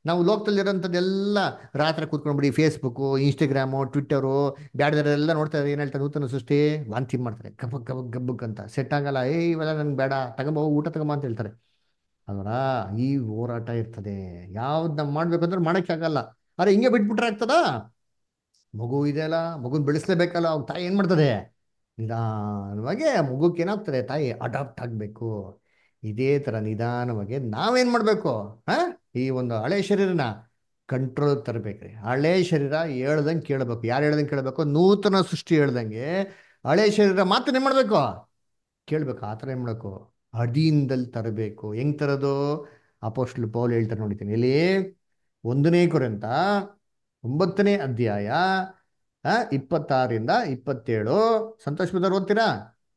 ನಾವು ಲೋಕದಲ್ಲಿರೋಂಥದ್ದೆಲ್ಲ ರಾತ್ರಿ ಕೂತ್ಕೊಂಡ್ಬಿಡಿ ಫೇಸ್ಬುಕ್ಕು ಇನ್ಸ್ಟಾಗ್ರಾಮು ಟ್ವಿಟ್ಟರು ಬ್ಯಾಡದರೆಲ್ಲ ನೋಡ್ತಾ ಇದ್ದಾರೆ ಏನು ಹೇಳ್ತಾರೆ ನೂತನ ಸೃಷ್ಟಿ ವಾಂತಿ ಮಾಡ್ತಾರೆ ಗಬಕ್ ಗಬಕ್ ಗಬ್ಬಕ್ ಅಂತ ಸೆಟ್ ಆಗಲ್ಲ ಏ ಇವೆಲ್ಲ ನನ್ಗೆ ಬೇಡ ತಗೊಂಬ ಹೋಗ್ ಊಟ ತಗೊಂಬ ಅಂತ ಹೇಳ್ತಾರೆ ಅದರ ಈ ಹೋರಾಟ ಇರ್ತದೆ ಯಾವ್ದು ನಾವು ಮಾಡ್ಬೇಕು ಅಂದ್ರೆ ಮಾಡೋಕ್ಕೆ ಆಗಲ್ಲ ಅರೆ ಹಿಂಗೆ ಬಿಟ್ಬಿಟ್ರೆ ಆಗ್ತದಾ ಮಗು ಇದೆಯಲ್ಲ ಮಗುನ ಬೆಳೆಸ್ಲೇಬೇಕಲ್ಲ ಅವ್ನ ತಾಯಿ ಏನು ಮಾಡ್ತದೆ ನಿಧಾನವಾಗಿ ಆ ಮಗುಕ್ಕೆ ಏನಾಗ್ತದೆ ತಾಯಿ ಅಡಾಪ್ಟ್ ಆಗಬೇಕು ಇದೇ ಥರ ನಿಧಾನವಾಗಿ ನಾವೇನು ಮಾಡಬೇಕು ಹಾಂ ಈ ಒಂದು ಹಳೆ ಶರೀರನ ಕಂಟ್ರೋಲ್ ತರಬೇಕ್ರಿ ಹಳೆ ಶರೀರ ಹೇಳ್ದಂಗೆ ಕೇಳಬೇಕು ಯಾರು ಹೇಳ್ದಂಗೆ ಕೇಳಬೇಕು ನೂತನ ಸೃಷ್ಟಿ ಹೇಳ್ದಂಗೆ ಹಳೆ ಶರೀರ ಮಾತ್ರ ಏನು ಮಾಡಬೇಕು ಕೇಳಬೇಕು ಆ ಥರ ಏನು ಮಾಡಬೇಕು ಅಡಿಯಿಂದಲ್ಲಿ ತರಬೇಕು ಹೆಂಗ್ ತರೋದು ಅಪೋಸ್ಟ್ಲ್ ಪೌಲ್ ಹೇಳ್ತಾರೆ ನೋಡಿದ್ದೀನಿ ಇಲ್ಲಿ ಒಂದನೇ ಕೊರಂತ ಒಂಬತ್ತನೇ ಅಧ್ಯಾಯ ಆ, ಇಪ್ಪತ್ತಾರರಿಂದ ಇಪ್ಪತ್ತೇಳು ಸಂತೋಷ್ ಬ್ರದರ್ ಓದ್ತೀರಾ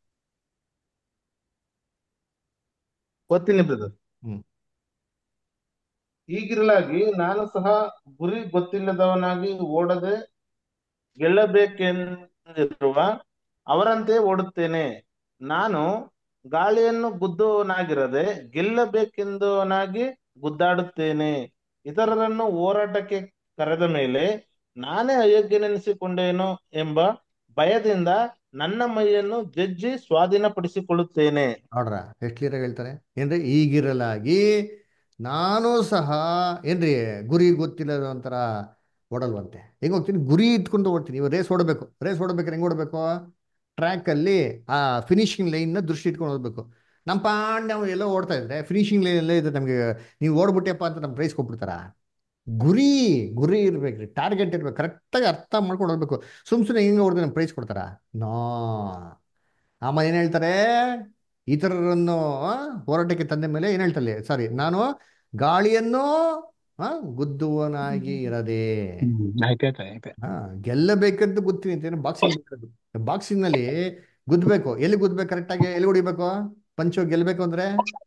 ಗೊತ್ತಿಲ್ಲ ಬ್ರದರ್ ಹ್ಮ್ ಹೀಗಿರಲಾಗಿ ನಾನು ಸಹ ಗುರಿ ಗೊತ್ತಿಲ್ಲದವನಾಗಿ ಓಡದೆ ಗೆಲ್ಲಬೇಕೆಂದಿರುವ ಅವರಂತೆ ಓಡುತ್ತೇನೆ ನಾನು ಗಾಳಿಯನ್ನು ಗುದ್ದುವವನಾಗಿರದೆ ಗೆಲ್ಲಬೇಕೆಂದವನಾಗಿ ಗುದ್ದಾಡುತ್ತೇನೆ ಇತರರನ್ನು ಹೋರಾಟಕ್ಕೆ ಕರೆದ ಮೇಲೆ ನಾನೇ ಅಯೋಗ್ಯನೆನಿಸಿಕೊಂಡೇನೋ ಎಂಬ ಭಯದಿಂದ ನನ್ನ ಮೈಯನ್ನು ಜಜ್ಜಿ ಸ್ವಾಧೀನಪಡಿಸಿಕೊಳ್ಳುತ್ತೇನೆ ನೋಡ್ರ ಎಷ್ಟು ಕ್ಲಿಯರಾಗಿ ಹೇಳ್ತಾರೆ ಏನ್ರಿ ಈಗಿರಲಾಗಿ ನಾನು ಸಹ ಏನ್ರಿ ಗುರಿ ಗೊತ್ತಿಲ್ಲದ ಒಂಥರ ಓಡಲ್ವಂತೆ ಹೆಂಗೆ ಹೋಗ್ತೀನಿ ಗುರಿ ಇಟ್ಕೊಂಡು ಓಡ್ತೀನಿ ಇವಾಗ ರೇಸ್ ಓಡಬೇಕು ರೇಸ್ ಓಡಬೇಕಾದ್ರೆ ಹೆಂಗೆ ಓಡಬೇಕು ಟ್ರ್ಯಾಕಲ್ಲಿ ಆ ಫಿನಿಶಿಂಗ್ ಲೈನ್ನ ದೃಷ್ಟಿ ಇಟ್ಕೊಂಡು ಓಡಬೇಕು ನಮ್ಮ ಪಾಂಡ್ ನಾವು ಎಲ್ಲೋ ಓಡ್ತಾ ಇದ್ರೆ ಫಿನಿಶಿಂಗ್ ಲೈನಲ್ಲೇ ಇದೆ ನಮಗೆ ನೀವು ಓಡ್ಬಿಟ್ಟೆಪ್ಪ ಅಂತ ನಮ್ಮ ಪ್ರೈಸ್ ಕೊಟ್ಬಿಡ್ತಾರ ಗುರಿ ಗುರಿ ಇರ್ಬೇಕ್ರಿ ಟಾರ್ಗೆಟ್ ಇರ್ಬೇಕು ಕರೆಕ್ಟಾಗಿ ಅರ್ಥ ಮಾಡ್ಕೊಂಡು ಹೋಗ್ಬೇಕು ಸುಮ್ ಸುಮ್ಮನೆ ಹಿಂಗೆ ಹೊಡೆದ್ರೆ ನಮ್ಮ ಪ್ರೈಸ್ ಕೊಡ್ತಾರ ನೋ ಆಮೇಲೆ ಏನು ಹೇಳ್ತಾರೆ ಇತರರನ್ನು ಆ, ಹೋರಾಟಕ್ಕೆ ತಂದ ಮೇಲೆ ಏನು ಹೇಳ್ತಾರೆ ಸಾರಿ ನಾನು ಗಾಳಿಯನ್ನು ಆ, ಗುದ್ದುವನಾಗಿ ಇರದೆ ಆಯ್ತಾಯ್ತು ಆಯ್ತು ಹಾ ಗೆಲ್ಲಬೇಕಂತ ಗೊತ್ತೀನಿ ಅಂತೇನು ಬಾಕ್ಸಿಂಗ್ ಬಾಕ್ಸಿಂಗ್ ನಲ್ಲಿ ಗುದ್ದಬೇಕು ಎಲ್ಲಿ ಗುದ್ದಬೇಕು ಕರೆಕ್ಟಾಗಿ ಎಲ್ಲಿ ಹೊಡಿಬೇಕು ಪಂಚು ಗೆಲ್ಲಬೇಕು ಅಂದ್ರೆ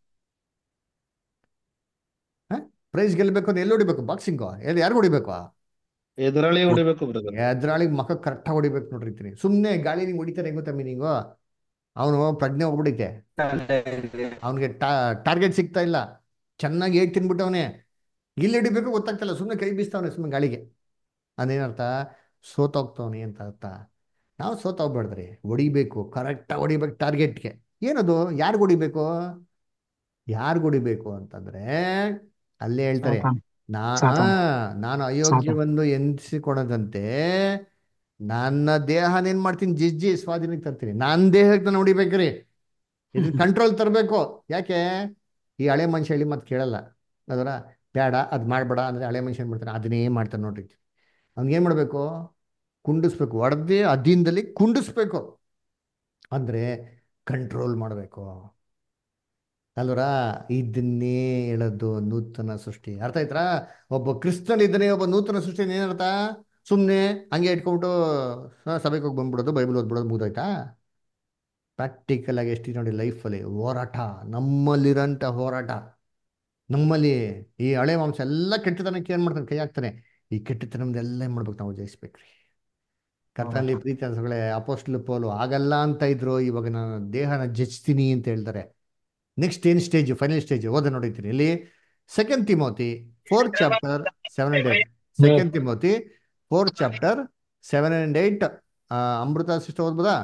ಪ್ರೈಸ್ ಗೆಲ್ಲಬೇಕು ಅಂದ್ರೆ ಎಲ್ಲಿ ಹೊಡಿಬೇಕು ಬಾಕ್ಸಿಂಗು ಎಲ್ಲಿ ಯಾರು ಹೊಡಿಬೇಕು ಎದುರಾಳಿ ಹೊಡಿಬೇಕು ಬ್ರದರ್ ಎದುರಾಳಿಗೆ ಮಕ್ಕ ಕರೆಕ್ಟಾಗಿ ಹೊಡಿಬೇಕು ನೋಡಿರ್ತೀನಿ ಸುಮ್ಮನೆ ಗಾಳಿ ನಿಂಗೆ ಹೊಡಿತಾರೆ ಹೆಂಗ್ ಗೊತ್ತಾ ಮೀನಿಂಗು ಅವನು ಪ್ರಜ್ಞೆ ಹೋಗ್ಬಿಡೈತೆ ಅವನಿಗೆ ಟಾರ್ಗೆಟ್ ಸಿಗ್ತಾ ಇಲ್ಲ ಚೆನ್ನಾಗಿ ಏಟ್ ತಿನ್ಬಿಟ್ಟವನೇ ಇಲ್ಲಿ ಹಿಡಿಬೇಕು ಗೊತ್ತಾಗ್ತಿಲ್ಲ ಸುಮ್ಮನೆ ಕೈ ಬೀಸ್ತಾವನೆ ಸುಮ್ಮನೆ ಗಾಳಿಗೆ ಅದೇನರ್ಥ ಸೋತೋಗ್ತವನೆ ಅಂತ ಅರ್ಥ ನಾವು ಸೋತೋಗ್ಬೇಡ್ದ್ರಿ ಹೊಡಿಬೇಕು ಕರೆಕ್ಟಾಗಿ ಹೊಡಿಬೇಕು ಟಾರ್ಗೆಟ್ಗೆ ಏನದು ಯಾರಿಗೆ ಹೊಡಿಬೇಕು ಯಾರಿಗೆ ಹೊಡಿಬೇಕು ಅಂತಂದ್ರೆ ಅಲ್ಲೇ ಹೇಳ್ತಾರೆ ಸಾತಾನ್ ನಾ ಸಾತಾನ್ ನಾನು ಸಾತಾನ್ ಅಯೋಗ್ಯವೆಂದು ಎನಿಸಿಕೊಡದಂತೆ ನನ್ನ ದೇಹನೇನ್ ಮಾಡ್ತೀನಿ ಜಿಜ್ಜಿ ಸ್ವಾಧೀನಕ್ಕೆ ತರ್ತೀನಿ ನನ್ನ ದೇಹಕ್ಕೆ ನಾನು ಹೊಡಿಬೇಕ್ರಿ ಇದ್ರ ಕಂಟ್ರೋಲ್ ತರಬೇಕು ಯಾಕೆ ಈ ಹಳೆ ಮನುಷ್ಯ ಹೇಳಿ ಮತ್ತೆ ಕೇಳಲ್ಲ ಅದರ ಬೇಡ ಅದು ಮಾಡಬೇಡ ಅಂದರೆ ಹಳೆ ಮನುಷ್ಯ ಏನು ಮಾಡ್ತಾನೆ ಅದನ್ನೇ ಮಾಡ್ತಾನೆ ನೋಡ್ರಿ ಅವ್ನಿಗೇನು ಮಾಡಬೇಕು ಕುಂಡಿಸ್ಬೇಕು ಹೊಡೆದೇ ಅಧೀನದಲ್ಲಿ ಕುಂಡಿಸ್ಬೇಕು ಅಂದರೆ ಕಂಟ್ರೋಲ್ ಮಾಡಬೇಕು ಅಲ್ವರ ಇದನ್ನೇ ಹೇಳೋದು ನೂತನ ಸೃಷ್ಟಿ ಅರ್ಥ ಆಯ್ತಾ ಒಬ್ಬ ಕ್ರಿಸ್ತನ್ ಇದ್ದಾನೆ ಒಬ್ಬ ನೂತನ ಸೃಷ್ಟಿ ಏನರ್ಥ ಸುಮ್ಮನೆ ಹಂಗೆ ಇಟ್ಕೊಂಡ್ಬಿಟ್ಟು ಸ- ಸಭೆಗೆ ಹೋಗಿ ಬಂದ್ಬಿಡೋದು ಬೈಬಲ್ ಓದ್ಬಿಡೋದು ಮುಗ್ದೋಯ್ತಾ ಪ್ರಾಕ್ಟಿಕಲ್ ಆಗಿ ಎಷ್ಟು ನೋಡಿ ಲೈಫಲ್ಲಿ ಹೋರಾಟ ನಮ್ಮಲ್ಲಿರೋಂಥ ಹೋರಾಟ ನಮ್ಮಲ್ಲಿ ಈ ಹಳೆ ಮಾಂಸ ಎಲ್ಲ ಕೆಟ್ಟತನಕ್ಕೆ ಏನು ಮಾಡ್ತಾನೆ ಕೈ ಹಾಕ್ತಾನೆ ಈ ಕೆಟ್ಟತನದೆಲ್ಲ ಏನು ಮಾಡ್ಬೇಕು ನಾವು ಜಯಿಸ್ಬೇಕ್ರಿ ಕರ್ತನಲ್ಲಿ ಪ್ರೀತಿ ಅನ್ಸಗಳೇ ಅಪೋಸ್ಟ್ಲ್ ಪೋಲು ಆಗಲ್ಲ ಅಂತ ಇದ್ರು ಇವಾಗ ನಾನು ದೇಹನ ಜಜ್ತೀನಿ ಅಂತ ಹೇಳ್ತಾರೆ ನೆಕ್ಸ್ಟ್ ಏನ್ ಸ್ಟೇಜ್ ಫೈನಲ್ ಸ್ಟೇಜ್ ಓದ ನೋಡಿದ್ದೀನಿ ಇಲ್ಲಿ second Timothy fourth chapter seven and eight second Timothy fourth chapter seven and eight Amrita sister ಓದ್ಬೋದಾ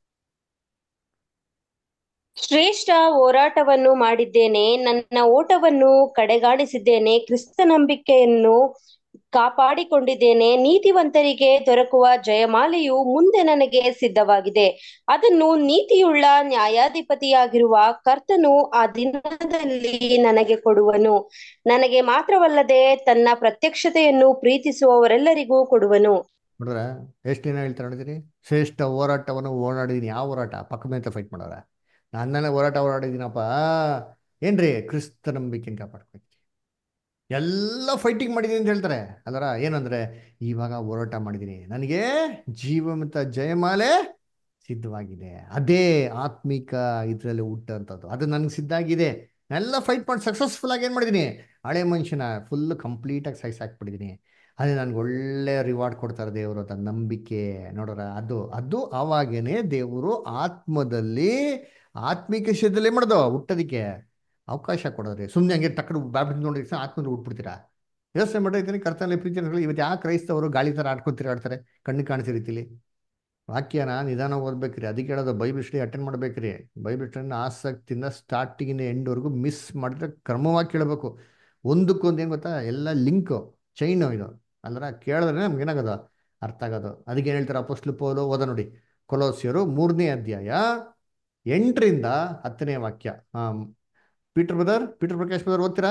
ಶ್ರೇಷ್ಠ ಹೋರಾಟವನ್ನು ಮಾಡಿದ್ದೇನೆ ನನ್ನ ಓಟವನ್ನು ಕಡೆಗಾಣಿಸಿದ್ದೇನೆ ಕ್ರಿಸ್ತ ನಂಬಿಕೆಯನ್ನು ಕಾಪಾಡಿಕೊಂಡಿದ್ದೇನೆ ನೀತಿವಂತರಿಗೆ ದೊರಕುವ ಜಯಮಾಲೆಯು ಮುಂದೆ ನನಗೆ ಸಿದ್ಧವಾಗಿದೆ ಅದನ್ನು ನೀತಿಯುಳ್ಳ ನ್ಯಾಯಾಧಿಪತಿಯಾಗಿರುವ ಕರ್ತನು ಆ ದಿನದಲ್ಲಿ ನನಗೆ ಕೊಡುವನು ನನಗೆ ಮಾತ್ರವಲ್ಲದೆ ತನ್ನ ಪ್ರತ್ಯಕ್ಷತೆಯನ್ನು ಪ್ರೀತಿಸುವವರೆಲ್ಲರಿಗೂ ಕೊಡುವನು ನೋಡ್ರ ಎಷ್ಟು ದಿನ ಹೇಳ್ತಾರೆ ನೋಡಿದಿರಿ ಶ್ರೇಷ್ಠ ಹೋರಾಟವನ್ನು ಓಡಾಡಿದೀನಿ ಯಾವ ಹೋರಾಟ ಪಕ್ಕ ಮೇಲೆ ಫೈಟ್ ಮಾಡೋರ ನನ್ನೆಲ್ಲ ಹೋರಾಟ ಓಡಾಡಿದ್ದೀನಪ್ಪ ಏನ್ರಿ ಕ್ರಿಸ್ತ ನಂಬಿಕೆನ ಕಾಪಾಡ್ಕೊತೀನಿ ಎಲ್ಲ ಫೈಟಿಂಗ್ ಮಾಡಿದ್ದೀನಿ ಅಂತ ಹೇಳ್ತಾರೆ ಅಲ್ಲರ ಏನಂದ್ರೆ ಇವಾಗ ಹೋರಾಟ ಮಾಡಿದ್ದೀನಿ ನನಗೆ ಜೀವಮತ ಜಯಮಾಲೆ ಸಿದ್ಧವಾಗಿದೆ ಅದೇ ಆತ್ಮಿಕ ಇದರಲ್ಲಿ ಹುಟ್ಟಂಥದ್ದು ಅದು ನನಗೆ ಸಿದ್ಧ ಆಗಿದೆ ಎಲ್ಲ ಫೈಟ್ ಮಾಡಿ ಸಕ್ಸಸ್ಫುಲ್ ಆಗಿ ಏನು ಮಾಡಿದ್ದೀನಿ ಹಳೆ ಮನುಷ್ಯನ ಫುಲ್ ಕಂಪ್ಲೀಟಾಗಿ ಸೈಸ್ ಹಾಕ್ಬಿಟ್ಟಿದ್ದೀನಿ ಅದೇ ನನಗೆ ಒಳ್ಳೆ ರಿವಾರ್ಡ್ ಕೊಡ್ತಾರೆ ದೇವರು ಅಂತ ನಂಬಿಕೆ ನೋಡೋರ ಅದು ಅದು ಆವಾಗೇನೆ ದೇವರು ಆತ್ಮದಲ್ಲಿ ಆತ್ಮಿಕ ವಿಷಯದಲ್ಲಿ ಮಾಡೋದು ಹುಟ್ಟೋದಕ್ಕೆ ಅವಕಾಶ ಕೊಡೋದ್ರಿ ಸುಮ್ಮನೆ ಹಂಗೆ ಟಕ್ಕಡು ಬ್ಯಾಬಿಟ್ ನೋಡಿ ಆತ್ಮದಲ್ಲಿ ಹುಟ್ಬಿಡ್ತೀರಾ ಯೋಚನೆ ಮಾಡಿರ್ತೀನಿ ಕರ್ತನಲ್ಲಿ ಪ್ರೀತಿ ಇವತ್ತು ಯಾಕೆ ಕ್ರೈಸ್ತವರು ಗಾಳಿ ಥರ ಆಡ್ಕೊಂಡು ತಿರುಗಾಡ್ತಾರೆ ಕಣ್ಣು ಕಾಣಿಸೋ ರೀತಿಲಿ ವಾಕ್ಯನ ನಿಧಾನ ಓದ್ಬೇಕ್ರಿ ಅದಕ್ಕೆ ಹೇಳೋದು ಬೈಬಲ್ ಸ್ಟಡಿ ಅಟೆಂಡ್ ಮಾಡ್ಬೇಕ್ರಿ ಬೈಬಲ್ ಸ್ಟಡಿನ ಆಸಕ್ತಿಯಿಂದ ಸ್ಟಾರ್ಟಿಂಗಿಂದ ಎಂಡ್ವರೆಗೂ ಮಿಸ್ ಮಾಡಿದ್ರೆ ಕ್ರಮವಾಗಿ ಕೇಳಬೇಕು ಒಂದಕ್ಕೊಂದು ಏನು ಗೊತ್ತಾ ಎಲ್ಲ ಲಿಂಕು ಚೈನು ಇದು ಅಂದ್ರೆ ಕೇಳಿದ್ರೆ ನಮ್ಗೆ ಏನಾಗೋದು ಅರ್ಥ ಆಗೋದು ಅದಕ್ಕೆ ಏನು ಹೇಳ್ತಾರೆ ಅಪೋಸ್ಲು ಪೌಲು ಓದ ನೋಡಿ ಕೊಲೋಸಿಯರು ಮೂರನೇ ಅಧ್ಯಾಯ ಎಂಟರಿಂದ ಹತ್ತನೇ ವಾಕ್ಯ ಹಾಂ Peter brother Peter Prakash brother ಓದ್ತೀರಾ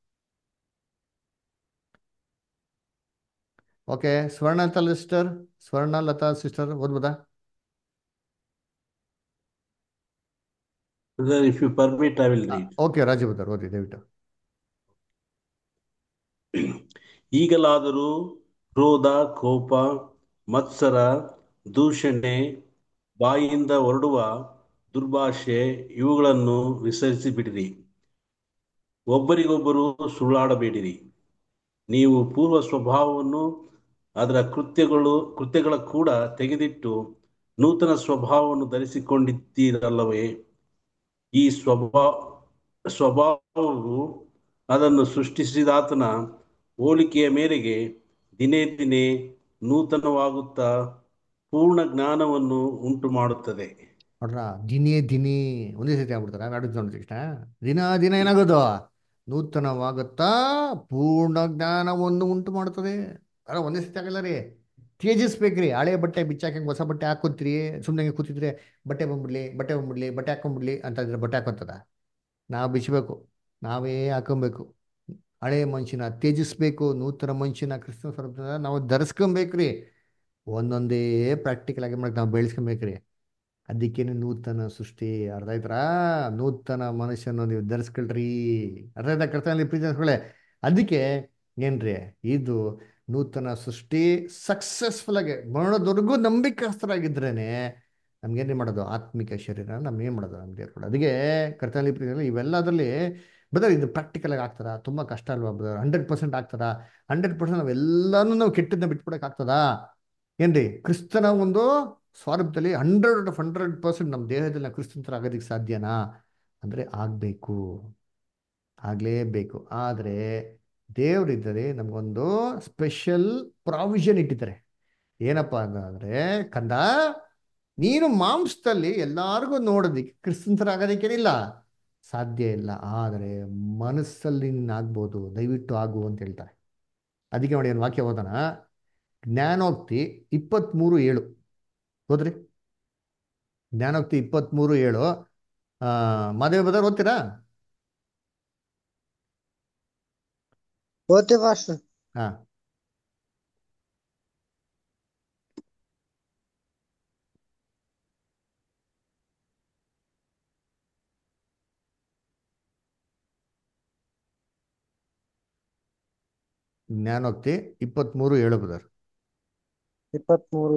ಓಕೆ ಸ್ವರ್ಣಲತಾ ಸಿಸ್ಟರ್ ಸ್ವರ್ಣಲತಾ ಸಿಸ್ಟರ್ ಓದ್ಬೋದಾ Brother, if you permit, I will read. Okay Raju brother ಓದಿ ದಯವಿಟ್ಟು ಈಗಲಾದರೂ ಕ್ರೋಧ ಕೋಪ ಮತ್ಸರ ದೂಷಣೆ ಬಾಯಿಯಿಂದ ಹೊರಡುವ ದುರ್ಭಾಷೆ ಇವುಗಳನ್ನು ವಿಸರಿಸಿ ಬಿಡಿರಿ ಒಬ್ಬರಿಗೊಬ್ಬರು ಸುಳ್ಳಾಡಬೇಡಿರಿ ನೀವು ಪೂರ್ವ ಸ್ವಭಾವವನ್ನು ಅದರ ಕೃತ್ಯಗಳು ಕೃತ್ಯಗಳ ಕೂಡ ತೆಗೆದಿಟ್ಟು ನೂತನ ಸ್ವಭಾವವನ್ನು ಧರಿಸಿಕೊಂಡಿದ್ದೀರಲ್ಲವೇ ಈ ಸ್ವಭಾವ ಸ್ವಭಾವವು ಅದನ್ನು ಸೃಷ್ಟಿಸಿದಾತನ ಹೋಲಿಕೆಯ ಮೇರೆಗೆ ದಿನೇ ದಿನೇ ನೂತನವಾಗುತ್ತಾ ಪೂರ್ಣ ಜ್ಞಾನವನ್ನು ಉಂಟು ಮಾಡುತ್ತದೆ ನೋಡ್ರ ದಿನೇ ದಿನೇ ಒಂದೇ ಸತಿ ಆಗ್ಬಿಡ್ತಾರೆ ಆಡಿದ್ ನೋಡಿದ ತಕ್ಷಣ ದಿನ ದಿನ ಏನಾಗೋದು ನೂತನವಾಗುತ್ತಾ ಪೂರ್ಣ ಜ್ಞಾನವನ್ನು ಉಂಟು ಮಾಡುತ್ತದೆ ಅಲ್ಲ ಒಂದೇ ಸತಿ ಆಗಲ್ಲ ರೀ ತೇಜಿಸ್ಬೇಕ್ರಿ ಹಳೆ ಬಟ್ಟೆ ಬಿಚ್ಚಾಕಂಗೆ ಹೊಸ ಬಟ್ಟೆ ಹಾಕೋತೀರಿ ಸುಮ್ಮನೆ ಕೂತಿದ್ರೆ ಬಟ್ಟೆ ಬಂದ್ಬಿಡ್ಲಿ ಬಟ್ಟೆ ಬಂದ್ಬಿಡ್ಲಿ ಬಟ್ಟೆ ಹಾಕೊಂಡ್ಬಿಡ್ಲಿ ಅಂತ ಇದ್ರೆ ಬಟ್ಟೆ ಹಾಕೋತದ ನಾವು ಬಿಚ್ಚಬೇಕು ನಾವೇ ಹಾಕೊಬೇಕು ಹಳೆ ಮನುಷ್ಯನ ತ್ಯಜಿಸ್ಬೇಕು ನೂತನ ಮನುಷ್ಯನ ಕ್ರಿಸ್ತನ ಸ್ವರೂಪದಿಂದ ನಾವು ಧರಿಸ್ಕೊಬೇಕ್ರಿ ಒಂದೊಂದೇ ಪ್ರಾಕ್ಟಿಕಲ್ ಆಗಿ ಮಾಡಕ್ಕೆ ನಾವು ಬೆಳೆಸ್ಕೊಬೇಕ್ರಿ ಅದಕ್ಕೇನೆ ನೂತನ ಸೃಷ್ಟಿ ಅರ್ಥ ಆಯ್ತಾ ನೂತನ ಮನುಷ್ಯನ ನೀವು ಧರಿಸ್ಕೊಳ್ರಿ ಅರ್ಥ ಆಯ್ತಾ ಕರ್ತನಲ್ಲಿ ಪ್ರೀತಿಸ್ಕೊಳ್ಳೆ ಅದಕ್ಕೆ ಏನ್ರಿ ಇದು ನೂತನ ಸೃಷ್ಟಿ ಸಕ್ಸಸ್ಫುಲ್ ಆಗಿ ಮಾಡೋದವರೆಗೂ ನಂಬಿಕಸ್ಥರಾಗಿದ್ರೇನೆ ನಮ್ಗೇನು ಮಾಡೋದು ಆತ್ಮಿಕ ಶರೀರ ನಮ್ಗೆ ಏನು ಮಾಡೋದು ನಮ್ಗೆ ಕೊಡೋದು ಅದಕ್ಕೆ ಕರ್ತನಲ್ಲಿ ಪ್ರೀತಿಯಲ್ಲಿ ಇವೆಲ್ಲದರಲ್ಲಿ ಬದರ್ ಇದು ಪ್ರಾಕ್ಟಿಕಲ್ ಆಗಿ ಆಗ್ತದ ತುಂಬ ಕಷ್ಟ ಅಲ್ವಾ ಬದರ್ ಹಂಡ್ರೆಡ್ ಪರ್ಸೆಂಟ್ ಆಗ್ತದ ಹಂಡ್ರೆಡ್ ಪರ್ಸೆಂಟ್ ನಾವೆಲ್ಲನೂ ನಾವು ಕೆಟ್ಟದನ್ನ ಬಿಟ್ಬಿಡಕ್ಕೆ ಆಗ್ತದಾ ಏನ್ರಿ ಕ್ರಿಸ್ತನ ಒಂದು ಸ್ವರೂಪದಲ್ಲಿ ಹಂಡ್ರೆಡ್ ಆಫ್ ಹಂಡ್ರೆಡ್ ಪರ್ಸೆಂಟ್ ನಮ್ಮ ದೇಹದಲ್ಲಿ ನಾವು ಕ್ರಿಸ್ತನ ಥರ ಆಗೋದಕ್ಕೆ ಸಾಧ್ಯನಾ ಅಂದರೆ ಆಗಬೇಕು ಆಗಲೇಬೇಕು ಆದರೆ ದೇವರಿದ್ದರೆ ನಮಗೊಂದು ಸ್ಪೆಷಲ್ ಪ್ರಾವಿಷನ್ ಇಟ್ಟಿದ್ದಾರೆ ಏನಪ್ಪ ಅಂತಂದರೆ ಕಂದ ನೀನು ಮಾಂಸದಲ್ಲಿ ಎಲ್ಲಾರಿಗೂ ನೋಡೋದಕ್ಕೆ ಕ್ರಿಸ್ತನ ಥರ ಆಗೋದಕ್ಕೇನಿಲ್ಲ ಸಾಧ್ಯ ಇಲ್ಲ ಆದರೆ ಮನಸ್ಸಲ್ಲಿ ನೀನು ಆಗ್ಬೋದು ದಯವಿಟ್ಟು ಆಗು ಅಂತ ಹೇಳ್ತಾರೆ ಅದಕ್ಕೆ ನೋಡಿ ಏನು ವಾಕ್ಯ ಓದೋಣ ಜ್ಞಾನೋಕ್ತಿ ಇಪ್ಪತ್ತ್ಮೂರು ಏಳು ಹೋದ್ರಿ ಜ್ಞಾನೋಕ್ತಿ ಇಪ್ಪತ್ತ್ಮೂರು ಏಳು ಮಾದೇವ ಬದರ್ ಓದ್ತೀರಾ ಓದ್ತೆ ಫಾಸ್ಟ್ ಹಾ ಜ್ಞಾನೋಕ್ತಿ ಇಪ್ಪತ್ತ್ಮೂರು ಏಳು ಬದರ್ ಇಪ್ಪತ್ಮೂರು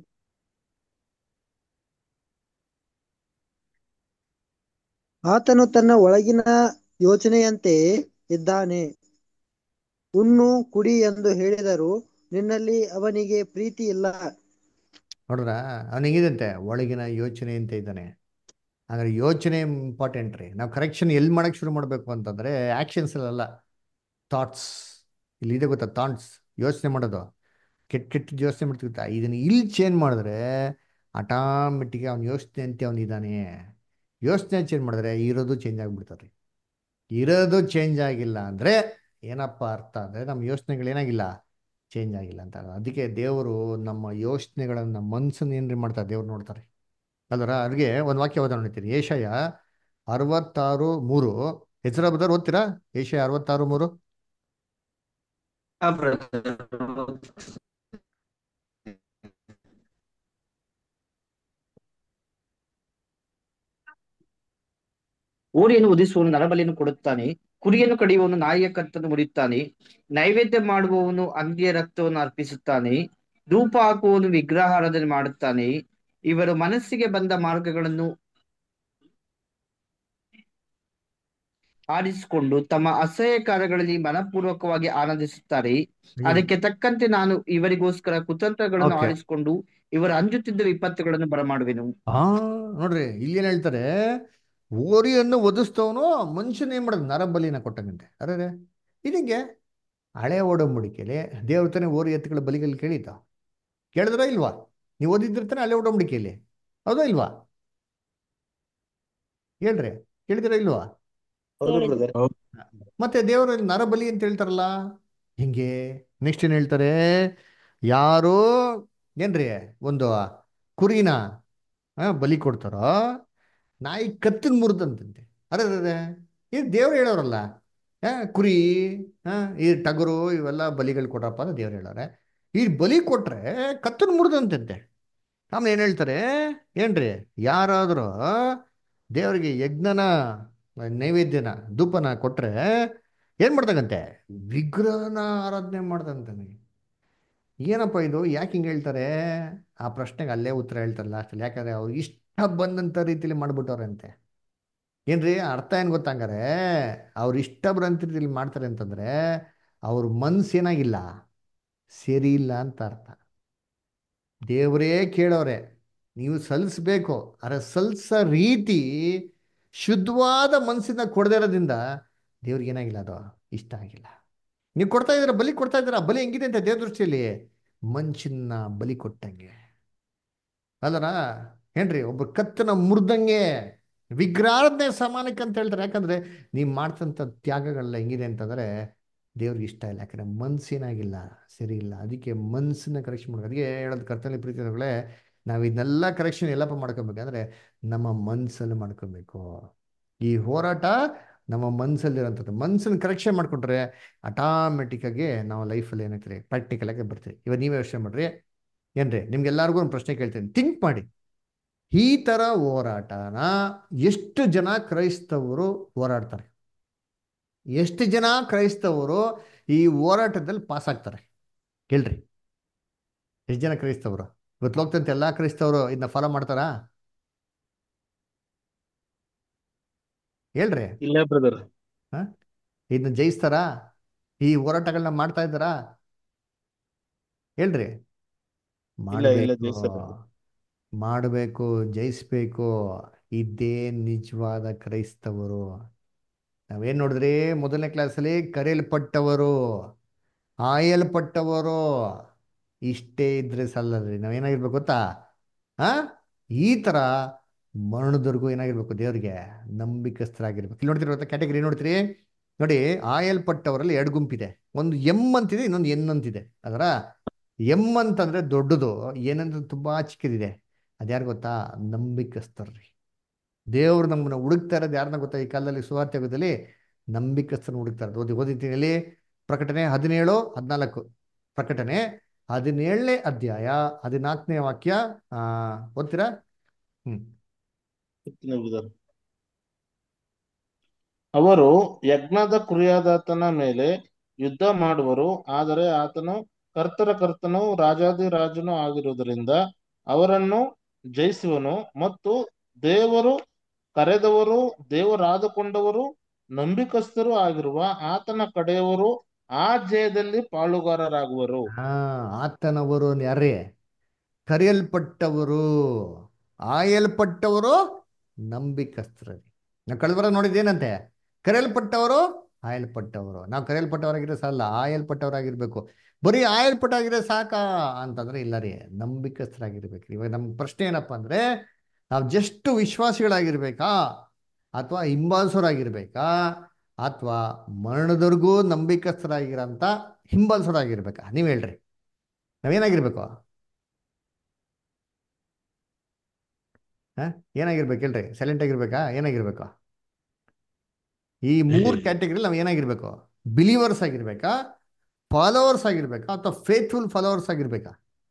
ಆತನು ತನ್ನ ಒಳಗಿನ ಯೋಚನೆಯಂತೆ ಇದ್ದಾನೆ ಉಣ್ಣು ಕುಡಿ ಎಂದು ಹೇಳಿದರು ನಿನ್ನಲ್ಲಿ ಅವನಿಗೆ ಪ್ರೀತಿ ಇಲ್ಲ ನೋಡ್ರ ಅವನಿಗಿದಂತೆ ಒಳಗಿನ ಯೋಚನೆ ಅಂತ ಇದ್ದಾನೆ ಅಂದರೆ ಯೋಚನೆ ಇಂಪಾರ್ಟೆಂಟ್ ರೀ ನಾವು ಕರೆಕ್ಷನ್ ಎಲ್ಲಿ ಮಾಡೋಕ್ಕೆ ಶುರು ಮಾಡಬೇಕು ಅಂತಂದರೆ ಆ್ಯಕ್ಷನ್ಸಲ್ಲ ಥಾಟ್ಸ್ ಇಲ್ಲಿ ಇದೆ ಗೊತ್ತಾ ಥಾಟ್ಸ್ ಯೋಚನೆ ಮಾಡೋದು ಕೆಟ್ಟ ಕೆಟ್ಟ ಯೋಚನೆ ಮಾಡ್ತಿರ್ತಾ ಇದನ್ನು ಇಲ್ಲಿ ಚೇಂಜ್ ಮಾಡಿದ್ರೆ ಆಟೋಮೆಟಿಕ್ ಅವ್ನ ಯೋಚನೆ ಅಂತ ಅವನಿದ್ದಾನೆ ಯೋಚನೆ ಚೇಂಜ್ ಮಾಡಿದ್ರೆ ಇರೋದು ಚೇಂಜ್ ಆಗಿಬಿಡ್ತಾರೆ ಇರೋದು ಚೇಂಜ್ ಆಗಿಲ್ಲ ಅಂದರೆ ಏನಪ್ಪ ಅರ್ಥ ಅಂದರೆ ನಮ್ಮ ಯೋಚನೆಗಳು ಏನಾಗಿಲ್ಲ ಚೇಂಜ್ ಆಗಿಲ್ಲ ಅಂತ ಅದಕ್ಕೆ ದೇವರು ನಮ್ಮ ಯೋಚನೆಗಳನ್ನು ನಮ್ಮ ಮನಸ್ಸನ್ನು ಏನ್ರಿ ಮಾಡ್ತಾರೆ ದೇವ್ರು ನೋಡ್ತಾರೆ ಅಲ್ವರ ಅವ್ರಿಗೆ ಒಂದು ವಾಕ್ಯ ಓದೋಣ ನೋಡ್ತೀರಿ ಏಷಯ ಅರವತ್ತಾರು ಮೂರು ಹೆಸರ ಬದರ್ ಓದ್ತೀರಾ ಏಷಯ ಅರವತ್ತಾರು ಮೂರು ಓರಿಯನ್ನು ಉದಿಸುವವನು ನರಬಲಿಯನ್ನು ಕೊಡುತ್ತಾನೆ ಕುರಿಯನ್ನು ಕಡಿಯುವವನು ನಾಯಿಯ ಕತ್ತನ್ನು ಮುರಿಯುತ್ತಾನೆ ನೈವೇದ್ಯ ಮಾಡುವವನು ಅಂಗಿಯ ರಕ್ತವನ್ನು ಅರ್ಪಿಸುತ್ತಾನೆ ಧೂಪ ಹಾಕುವವನು ವಿಗ್ರಹಾರಾಧನೆ ಮಾಡುತ್ತಾನೆ ಇವರು ಮನಸ್ಸಿಗೆ ಬಂದ ಮಾರ್ಗಗಳನ್ನು ಆರಿಸಿಕೊಂಡು ತಮ್ಮ ಅಸಹ್ಯ ಕಾರ್ಯಗಳಲ್ಲಿ ಮನಪೂರ್ವಕವಾಗಿ ಆನಂದಿಸುತ್ತಾರೆ ಅದಕ್ಕೆ ತಕ್ಕಂತೆ ನಾನು ಇವರಿಗೋಸ್ಕರ ಕುತಂತ್ರಗಳನ್ನು Okay. ಆರಿಸಿಕೊಂಡು ಇವರು ಅಂಜುತ್ತಿದ್ದ ವಿಪತ್ತುಗಳನ್ನು ಬರಮಾಡುವೆನು ಹಾ ನೋಡ್ರಿ ಇಲ್ಲಿ ಏನ್ ಹೇಳ್ತಾರೆ ಓರಿಯನ್ನು ಒದಿಸ್ತವನು ಮನುಷ್ಯನ ಏನ್ ಮಾಡೋದು ನರಬಲಿನ ಕೊಟ್ಟಂಗಂತೆ ಅರೆ ಇದಿಂಗೆ ಹಳೆ ಒಡಂಬಡಿಕೆಯಲ್ಲಿ ದೇವ್ರ ತಾನೇ ಓರಿ ಎತ್ತುಗಳ ಬಲಿಗಳು ಕೇಳಿದ್ದ ಕೇಳಿದ್ರೋ ಇಲ್ವಾ ನೀವು ಓದಿದ್ದಿರ್ತಾನೆ ಹಳೆ ಒಡಂಬಡಿಕೆಯಲ್ಲಿ ಹೌದಾ ಇಲ್ವಾ ಹೇಳ್ರಿ ಕೇಳಿದಿರೋ ಇಲ್ವಾ ಹೌದು ಬ್ರದರ್ ಮತ್ತೆ ದೇವರು ನರಬಲಿ ಅಂತ ಹೇಳ್ತಾರಲ್ಲ ಹಿಂಗೆ ನೆಕ್ಸ್ಟ್ ಏನ್ ಹೇಳ್ತಾರೆ ಯಾರು ಏನ್ರಿ ಒಂದು ಕುರಿನ ಆ, ಬಲಿ ಕೊಡ್ತಾರೋ ನಾಯಿ ಕತ್ತಿನ ಮುರಿದಂತಂತೆ ಅರೆ ಅರೆ ಈ ದೇವ್ರು ಹೇಳೋರಲ್ಲ ಆ, ಕುರಿ ಆ, ಈ ಟಗರು ಇವೆಲ್ಲ ಬಲಿಗಳು ಕೊಟ್ರಪ್ಪ ಅಂತ ದೇವ್ರು ಹೇಳೋರೆ ಈ ಬಲಿ ಕೊಟ್ರೆ ಕತ್ತನ್ ಮುರಿದಂತಂತೆ ಆಮೇಲೆ ಏನು ಹೇಳ್ತಾರೆ ಏನ್ರಿ ಯಾರಾದರೂ ದೇವರಿಗೆ ಯಜ್ಞನ ನೈವೇದ್ಯನ ಧೂಪನ ಕೊಟ್ರೆ ಏನು ಮಾಡ್ದಂತೆ ವಿಗ್ರಹನ ಆರಾಧನೆ ಮಾಡ್ದಂತಾನೆ ಏನಪ್ಪ ಇದು ಯಾಕೆ ಹಿಂಗೆ ಹೇಳ್ತಾರೆ ಆ ಪ್ರಶ್ನೆಗೆ ಅಲ್ಲೇ ಉತ್ತರ ಹೇಳ್ತಾರೆ ಲಾಸ್ಟಲ್ಲಿ ಯಾಕಂದ್ರೆ ಅವ್ರು ಇಷ್ಟ ಬಂದಂಥ ರೀತಿಲಿ ಮಾಡ್ಬಿಟ್ಟವ್ರಂತೆ ಏನ್ರಿ ಅರ್ಥ ಏನು ಗೊತ್ತಂಗಾರೆ ಅವ್ರು ಇಷ್ಟ ಬರೋಂಥ ರೀತಿಲಿ ಮಾಡ್ತಾರೆ ಅಂತಂದ್ರೆ ಅವ್ರ ಮನ್ಸು ಏನಾಗಿಲ್ಲ ಸರಿ ಇಲ್ಲ ಅಂತ ಅರ್ಥ ದೇವರೇ ಕೇಳೋರೆ ನೀವು ಸಲ್ಲಿಸ್ಬೇಕು ಅರೆ ಸಲ್ಸ ರೀತಿ ಶುದ್ಧವಾದ ಮನಸ್ಸಿಂದ ಕೊಡದೇ ಇರೋದ್ರಿಂದ ದೇವ್ರಿಗೆ ಏನಾಗಿಲ್ಲ ಅದು ಇಷ್ಟ ಆಗಿಲ್ಲ ನೀವು ಕೊಡ್ತಾ ಇದ್ದೀರಾ ಬಲಿ ಕೊಡ್ತಾ ಇದ್ದೀರಾ ಬಲಿ ಹೆಂಗಿದೆ ಅಂತ ದೇವ್ರ ದೃಷ್ಟಿಯಲ್ಲಿ ಮನುಷ್ಯನ ಬಲಿ ಕೊಟ್ಟಂಗೆ ಅಲ್ಲರ ಏನ್ರಿ ಒಬ್ಬ ಕತ್ತನ ಮುರಿದಂಗೆ ವಿಗ್ರಹಾರಾಧನೆ ಸಮಾನಕ್ಕೆ ಅಂತ ಹೇಳ್ತಾರೆ ಯಾಕಂದ್ರೆ ನೀವು ಮಾಡ್ತಂಥ ತ್ಯಾಗಗಳೆಲ್ಲ ಹೆಂಗಿದೆ ಅಂತಂದ್ರೆ ದೇವ್ರಿಗೆ ಇಷ್ಟ ಇಲ್ಲ ಯಾಕಂದ್ರೆ ಮನ್ಸಿನಾಗಿಲ್ಲ ಸರಿ ಇಲ್ಲ ಅದಕ್ಕೆ ಮನ್ಸನ್ನ ಕರೆಕ್ಷನ್ ಮಾಡ್ಬೇಕು ಅದಕ್ಕೆ ಹೇಳೋದು ಕರ್ತನಲ್ಲಿ ಪ್ರೀತಿಗಳೇ ನಾವು ಇದನ್ನೆಲ್ಲ ಕರೆಕ್ಷನ್ ಎಲ್ಲಪ್ಪ ಮಾಡ್ಕೊಬೇಕಂದ್ರೆ ನಮ್ಮ ಮನ್ಸಲ್ಲಿ ಮಾಡ್ಕೊಬೇಕು ಈ ಹೋರಾಟ ನಮ್ಮ ಮನಸ್ಸಲ್ಲಿರೋಂಥದ್ದು ಮನಸ್ಸನ್ನು ಕರೆಕ್ಷನ್ ಮಾಡಿಕೊಂಡ್ರೆ ಆಟೋಮೆಟಿಕ್ಕಾಗಿ ನಾವು ಲೈಫಲ್ಲಿ ಏನಾಗ್ತೀರಿ ಪ್ರಾಕ್ಟಿಕಲ್ ಆಗಿ ಬರ್ತೀವಿ ಇವಾಗ ನೀವೇ ಯೋಚನೆ ಮಾಡ್ರಿ ಏನ್ರಿ ನಿಮ್ಗೆಲ್ಲರಿಗೂ ಒಂದು ಪ್ರಶ್ನೆ ಕೇಳ್ತೀನಿ ಥಿಂಕ್ ಮಾಡಿ ಈ ಥರ ಹೋರಾಟನ ಎಷ್ಟು ಜನ ಕ್ರೈಸ್ತವರು ಹೋರಾಡ್ತಾರೆ ಎಷ್ಟು ಜನ ಕ್ರೈಸ್ತವರು ಈ ಹೋರಾಟದಲ್ಲಿ ಪಾಸ್ ಆಗ್ತಾರೆ ಕೇಳ್ರಿ ಎಷ್ಟು ಜನ ಕ್ರೈಸ್ತವರು ಇವತ್ತು ಹೋಗ್ತಂತೆ ಎಲ್ಲ ಕ್ರೈಸ್ತವರು ಇದನ್ನ ಫಾಲೋ ಮಾಡ್ತಾರಾ ಹೇಳ್ರಿ ಇಲ್ಲ ಬ್ರದರ್ ಹ? ಇದನ್ನ ಜಯಿಸ್ತಾರಾ ಈ ಹೋರಾಟಗಳನ್ನ ಮಾಡ್ತಾ ಇದ್ದಾರಾ ಹೇಳ್ರಿ ಇಲ್ಲ ಇಲ್ಲ ಮಾಡಬೇಕು ಜಯಿಸಲ್ಲ ಮಾಡಬೇಕು ಜಯಿಸ್ಬೇಕು ಇದೇ ನಿಜವಾದ ಕ್ರೈಸ್ತವರು ನಾವೇನ್ ನೋಡಿದ್ರಿ ಮೊದಲನೇ ಕ್ಲಾಸಲ್ಲಿ ಕರೆಯಲ್ಪಟ್ಟವರು ಆಯಲ್ಪಟ್ಟವರು ಇಷ್ಟೇ ಇದ್ರೆ ಸಲ್ಲದ್ರಿ ನಾವೇನಾಗಿರ್ಬೇಕು ಗೊತ್ತಾ ಆ ಈ ಥರ ಮರಣದವರೆಗೂ ಏನಾಗಿರ್ಬೇಕು ದೇವರಿಗೆ ನಂಬಿಕಸ್ಥರಾಗಿರ್ಬೇಕು ಇಲ್ಲಿ ನೋಡ್ತೀರಿ ಗೊತ್ತಾ ಕ್ಯಾಟಗರಿ ನೋಡ್ತೀರಿ ನೋಡಿ ಆಯಲ್ಪಟ್ಟವರಲ್ಲಿ ಎರಡು ಗುಂಪಿದೆ ಒಂದು ಎಮ್ ಅಂತಿದೆ ಇನ್ನೊಂದು ಎನ್ ಅಂತಿದೆ ಅದರ ಎಮ್ ಅಂತಂದ್ರೆ ದೊಡ್ಡದು ಏನಂದ್ರೆ ತುಂಬಾ ಚಿಕ್ಕದಿದೆ ಅದ್ಯಾರು ಗೊತ್ತಾ ನಂಬಿಕಸ್ಥರ್ರಿ ದೇವ್ರು ನಮ್ಮನ್ನ ಹುಡುಕ್ತಾ ಇರೋದು ಯಾರನ್ನ ಗೊತ್ತಾ ಈ ಕಾಲದಲ್ಲಿ ಸುವಾರ್ತೆಗದಲ್ಲಿ ನಂಬಿಕಸ್ಥರನ್ನ ಹುಡುಕ್ತಾ ಇರೋದು ಓದಿ ಓದಿದ್ದೀನಿ ಇಲ್ಲಿ ಪ್ರಕಟಣೆ ಹದಿನೇಳು ಹದಿನಾಲ್ಕು ಪ್ರಕಟಣೆ ಹದಿನೇಳನೇ ಅಧ್ಯಾಯ ಹದಿನಾಲ್ಕನೇ ವಾಕ್ಯ ಆ ಓದ್ತೀರಾ ಹ್ಮ್ ಬ್ರದರ್ ಅವರು ಯಜ್ಞದ ಕುರಿಯಾದಾತನ ಮೇಲೆ ಯುದ್ಧ ಮಾಡುವರು ಆದರೆ ಆತನು ಕರ್ತರ ಕರ್ತನು ರಾಜಾದಿರಾಜನು ಆಗಿರುವುದರಿಂದ ಅವರನ್ನು ಜಯಿಸುವನು ಮತ್ತು ದೇವರು ಕರೆದವರು ದೇವರಾದುಕೊಂಡವರು ನಂಬಿಕಸ್ಥರು ಆಗಿರುವ ಆತನ ಕಡೆಯವರು ಆ ಜಯದಲ್ಲಿ ಪಾಲುಗಾರರಾಗುವರು ಹಾ ಆತನವರು ಯಾರೇ ಕರೆಯಲ್ಪಟ್ಟವರು ಆಯಲ್ಪಟ್ಟವರು ನಂಬಿಕಸ್ಥರು ನಾವು ಕಳೆದ ನೋಡಿದ್ದೇನಂತೆ ಕರೆಯಲ್ಪಟ್ಟವರು ಆಯಲ್ಪಟ್ಟವರು ನಾವು ಕರೆಯಲ್ಪಟ್ಟವರಾಗಿರೋ ಸಾಲ ಆಯಲ್ಪಟ್ಟವರಾಗಿರ್ಬೇಕು ಬರೀ ಆಯಲ್ಪಟ್ಟಾಗಿರೋ ಸಾಕಾ ಅಂತಂದ್ರೆ ಇಲ್ಲ ರೀ ನಂಬಿಕಸ್ಥರಾಗಿರ್ಬೇಕು ಇವಾಗ ನಮ್ಮ ಪ್ರಶ್ನೆ ಏನಪ್ಪ ಅಂದ್ರೆ ನಾವು ಜಸ್ಟ್ ವಿಶ್ವಾಸಿಗಳಾಗಿರ್ಬೇಕಾ ಅಥವಾ ಹಿಂಬಾಲಿಸೋರಾಗಿರ್ಬೇಕಾ ಅಥವಾ ಮರಣದವರೆಗೂ ನಂಬಿಕಸ್ಥರಾಗಿರೋಂಥ ಹಿಂಬಾಲಿಸೋರಾಗಿರ್ಬೇಕಾ ನೀವು ಹೇಳ್ರಿ ನಾವೇನಾಗಿರ್ಬೇಕು ಹಾ ಏನಾಗಿರ್ಬೇಕು ಹೇಳ್ರಿ ಸೈಲೆಂಟ್ ಆಗಿರ್ಬೇಕಾ ಏನಾಗಿರ್ಬೇಕು ಈ ಮೂರು ಕ್ಯಾಟಗರಿ ನಾವು ಏನಾಗಿರ್ಬೇಕು ಬಿಲೀವರ್ಸ್ ಆಗಿರ್ಬೇಕಾ ಫಾಲೋವರ್ಸ್ ಆಗಿರ್ಬೇಕಾ ಅಥವಾ ಫೇತ್ಫುಲ್ ಫಾಲೋವರ್ಸ್ ಆಗಿರ್ಬೇಕಾ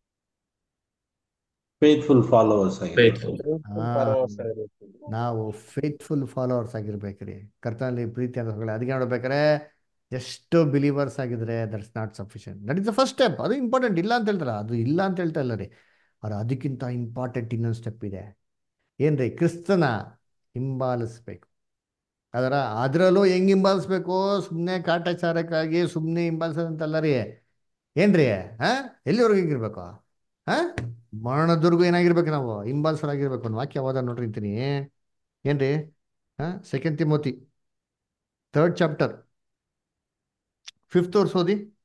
ಫೇತ್ಫುಲ್ ಫಾಲೋವರ್ಸ್ ಆಗಿರ್ಬೇಕು Faithful. ಹಾ ನಾವು ಫೇತ್ಫುಲ್ ಫಾಲೋವರ್ಸ್ ಆಗಿರ್ಬೇಕ್ರಿ ಕರ್ತನಲ್ಲಿ ಪ್ರೀತಿ ಅಂತ ಅದಕ್ಕೆ ನೋಡ್ಬೇಕಾರೆ ಎಷ್ಟು ಬಿಲೀವರ್ಸ್ ಆಗಿದ್ರೆ that's not sufficient that is the first step ಅದು ಇಂಪಾರ್ಟೆಂಟ್ ಇಲ್ಲ ಅಂತ ಹೇಳ್ತಾರ ಅದು ಇಲ್ಲ ಅಂತ ಹೇಳ್ತಾ ಇಲ್ಲ ರೀ ಅವ್ರು ಅದಕ್ಕಿಂತ ಇಂಪಾರ್ಟೆಂಟ್ ಇನ್ನೊಂದು ಸ್ಟೆಪ್ ಇದೆ ಏನ್ರಿ ಕ್ರಿಸ್ತನ ಹಿಂಬಾಲಿಸ್ಬೇಕು ಅದರ ಅದರಲ್ಲೂ ಹೆಂಗ್ ಹಿಂಬಾಲಿಸ್ಬೇಕು ಸುಮ್ಮನೆ ಕಾಟಾಚಾರಕ್ಕಾಗಿ ಸುಮ್ಮನೆ ಹಿಂಬಾಲಿಸೋದಂತಲ್ಲ ರೀ ಏನ್ರಿ ಹಾ ಎಲ್ಲಿವರೆಗೂ ಹಿಂಗಿರ್ಬೇಕು ಹಾ ಮರಣದವರೆಗೂ ಏನಾಗಿರ್ಬೇಕು ನಾವು ಹಿಂಬಾಲಿಸೋರಾಗಿರ್ಬೇಕು ಒಂದು ವಾಕ್ಯ ಓದ ನೋಡ್ರಿ ಅಂತೀನಿ ಏನ್ರಿ ಹಾ second Timothy third chapter fifth verse ಓದಿ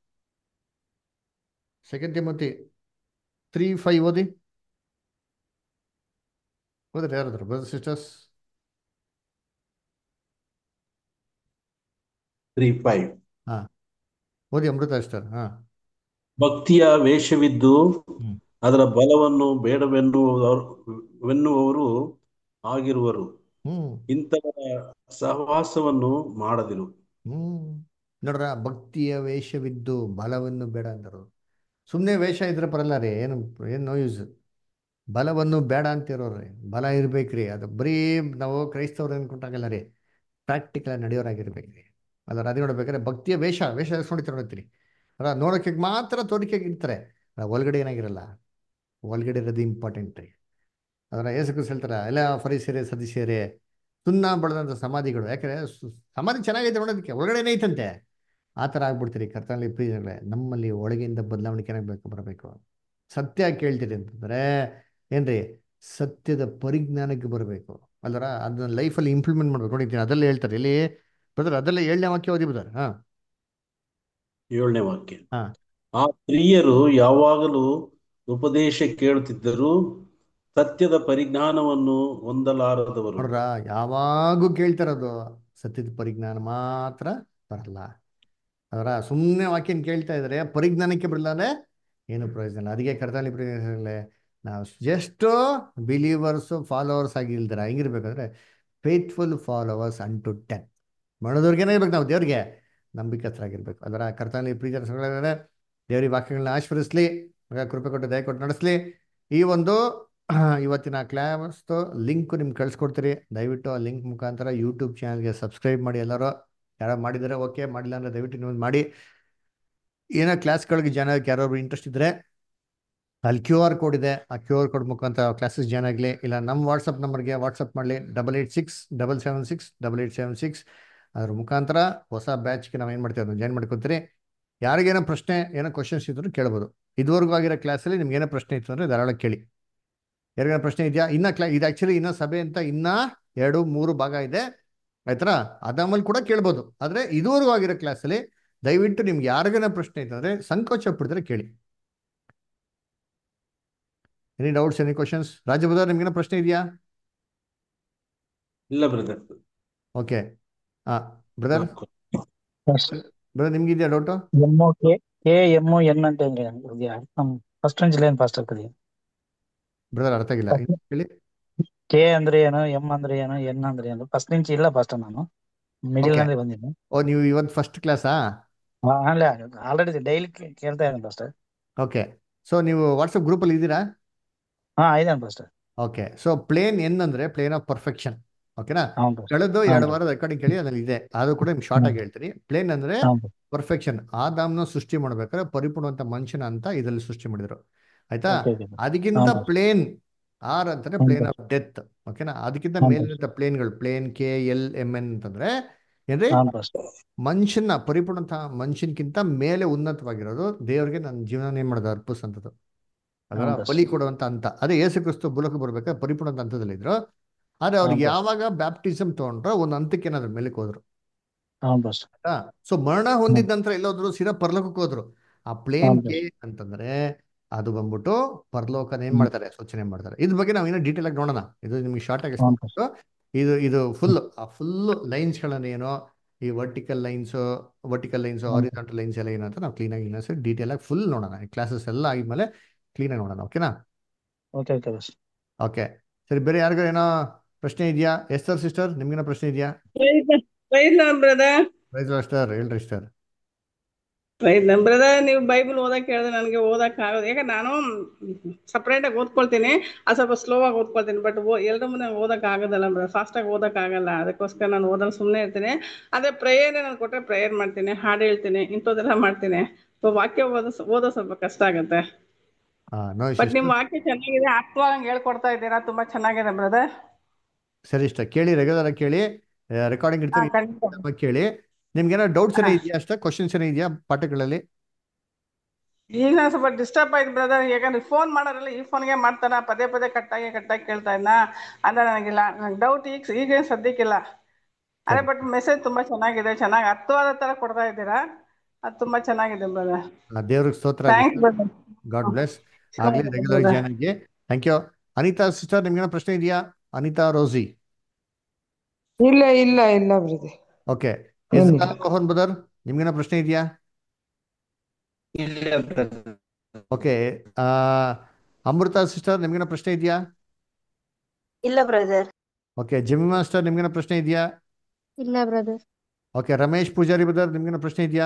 ಸೆಕೆಂಡ್ ತಿಮೋತಿ ತ್ರೀ ಫೈವ್ ಓದಿ ಓದ್ರಿ ಯಾರಾದ್ರು ಬ್ರದರ್ ಸಿಸ್ಟರ್ಸ್ ತ್ರೀ ಫೈವ್ ಹಾ ಓದಿ ಅಮೃತ ಸಿಸ್ಟರ್ ಹಾ ಭಕ್ತಿಯ ವೇಷವಿದ್ದು ಹ್ಮ್. ಅದರ ಬಲವನ್ನು ಬೇಡವೆನ್ನುವರು ವೆನ್ನುವವರು ಆಗಿರುವರು ಹ್ಮ್ ಇಂಥವರ ಸಹವಾಸವನ್ನು ಮಾಡದಿರು ಹ್ಮ್ ನೋಡ್ರ ಭಕ್ತಿಯ ವೇಷವಿದ್ದು ಬಲವನ್ನು ಬೇಡ ಅಂದರು ಸುಮ್ಮನೆ ವೇಷ ಇದ್ರೆ ಬರಲ್ಲ ರೀ ಏನು ಏನು ನೋ ಯೂಸ್ ಬಲವನ್ನು ಬೇಡ ಅಂತಿರೋರಿ ಬಲ ಇರ್ಬೇಕ್ರಿ ಅದು ಬರೀ ನಾವು ಕ್ರೈಸ್ತವ್ರು ಅನ್ಕೊಂಡಾಗಲ್ಲ ರೀ ಪ್ರಾಕ್ಟಿಕಲ್ ನಡೆಯೋರಾಗಿರ್ಬೇಕ್ರಿ ಅಲ್ಲ ಅದೇ ನೋಡ್ಬೇಕಾದ್ರೆ ಭಕ್ತಿಯ ವೇಷ ವೇಷ ನೋಡ್ತಾರೆ ನೋಡ್ತೀರಿ ಅಲ್ಲ ನೋಡೋಕೆ ಮಾತ್ರ ತೋರಿಕೆಗೆ ಇರ್ತಾರೆ ಅಲ್ಲ, ಒಳಗಡೆ ಏನಾಗಿರಲ್ಲ ಒಳಗಡೆ ಇರೋದು ಇಂಪಾರ್ಟೆಂಟ್ ರೀ ಅದರ ಏಸು ಹೇಳ್ತಾರೆ ಎಲ್ಲ ಫರಿಸೇರೆ ಸದಸ್ಯರೇ ಸುಣ್ಣ ಬಳದಂಥ ಸಮಾಧಿಗಳು ಯಾಕಂದ್ರೆ ಸು- ಸಮಾಧಿ ಚೆನ್ನಾಗೈತೆ ನೋಡೋದಕ್ಕೆ ಒಳಗಡೆ ಏನೈತಂತೆ ಆ ಥರ ಆಗ್ಬಿಡ್ತೀರಿ ಕರ್ತನಲ್ಲಿ ಪ್ರೀತಿಗಳೇ ನಮ್ಮಲ್ಲಿ ಒಳಗಿಂದ ಬದಲಾವಣೆ ಏನಾಗಬೇಕು ಬರಬೇಕು ಸತ್ಯ ಕೇಳ್ತೀರಿ ಅಂತಂದ್ರೆ ಏನ್ರಿ ಸತ್ಯದ ಪರಿಜ್ಞಾನಕ್ಕೆ ಬರಬೇಕು ಅಲ್ಲರ ಅದನ್ನ ಲೈಫಲ್ಲಿ ಇಂಪ್ಲಿಮೆಂಟ್ ಮಾಡ್ಬೇಕು ನೋಡಿದ್ದೀನಿ ಅದೆಲ್ಲ ಹೇಳ್ತಾರೆ ಇಲ್ಲಿ ಬ್ರದರ್ ಅದೆಲ್ಲ ಏಳನೇ ವಾಕ್ಯ ಓದಿ ಬ್ರದರ್ ಹಾ ಏಳನೇ ವಾಕ್ಯ ಹಾ ಆ ಸ್ತ್ರೀಯರು ಯಾವಾಗಲೂ ಉಪದೇಶ ಕೇಳುತ್ತಿದ್ದರೂ ಸತ್ಯದ ಪರಿಜ್ಞಾನವನ್ನು ಹೊಂದಲಾರದವರು ನೋಡ್ರ ಯಾವಾಗೂ ಕೇಳ್ತಾರದು ಸತ್ಯದ ಪರಿಜ್ಞಾನ ಮಾತ್ರ ಬರಲ್ಲ ಅದರ ಸುಮ್ಮನೆ ವಾಕ್ಯನ ಕೇಳ್ತಾ ಇದ್ದಾರೆ ಪರಿಜ್ಞಾನಕ್ಕೆ ಬರಲ್ಲ ಅಂದ್ರೆ ಏನು ಪ್ರಯೋಜನ ಇಲ್ಲ ಅದಕ್ಕೆ ಕರ್ತನಲ್ಲಿ ಪ್ರಯೋಜನ ನಾವು ಜಸ್ಟ್ ಬಿಲೀವರ್ಸು ಫಾಲೋವರ್ಸ್ ಆಗಿಲ್ದಿರ ಹೆಂಗಿರ್ಬೇಕಂದ್ರೆ ಫೇತ್ಫುಲ್ ಫಾಲೋವರ್ಸ್ ಅನ್ ಟು ಟೆನ್ ಮಾಡೋದವ್ರಿಗೆ ಏನಾಗಿರ್ಬೇಕು ನಾವು ದೇವ್ರಿಗೆ ನಂಬಿಕಸ್ಥರಾಗಿರ್ಬೇಕು ಅದರ ಕರ್ತನಲ್ಲಿ ಪ್ರೀತಿ ದೇವರಿ ವಾಕ್ಯಗಳನ್ನ ಆಶೀರ್ವದಿಸ್ಲಿ ಕೃಪೆ ಕೊಟ್ಟು ದಯ ಕೊಟ್ಟು ನಡೆಸಲಿ ಈ ಒಂದು ಇವತ್ತಿನ ಕ್ಲಾಸ್ದು ಲಿಂಕ್ ನಿಮ್ಗೆ ಕಳಿಸ್ಕೊಡ್ತೀರಿ ದಯವಿಟ್ಟು ಆ ಲಿಂಕ್ ಮುಖಾಂತರ ಯೂಟ್ಯೂಬ್ ಚಾನಲ್ಗೆ ಸಬ್ಸ್ಕ್ರೈಬ್ ಮಾಡಿ ಎಲ್ಲರೂ ಯಾರು ಮಾಡಿದರೆ ಓಕೆ ಮಾಡಿಲ್ಲ ಅಂದರೆ ದಯವಿಟ್ಟು ನೀವು ಮಾಡಿ ಏನೋ ಕ್ಲಾಸ್ಗಳಿಗೆ ಜನ ಯಾರು ಇಂಟ್ರೆಸ್ಟ್ ಇದ್ದರೆ ಅಲ್ಲಿ ಕ್ಯೂ ಆರ್ ಕೋಡ್ ಇದೆ ಆ ಕ್ಯೂ ಆರ್ ಕೋಡ್ ಮುಖಾಂತರ ಕ್ಲಾಸಸ್ ಜಾಯ್ನ್ ಆಗಲಿ ಇಲ್ಲ ನಮ್ಮ ವಾಟ್ಸಪ್ ನಂಬರ್ಗೆ ವಾಟ್ಸಪ್ ಮಾಡಲಿ double eight six double seven six double eight seven six ಅದ್ರ ಮುಖಾಂತರ ಹೊಸ ಬ್ಯಾಚ್ಗೆ ನಾವು ಏನು ಮಾಡ್ತೀವಿ ಅದನ್ನು ಜಾಯ್ನ್ ಮಾಡ್ಕೊತೀರಿ ಯಾರಿಗೇನೋ ಪ್ರಶ್ನೆ ಏನೋ ಕ್ವಶನ್ಸ್ ಇದ್ದರೂ ಕೇಳ್ಬೋದು ಇದುವರೆಗೂ ಆಗಿರೋ ಕ್ಲಾಸಲ್ಲಿ ನಿಮ್ಗೆ ಏನೋ ಪ್ರಶ್ನೆ ಇತ್ತು ಅಂದರೆ ಧಾರಾಳ ಕೇಳಿ ಯಾರಿಗೇನೋ ಪ್ರಶ್ನೆ ಇದೆಯಾ ಇನ್ನ ಕ್ಲಾ ಇದು ಆ್ಯಕ್ಚುಲಿ ಇನ್ನೂ ಸಭೆ ಅಂತ ಇನ್ನ ಎರಡು ಮೂರು ಭಾಗ ಇದೆ ಆಯ್ತಾ ಅದಾಮಲ್ಲಿ ಕೂಡ ಕೇಳ್ಬೋದು ಆದರೆ ಇದುವರೆಗೂ ಆಗಿರೋ ಕ್ಲಾಸಲ್ಲಿ ದಯವಿಟ್ಟು ನಿಮ್ಗೆ ಯಾರಿಗೇನೋ ಪ್ರಶ್ನೆ ಇತ್ತು ಅಂದರೆ ಸಂಕೋಚ ಪಡಿದ್ರೆ ಕೇಳಿ ಎನಿ ಡೌಟ್ಸ್ ಎನಿ ಕ್ವಶನ್ಸ್ ರಾಜಬುದ ನಿಮ್ಗೇನೋ ಪ್ರಶ್ನೆ ಇದೆಯಾ ಇಲ್ಲ ಬ್ರದರ್ ಓಕೆ ಹಾಂ ಬ್ರದರ್ ಬ್ರದರ್ ನಿಮ್ಗಿದೆಯಾ doubt M K K M N ಅಂತ ಅಂದ್ರೆ ನಮ್ ಫಸ್ಟ್ ರೇಂಜ್ ಏನ್ ಫಾಸ್ಟ್ ಆಗ್ತದೆ ಬ್ರದರ್ ಅರ್ಥ ಆಗಿಲ್ಲ ಇನ್ನು ಹೇಳಿ ಕೆ ಅಂದ್ರೆ ಏನು ಎಂ ಅಂದ್ರೆ ಏನು ಎನ್ ಅಂದ್ರೆ ಏನು ಫಸ್ಟ್ ರೇಂಜ್ ಇಲ್ಲ ಫಸ್ಟ್ ನಾನು ಮಿಡಿಲ್ ಓಕೆ ನಲ್ಲಿ ಬಂದಿದ್ದೀನಿ ಓ ನೀವು ಇವತ್ತು ಫಸ್ಟ್ ಕ್ಲಾಸಾ ಅಲ್ಲ ಆಲ್ರೆಡಿ ಡೈಲಿ ಕೇಳ್ತಾ ಇದ್ದೀನಿ ಫಸ್ಟ್ ಓಕೆ ಸೊ ನೀವು ವಾಟ್ಸಪ್ ಗ್ರೂಪಲ್ಲಿ ಇದ್ದೀರಾ ಹಾ ಇದೇನು first okay so plane N ಅಂದ್ರೆ ಪ್ಲೇನ್ ಆಫ್ ಪರ್ಫೆಕ್ಷನ್ ಓಕೆನಾ ಹೌದು ಕಳೆದು ಹೌದು. ಎರಡು ವಾರದ ರೆಕಾರ್ಡಿಂಗ್ ಕೇಳಿ ಅದ್ರಲ್ಲಿ ಇದೆ ಅದು ಕೂಡ ನಿಮ್ಗೆ ಶಾರ್ಟ್ ಆಗಿ ಹೇಳ್ತೀನಿ ಪ್ಲೇನ್ ಅಂದ್ರೆ ಹೌದು ಪರ್ಫೆಕ್ಷನ್ ಆದಾಮ್ನ ಸೃಷ್ಟಿ ಮಾಡ್ಬೇಕಾದ್ರೆ ಪರಿಪೂರ್ಣವಂತ ಮನುಷ್ಯನ ಅಂತ ಇದರಲ್ಲಿ ಸೃಷ್ಟಿ ಮಾಡಿದ್ರು ಆಯ್ತಾ ಓಕೆ ಓಕೆ ಅದಕ್ಕಿಂತ ಹೌದು. ಪ್ಲೇನ್ ಆರ್ ಅಂತಾನೆ ಹೌದು. ಪ್ಲೇನ್ ಆಫ್ ಡೆತ್ ಓಕೆನಾ ಅದಕ್ಕಿಂತ ಹೌದು. ಮೇಲಿನ ಪ್ಲೇನ್ಗಳು plane K L M N ಅಂತಂದ್ರೆ ಏನ್ರಿ ಹೌದು ಫಸ್ಟ್ ಮನುಷ್ಯನ ಪರಿಪೂರ್ಣಂತ ಮನುಷ್ಯನ್ಕಿಂತ ಮೇಲೆ ಉನ್ನತವಾಗಿರೋದು ದೇವರಿಗೆ ನನ್ನ ಜೀವನ ಏನ್ ಮಾಡೋದು ಅರ್ಪಿಸಂತದ್ದು ಅದರ ಹೌದು. ಬಲಿ ಕೊಡುವಂತ ಅಂತ ಅದೇ ಯೇಸು ಕ್ರಿಸ್ತು ಬುಲಕ ಬರ್ಬೇಕಾದ್ರೆ ಪರಿಪೂರ್ಣ ಹಂತದಲ್ಲಿ ಇದ್ರು ಆದ್ರೆ ಅವ್ರಿಗೆ ಹೌದು. ಯಾವಾಗ ಬ್ಯಾಪ್ಟಿಸಮ್ ತಗೊಂಡ್ರೋ ಒಂದು ಹಂತಕ್ಕೆ ಏನಾದ್ರು ಮೇಲಕ್ಕೆ ಹೋದ್ರು ಹೌದು ಫಸ್ಟ್ ಸೊ ಮರಣ ಹೊಂದಿದ ನಂತರ ಎಲ್ಲೋದ್ರು ಸಿರಾ ಪರಲೋಕಕ್ಕೆ ಹೋದ್ರು ಆ ಪ್ಲೇನ್ ಹೌದು. ಕೆ ಅಂತಂದ್ರೆ ಅದು ಬಂದ್ಬಿಟ್ಟು ಪರಲೋಕನ ಏನ್ ಹ್ಮ್. ಮಾಡ್ತಾರೆ ಸೂಚನೆ ಮಾಡ್ತಾರೆ ಇದ್ರ ಬಗ್ಗೆ ನಾವು ಏನೋ ಡೀಟೇಲ್ ಆಗಿ ನೋಡೋಣ ಇದು ನಿಮ್ಗೆ ಶಾರ್ಟ್ ಆಗಿ ಹೌದು. explain ಮಾಡ್ಬಿಟ್ಟು ಇದು ಇದು ಫುಲ್ ಆ ಫುಲ್ ಲೈನ್ಸ್ಗಳನ್ನೇನೋ ಈ ವರ್ಟಿಕಲ್ ಲೈನ್ಸ್ ವರ್ಟಿಕಲ್ ಲೈನ್ಸ್ ಹೌದು. ಹಾರಿಜಾಂಟಲ್ ಲೈನ್ಸ್ ಎಲ್ಲ ಏನಂತ ನಾವು ಕ್ಲೀನ್ ಆಗಿ ಇನ್ನೊಂದ್ಸರಿ ಡೀಟೇಲ್ ಆಗಿ ಫುಲ್ ನೋಡೋಣ ಕ್ಲಾಸಸ್ ಎಲ್ಲ ಆಗಿದ್ಮೇಲೆ ಕ್ಲೀನ್ ಆಗಿ ನೋಡೋಣ ಓಕೆನಾ ಓಕೆ ಓಕೆ ಬಸ್ ಓಕೆ ಸರಿ ಬೇರೆ ಯಾರಿಗೂ ಏನೋ ಪ್ರಶ್ನೆ ಇದೆಯಾ ಎಸ್ ಸರ್ ಸಿಸ್ಟರ್ ನಿಮ್ಗೇನೋ ಪ್ರಶ್ನೆ ಇದೆಯಾ ಪ್ರೈಸ್ ಬ್ರದರ್ ಪ್ರೈಸ್ ಸಿಸ್ಟರ್ ಹೇಳ್ರಿ ಸಿಸ್ಟರ್ ಪ್ರೈಸ್ ಬ್ರದರ್ ನೀವು ಬೈಬಲ್ ಓದಕ್ ಹೇಳಿದ್ರೆ ನನಗೆ ಓದಕ್ ಆಗೋದು ಯಾಕಂದ್ರೆ ನಾನು ಸಪ್ರೇಟ್ ಆಗಿ ಓದ್ಕೊಳ್ತೀನಿ ಅದು ಸ್ವಲ್ಪ ಸ್ಲೋ ಆಗಿ ಓದ್ಕೊಳ್ತೀನಿ ಬಟ್ ಎಲ್ಲರ ಮುಂದೆ ಓದಕ್ ಆಗೋದಲ್ಲ ಬ್ರದರ್ ಫಾಸ್ಟ್ ಆಗಿ ಓದಕ್ ಆಗಲ್ಲ ಅದಕ್ಕೋಸ್ಕರ ನಾನು ಓದಲು ಸುಮ್ಮನೆ ಇರ್ತೀನಿ ಅದೇ ಪ್ರೇಯರ್ ನಾನು ಕೊಟ್ಟರೆ ಪ್ರೇಯರ್ ಮಾಡ್ತೀನಿ ಹಾಡು ಹೇಳ್ತೀನಿ ಇಂಥದ್ದೆಲ್ಲ ಮಾಡ್ತೀನಿ ಸೊ ವಾಕ್ಯ ಓದೋ ಓದೋ ಸ್ವಲ್ಪ ಕಷ್ಟ ಆಗುತ್ತೆ ನೋ ಬಟ್ ನಿಮ್ ವಾಕ್ಯ ಚೆನ್ನಾಗಿದೆ ಅರ್ಥವಾಗಿ ಹೇಳ್ಕೊಡ್ತಾ ಇದ್ದೀರಾ ತುಂಬಾ ಚೆನ್ನಾಗಿದೆ ಬ್ರದರ್ ಸರಿ ಇಷ್ಟ ಕೇಳಿ ರೆಗ್ಯುಲರ್ ಆಗಿ ಕೇಳಿ ರೆಕಾರ್ಡಿಂಗ್ ಹಾ ಇರ್ತೀವಿ ಖಂಡಿತ ಕೇಳಿ ನಿಮ್ಗೆ ಏನೋ ಡೌಟ್ಸ್ ಏನೋ ಹಾ. ಇದೆಯಾ ಅಷ್ಟ ಕ್ವಶನ್ಸ್ ಏನೋ ಇದೆಯಾ ಪಾಠಗಳಲ್ಲಿ ಈಗ ನಾನ್ ಸ್ವಲ್ಪ ಡಿಸ್ಟರ್ಬ್ ಆಯ್ತು ಬ್ರದರ್ ಯಾಕಂದ್ರೆ ಫೋನ್ ಮಾಡೋರೆಲ್ಲ ಈ ಫೋನ್ಗೆ ಮಾಡ್ತಾನ ಪದೇ ಪದೇ ಕಟ್ಟಾಗಿ ಕಟ್ಟಾಗಿ ಕೇಳ್ತಾ ಇದ್ನ ಅಂದ್ರೆ ನನಗಿಲ್ಲ ನಂಗೆ ಡೌಟ್ ಈಗ ಈಗೇನು ಸದ್ಯಕ್ಕಿಲ್ಲ ಅದೇ ಸರಿ ಬಟ್ ಮೆಸೇಜ್ ತುಂಬಾ ಚೆನ್ನಾಗಿದೆ ಚೆನ್ನಾಗಿ ಅರ್ಥವಾದ ತರ ಕೊಡ್ತಾ ಇದ್ದೀರಾ ಅದು ತುಂಬಾ ಚೆನ್ನಾಗಿದೆ ಬ್ರದರ್ ಆ, ದೇವ್ರಿಗೆ ಸ್ತೋತ್ರ ಥ್ಯಾಂಕ್ಸ್ ಬ್ರದರ್ ಗಾಡ್ ಬ್ಲೆಸ್ ಆಗ್ಲಿ ರೆಗ್ಯುಲರ್ ಜಾಯ್ನ್ ಆಗಿ ಥ್ಯಾಂಕ್ ಯು ಅನಿತಾ ಸಿಸ್ಟರ್ ನಿಮ್ಗೇನೋ ಪ್ರಶ್ನೆ ಇದೆಯಾ ಅನಿತಾ ರೋಸಿ ಇಲ್ಲ ಇಲ್ಲ ಇಲ್ಲ ಬ್ರದರ್ ಓಕೆ ಏನಿಲ್ಲ. ಇಸ್ರಾಲ್ ಮೋಹನ್ ಬದರ್ ನಿಮ್ಗೇನೋ ಪ್ರಶ್ನೆ ಇದೆಯಾ ಇಲ್ಲ ಬ್ರದರ್ ಓಕೆ ಅಮೃತ ಸಿಸ್ಟರ್ ನಿಮ್ಗೇನೋ ಪ್ರಶ್ನೆ ಇದೆಯಾ ಇಲ್ಲ ಬ್ರದರ್ ಓಕೆ ಜಿಮ್ಮಿ ಮಾಸ್ಟರ್ ನಿಮ್ಗೇನೋ ಪ್ರಶ್ನೆ ಇದೆಯಾ ಇಲ್ಲ brother okay Ramesh Pujari brother ನಿಮ್ಗೇನೋ ಪ್ರಶ್ನೆ ಇದೆಯಾ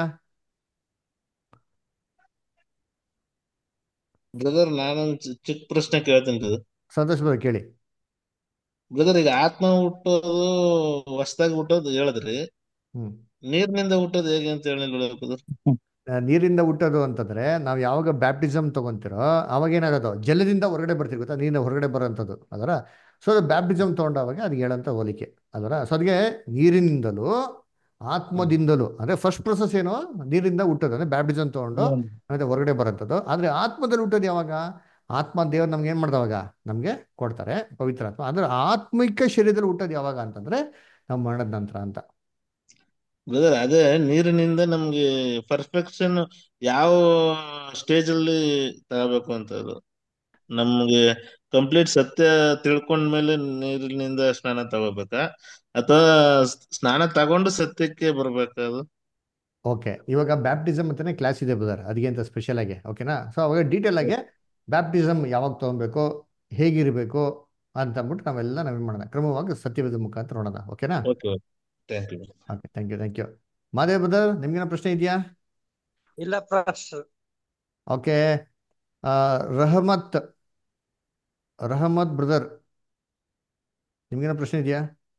ಬ್ರದರ್ ನಾನೊಂದು ಚಿ- ಚಿಕ್ಕ ಪ್ರಶ್ನೆ ಕೇಳ್ತೀನಿ ಬ್ರದರ್ ಸಂತೋಷ್ ಬದರ್ ಕೇಳಿ ಬ್ರದರ್ ಈಗ ಆತ್ಮ ಹುಟ್ಟೋದು ಹೊಸದಾಗಿ ಹುಟ್ಟೋದು ಹೇಳಿದ್ರಿ ಹ್ಮ್ ನೀರಿನಿಂದ ಹುಟ್ಟೋದು ಹೇಗೆ ಅಂತ ಹೇಳಿಲ್ಲ ಬ್ರದರ್ ಆ, ನೀರಿಂದ ಹುಟ್ಟೋದು ಅಂತಂದ್ರೆ ನಾವು ಯಾವಾಗ ಬ್ಯಾಪ್ಟಿಸಮ್ ತಗೊಂತಿರೋ ಅವಾಗ ಏನಾಗೋದು ಜಲದಿಂದ ಹೊರಗಡೆ ಬರ್ತೀವಿ ಗೊತ್ತಾ ನೀರಿನ ಹೊರಗಡೆ ಬರೋಂಥದ್ದು ಅದರ ಸೊ ಅದು ಬ್ಯಾಪ್ಟಿಸಮ್ ತಗೊಂಡಾಗ ಅದು ಹೇಳಂತ ಹೋಲಿಕೆ ಅದರ ಸೊ ಅದಕ್ಕೆ ನೀರಿನಿಂದಲೂ ಆತ್ಮದಿಂದಲೂ ಅಂದ್ರೆ ಫಸ್ಟ್ ಪ್ರೊಸೆಸ್ ಏನು ನೀರಿಂದ ಹುಟ್ಟೋದು ಅಂದ್ರೆ ಬ್ಯಾಪ್ಟಿಸಮ್ ತಗೊಂಡು ಮತ್ತೆ ಹೊರಗಡೆ ಬರೋಂಥದ್ದು ಆದ್ರೆ ಆತ್ಮದಲ್ಲಿ ಹುಟ್ಟೋದು ಯಾವಾಗ ಆತ್ಮ ದೇವ್ರು ನಮ್ಗೆ ಏನ್ ಮಾಡ್ದವಾಗ ನಮ್ಗೆ ಕೊಡ್ತಾರೆ ಪವಿತ್ರ ಆತ್ಮ ಅಂದ್ರೆ ಆತ್ಮಿಕ ಶರೀರದಲ್ಲಿ ಹುಟ್ಟೋದು ಯಾವಾಗ ಅಂತಂದ್ರೆ ನಾವು ಮರಣದ ನಂತರ ಅಂತ ಬ್ರದರ್ ಅದೇ ನೀರಿನಿಂದ ನಮ್ಗೆ ಪರ್ಫೆಕ್ಷನ್ ಯಾವ ಸ್ಟೇಜ್ ಅಲ್ಲಿ ತಗೋಬೇಕು ಅಂತ ಅದು ನಮ್ಗೆ ಕಂಪ್ಲೀಟ್ ಸತ್ಯ ತಿಳ್ಕೊಂಡ್ಮೇಲೆ ನೀರಿನಿಂದ ಸ್ನಾನ ತಗೋಬೇಕಾ ಅಥವಾ ಸ್ನಾನ ತಗೊಂಡು ಸತ್ಯಕ್ಕೆ ಬರ್ಬೇಕಾ ಅದು ಓಕೆ ಇವಾಗ ಬ್ಯಾಪ್ಟಿಸಮ್ ಅಂತಾನೆ ಕ್ಲಾಸ್ ಇದೆ ಬ್ರದರ್ ಅದಕ್ಕೆ ಅಂತ ಸ್ಪೆಷಲ್ ಆಗಿ ಓಕೆನಾ ಸೊ ಅವಾಗ ಡೀಟೇಲ್ ಆಗಿ ಬ್ಯಾಪ್ಟಿಸಮ್ ಯಾವಾಗ ತೊಗೊಬೇಕು ಹೇಗಿರಬೇಕು ಅಂತ ಅಂದ್ಬಿಟ್ಟು ನಾವೆಲ್ಲ ನಾವೇನು ಮಾಡೋಣ ಕ್ರಮವಾಗಿ ಸತ್ಯವೇದ ಮುಖಾಂತರ ನೋಡೋಣ ಓಕೆನಾ okay thank you okay thank you thank you Madev brother ನಿಮ್ಗೇನೋ ಪ್ರಶ್ನೆ ಇದೆಯಾ ಇಲ್ಲ pastor okay Rahamat Rahamat brother ನಿಮ್ಗೇನೋ ಪ್ರಶ್ನೆ ಇದೆಯಾ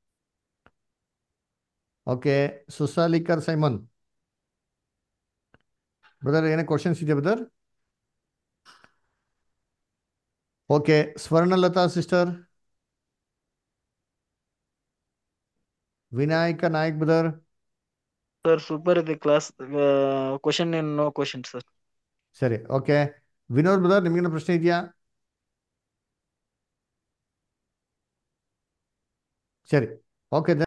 ಓಕೆ ಸುಸಾಲಿಕರ್ ಸೈಮನ್ ಬ್ರದರ್ ಏನೋ ಕ್ವಶನ್ಸ್ ಇದೆಯಾ brother okay ಸ್ವರ್ಣಲತಾ sister Vinayaka Nayak brother sir super ಇದೆ ಕ್ಲಾಸ್ ಕ್ವಶನ್ ಏನು ನೋ ಕ್ವಶನ್ ಸರ್ ಸರಿ ಓಕೆ ವಿನೋದ್ ಬ್ರದರ್ ನಿಮ್ಗೇನೋ ಪ್ರಶ್ನೆ ಇದೆಯಾ ಸರಿ ಓಕೆ